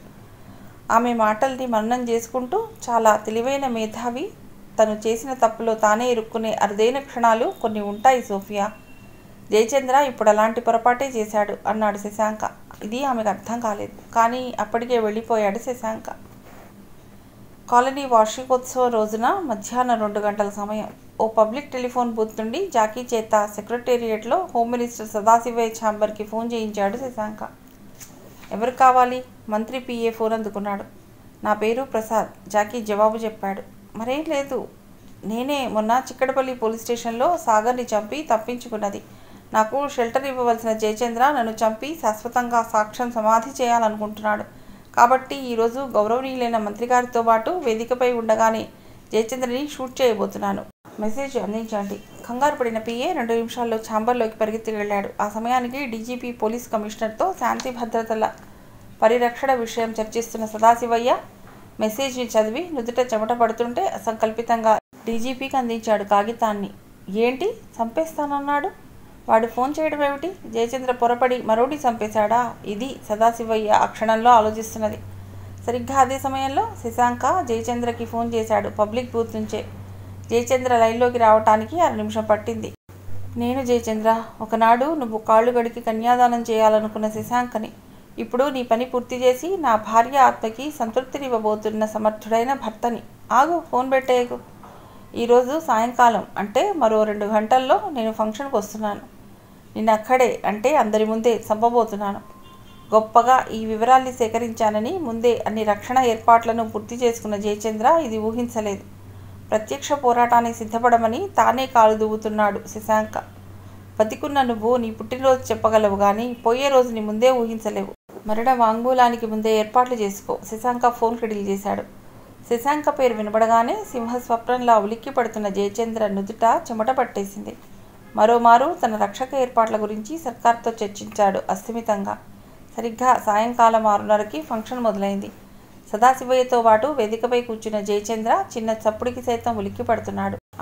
ఆమె మాటల్ని మననం చేసుకుంటూ చాలా తెలివైన మేధావి తను చేసిన తప్పులో తానే ఇరుక్కునే అరుదైన క్షణాలు కొన్ని ఉంటాయి సోఫియా జయచంద్ర ఇప్పుడు అలాంటి పొరపాటే చేశాడు అన్నాడు శశాంక ఇది ఆమెకు అర్థం కాలేదు కానీ అప్పటికే వెళ్ళిపోయాడు శశాంక కాలనీ వార్షికోత్సవం రోజున మధ్యాహ్నం రెండు గంటల సమయం ఓ పబ్లిక్ టెలిఫోన్ బూత్ నుండి జాకీ చేత సెక్రటేరియట్లో హోమ్ మినిస్టర్ సదాశివయ్య ఛాంబర్కి ఫోన్ చేయించాడు శశాంక ఎవరు కావాలి మంత్రి పిఏ ఫోన్ అందుకున్నాడు నా పేరు ప్రసాద్ జాకీ జవాబు చెప్పాడు మరేం లేదు నేనే మొన్న చిక్కడపల్లి పోలీస్ స్టేషన్లో సాగర్ని చంపి తప్పించుకున్నది నాకు షెల్టర్ ఇవ్వవలసిన జయచంద్ర నన్ను చంపి శాశ్వతంగా సాక్ష్యం సమాధి చేయాలనుకుంటున్నాడు కాబట్టి ఈరోజు గౌరవనీయులైన మంత్రి గారితో పాటు వేదికపై ఉండగానే జయచంద్రని షూట్ చేయబోతున్నాను మెసేజ్ అందించండి కంగారు పడిన పిఏ రెండు నిమిషాల్లో ఛాంబర్లోకి పరిగెత్తి వెళ్ళాడు ఆ సమయానికి డీజీపీ పోలీస్ కమిషనర్తో శాంతి భద్రతల పరిరక్షణ విషయం చర్చిస్తున్న సదాశివయ్య మెసేజ్ని చదివి నుదుట చెమట పడుతుంటే అసంకల్పితంగా డీజీపీకి అందించాడు కాగితాన్ని ఏంటి చంపేస్తానన్నాడు వాడు ఫోన్ చేయడం ఏమిటి జయచంద్ర పొరపడి మరోటి చంపేశాడా ఇది సదాశివయ్య ఆ క్షణంలో ఆలోచిస్తున్నది సరిగ్గా అదే సమయంలో శశాంక జయచంద్రకి ఫోన్ చేశాడు పబ్లిక్ బూత్ నుంచే జయచంద్ర లైన్లోకి రావటానికి అర నిమిషం పట్టింది నేను జయచంద్ర ఒకనాడు నువ్వు కాళ్ళు గడికి కన్యాదానం చేయాలనుకున్న శశాంకని ఇప్పుడు నీ పని పూర్తి చేసి నా భార్య ఆత్మకి సంతృప్తినివ్వబోతున్న సమర్థుడైన భర్తని ఆగు ఫోన్ పెట్టేయకు ఈరోజు సాయంకాలం అంటే మరో రెండు గంటల్లో నేను ఫంక్షన్కి వస్తున్నాను నిన్ను అక్కడే అంటే అందరి ముందే చంపబోతున్నాను గొప్పగా ఈ వివరాల్ని సేకరించానని ముందే అన్ని రక్షణ ఏర్పాట్లను పూర్తి చేసుకున్న జయచంద్ర ఇది ఊహించలేదు ప్రత్యక్ష పోరాటానికి సిద్ధపడమని తానే కాలు దువ్వుతున్నాడు శశాంక బతికున్న నువ్వు నీ పుట్టినరోజు చెప్పగలవు కానీ పోయే రోజుని ముందే ఊహించలేవు మరణ వాంగ్మూలానికి ముందే ఏర్పాట్లు చేసుకో శశాంక ఫోన్ క్రెడిల్ చేశాడు శశాంక పేరు వినబడగానే సింహ స్వప్నంలా ఉలిక్కి పడుతున్న జయచంద్ర నుదుట చెమట పట్టేసింది మరోమారు తన రక్షక ఏర్పాట్ల గురించి సర్కార్తో చర్చించాడు అస్థిమితంగా సరిగ్గా సాయంకాలం ఆరున్నరకి ఫంక్షన్ మొదలైంది సదాశివయ్యతో పాటు వేదికపై కూర్చున్న జయచంద్ర చిన్న చప్పుడికి సైతం ఉలిక్కి పడుతున్నాడు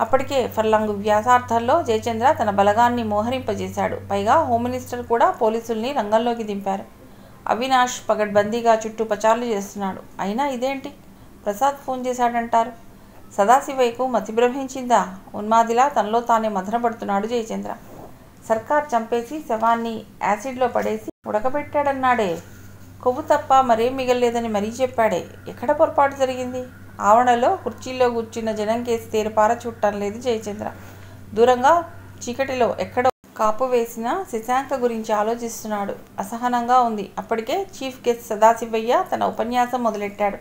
అప్పటికే ఫర్లాంగు వ్యాసార్థంలో జయచంద్ర తన బలగాన్ని మోహరింపజేశాడు పైగా హోమ్ మినిస్టర్ కూడా పోలీసుల్ని రంగంలోకి దింపారు అవినాష్ పగడ్బందీగా చుట్టూ పచారులు చేస్తున్నాడు అయినా ఇదేంటి ప్రసాద్ ఫోన్ చేశాడంటారు సదాశివయ్యకు మతి భ్రమించిందా ఉన్మాదిలా తనలో తానే మదనపడుతున్నాడు జయచంద్ర సర్కార్ చంపేసి శవాన్ని యాసిడ్లో పడేసి ఉడకబెట్టాడన్నాడే కొవ్వు తప్ప మరేం మిగల్లేదని మరీ చెప్పాడే ఎక్కడ పొరపాటు జరిగింది ఆవరణలో కుర్చీలో కూర్చున్న జనం కేసి తేరపార చుట్టం లేదు జయచంద్ర దూరంగా చీకటిలో ఎక్కడో కాపు వేసిన శశాంక గురించి ఆలోచిస్తున్నాడు అసహనంగా ఉంది అప్పటికే చీఫ్ గెస్ట్ సదాశివయ్య తన ఉపన్యాసం మొదలెట్టాడు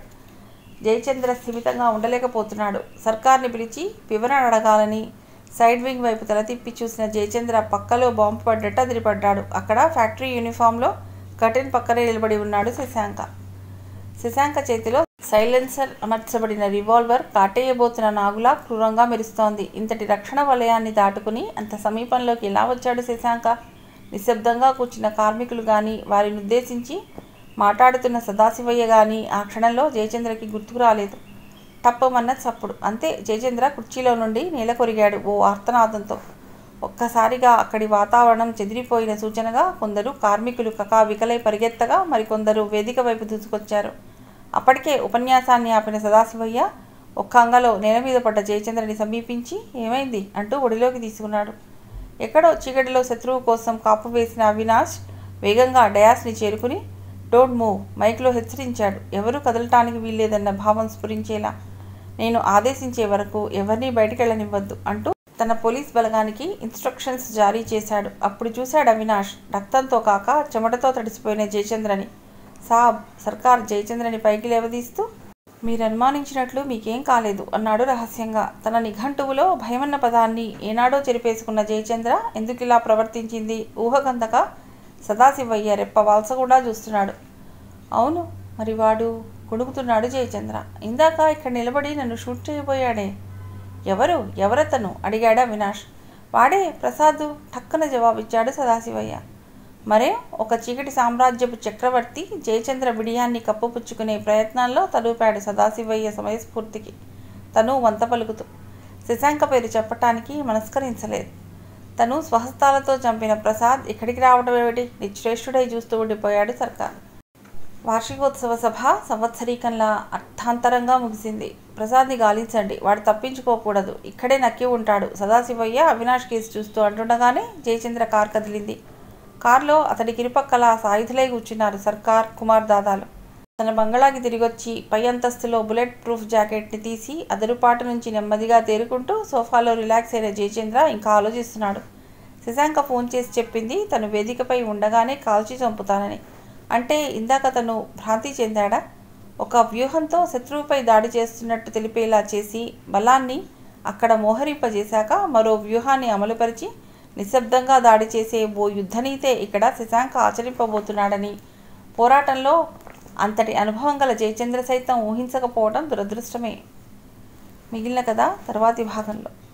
జయచంద్ర స్థిమితంగా ఉండలేకపోతున్నాడు సర్కార్ని పిలిచి వివరణ అడగాలని సైడ్ వింగ్ వైపు తల తిప్పి చూసిన జయచంద్ర పక్కలో బాంబు పడ్డట్టు అదిరిపడ్డాడు అక్కడ ఫ్యాక్టరీ యూనిఫామ్లో కర్టెన్ పక్కనే నిలబడి ఉన్నాడు శశాంక శశాంక చేతిలో సైలెన్సర్ అమర్చబడిన రివాల్వర్ కాటేయబోతున్న నాగులా క్రూరంగా మెరుస్తోంది ఇంతటి రక్షణ వలయాన్ని దాటుకుని అంత సమీపంలోకి ఎలా వచ్చాడు శశాంక నిశ్శబ్దంగా కూర్చున్న కార్మికులు కానీ వారిని ఉద్దేశించి మాట్లాడుతున్న సదాశివయ్య కానీ ఆ క్షణంలో జయచంద్రకి గుర్తుకు రాలేదు టప్పమన్న చప్పుడు అంతే జయచంద్ర కుర్చీలో నుండి నేల కొరిగాడు ఓ ఆర్తనాదంతో ఒక్కసారిగా అక్కడి వాతావరణం చెదిరిపోయిన సూచనగా కొందరు కార్మికులు కకావికలై పరిగెత్తగా మరికొందరు వేదిక వైపు దూసుకొచ్చారు అప్పటికే ఉపన్యాసాన్ని ఆపిన సదాశివయ్య ఒక్క అంగలో నేల మీద పడ్డ జయచంద్రని సమీపించి ఏమైంది అంటూ ఒడిలోకి తీసుకున్నాడు ఎక్కడో చీకటిలో శత్రువు కోసం కాపు వేసిన అవినాష్ వేగంగా డయాస్ని చేరుకుని డోంట్ మూవ్ మైక్లో హెచ్చరించాడు ఎవరూ కదలటానికి వీల్లేదన్న భావం స్ఫురించేలా నేను ఆదేశించే వరకు ఎవరినీ బయటికెళ్ళనివ్వద్దు అంటూ తన పోలీస్ బలగానికి ఇన్స్ట్రక్షన్స్ జారీ చేశాడు అప్పుడు చూశాడు అవినాష్ రక్తంతో కాక చెమటతో తడిసిపోయిన జయచంద్రని సాబ్ సర్కార్ జయచంద్రని పైకి లేవదీస్తూ మీరు అనుమానించినట్లు మీకేం కాలేదు అన్నాడు రహస్యంగా తన నిఘంటువులో భయమన్న పదాన్ని ఏనాడో చెరిపేసుకున్న జయచంద్ర ఎందుకు ఇలా ప్రవర్తించింది ఊహకందక సదాశివయ్య రెప్ప వాల్సకుండా చూస్తున్నాడు అవును మరి వాడు కొడుకుతున్నాడు జయచంద్ర ఇందాక ఇక్కడ నిలబడి నన్ను షూట్ చేయబోయాడే ఎవరు ఎవరతను అడిగాడు అవినాష్ వాడే ప్రసాద్ టక్కున జవాబిచ్చాడు సదాశివయ్య మరే ఒక చీకటి సామ్రాజ్యపు చక్రవర్తి జయచంద్ర బిడియాన్ని కప్పుపుచ్చుకునే ప్రయత్నాల్లో తలూపాడు సదాశివయ్య సమయస్ఫూర్తికి తను వంత పలుకుతూ శశాంక పేరు చెప్పటానికి మనస్కరించలేదు తను స్వహస్తాలతో చంపిన ప్రసాద్ ఇక్కడికి రావడం ఏమిటి నిశ్రేష్ఠుడై చూస్తూ ఉండిపోయాడు సర్కార్ వార్షికోత్సవ సభ సంవత్సరీకంలా అర్థాంతరంగా ముగిసింది ప్రసాద్ని గాలించండి వాడు తప్పించుకోకూడదు ఇక్కడే నక్కి ఉంటాడు సదాశివయ్య అవినాష్ కేసు చూస్తూ అంటుండగానే జయచంద్ర కార్ కదిలింది కారులో అతడికి ఇరుపక్కల సాయుధులై కూర్చున్నారు సర్కార్ కుమార్ దాదాలు తన బంగళాకి తిరిగొచ్చి పై అంతస్తులో బుల్లెట్ ప్రూఫ్ జాకెట్ని తీసి అదరుపాటు నుంచి నెమ్మదిగా తేరుకుంటూ సోఫాలో రిలాక్స్ అయిన జయచంద్ర ఇంకా ఆలోచిస్తున్నాడు శశాంక ఫోన్ చేసి చెప్పింది తను వేదికపై ఉండగానే కాల్చి చంపుతానని అంటే ఇందాక తను భ్రాంతి చెందాడా ఒక వ్యూహంతో శత్రువుపై దాడి చేస్తున్నట్టు తెలిపేలా చేసి బలాన్ని అక్కడ మోహరింపజేశాక మరో వ్యూహాన్ని అమలుపరిచి నిశ్శబ్దంగా దాడి చేసే ఓ యుద్ధనీతే ఇక్కడ శశాంక ఆచరింపబోతున్నాడని పోరాటంలో అంతటి అనుభవం గల జయచంద్ర సైతం ఊహించకపోవడం దురదృష్టమే మిగిలిన కథ తర్వాతి భాగంలో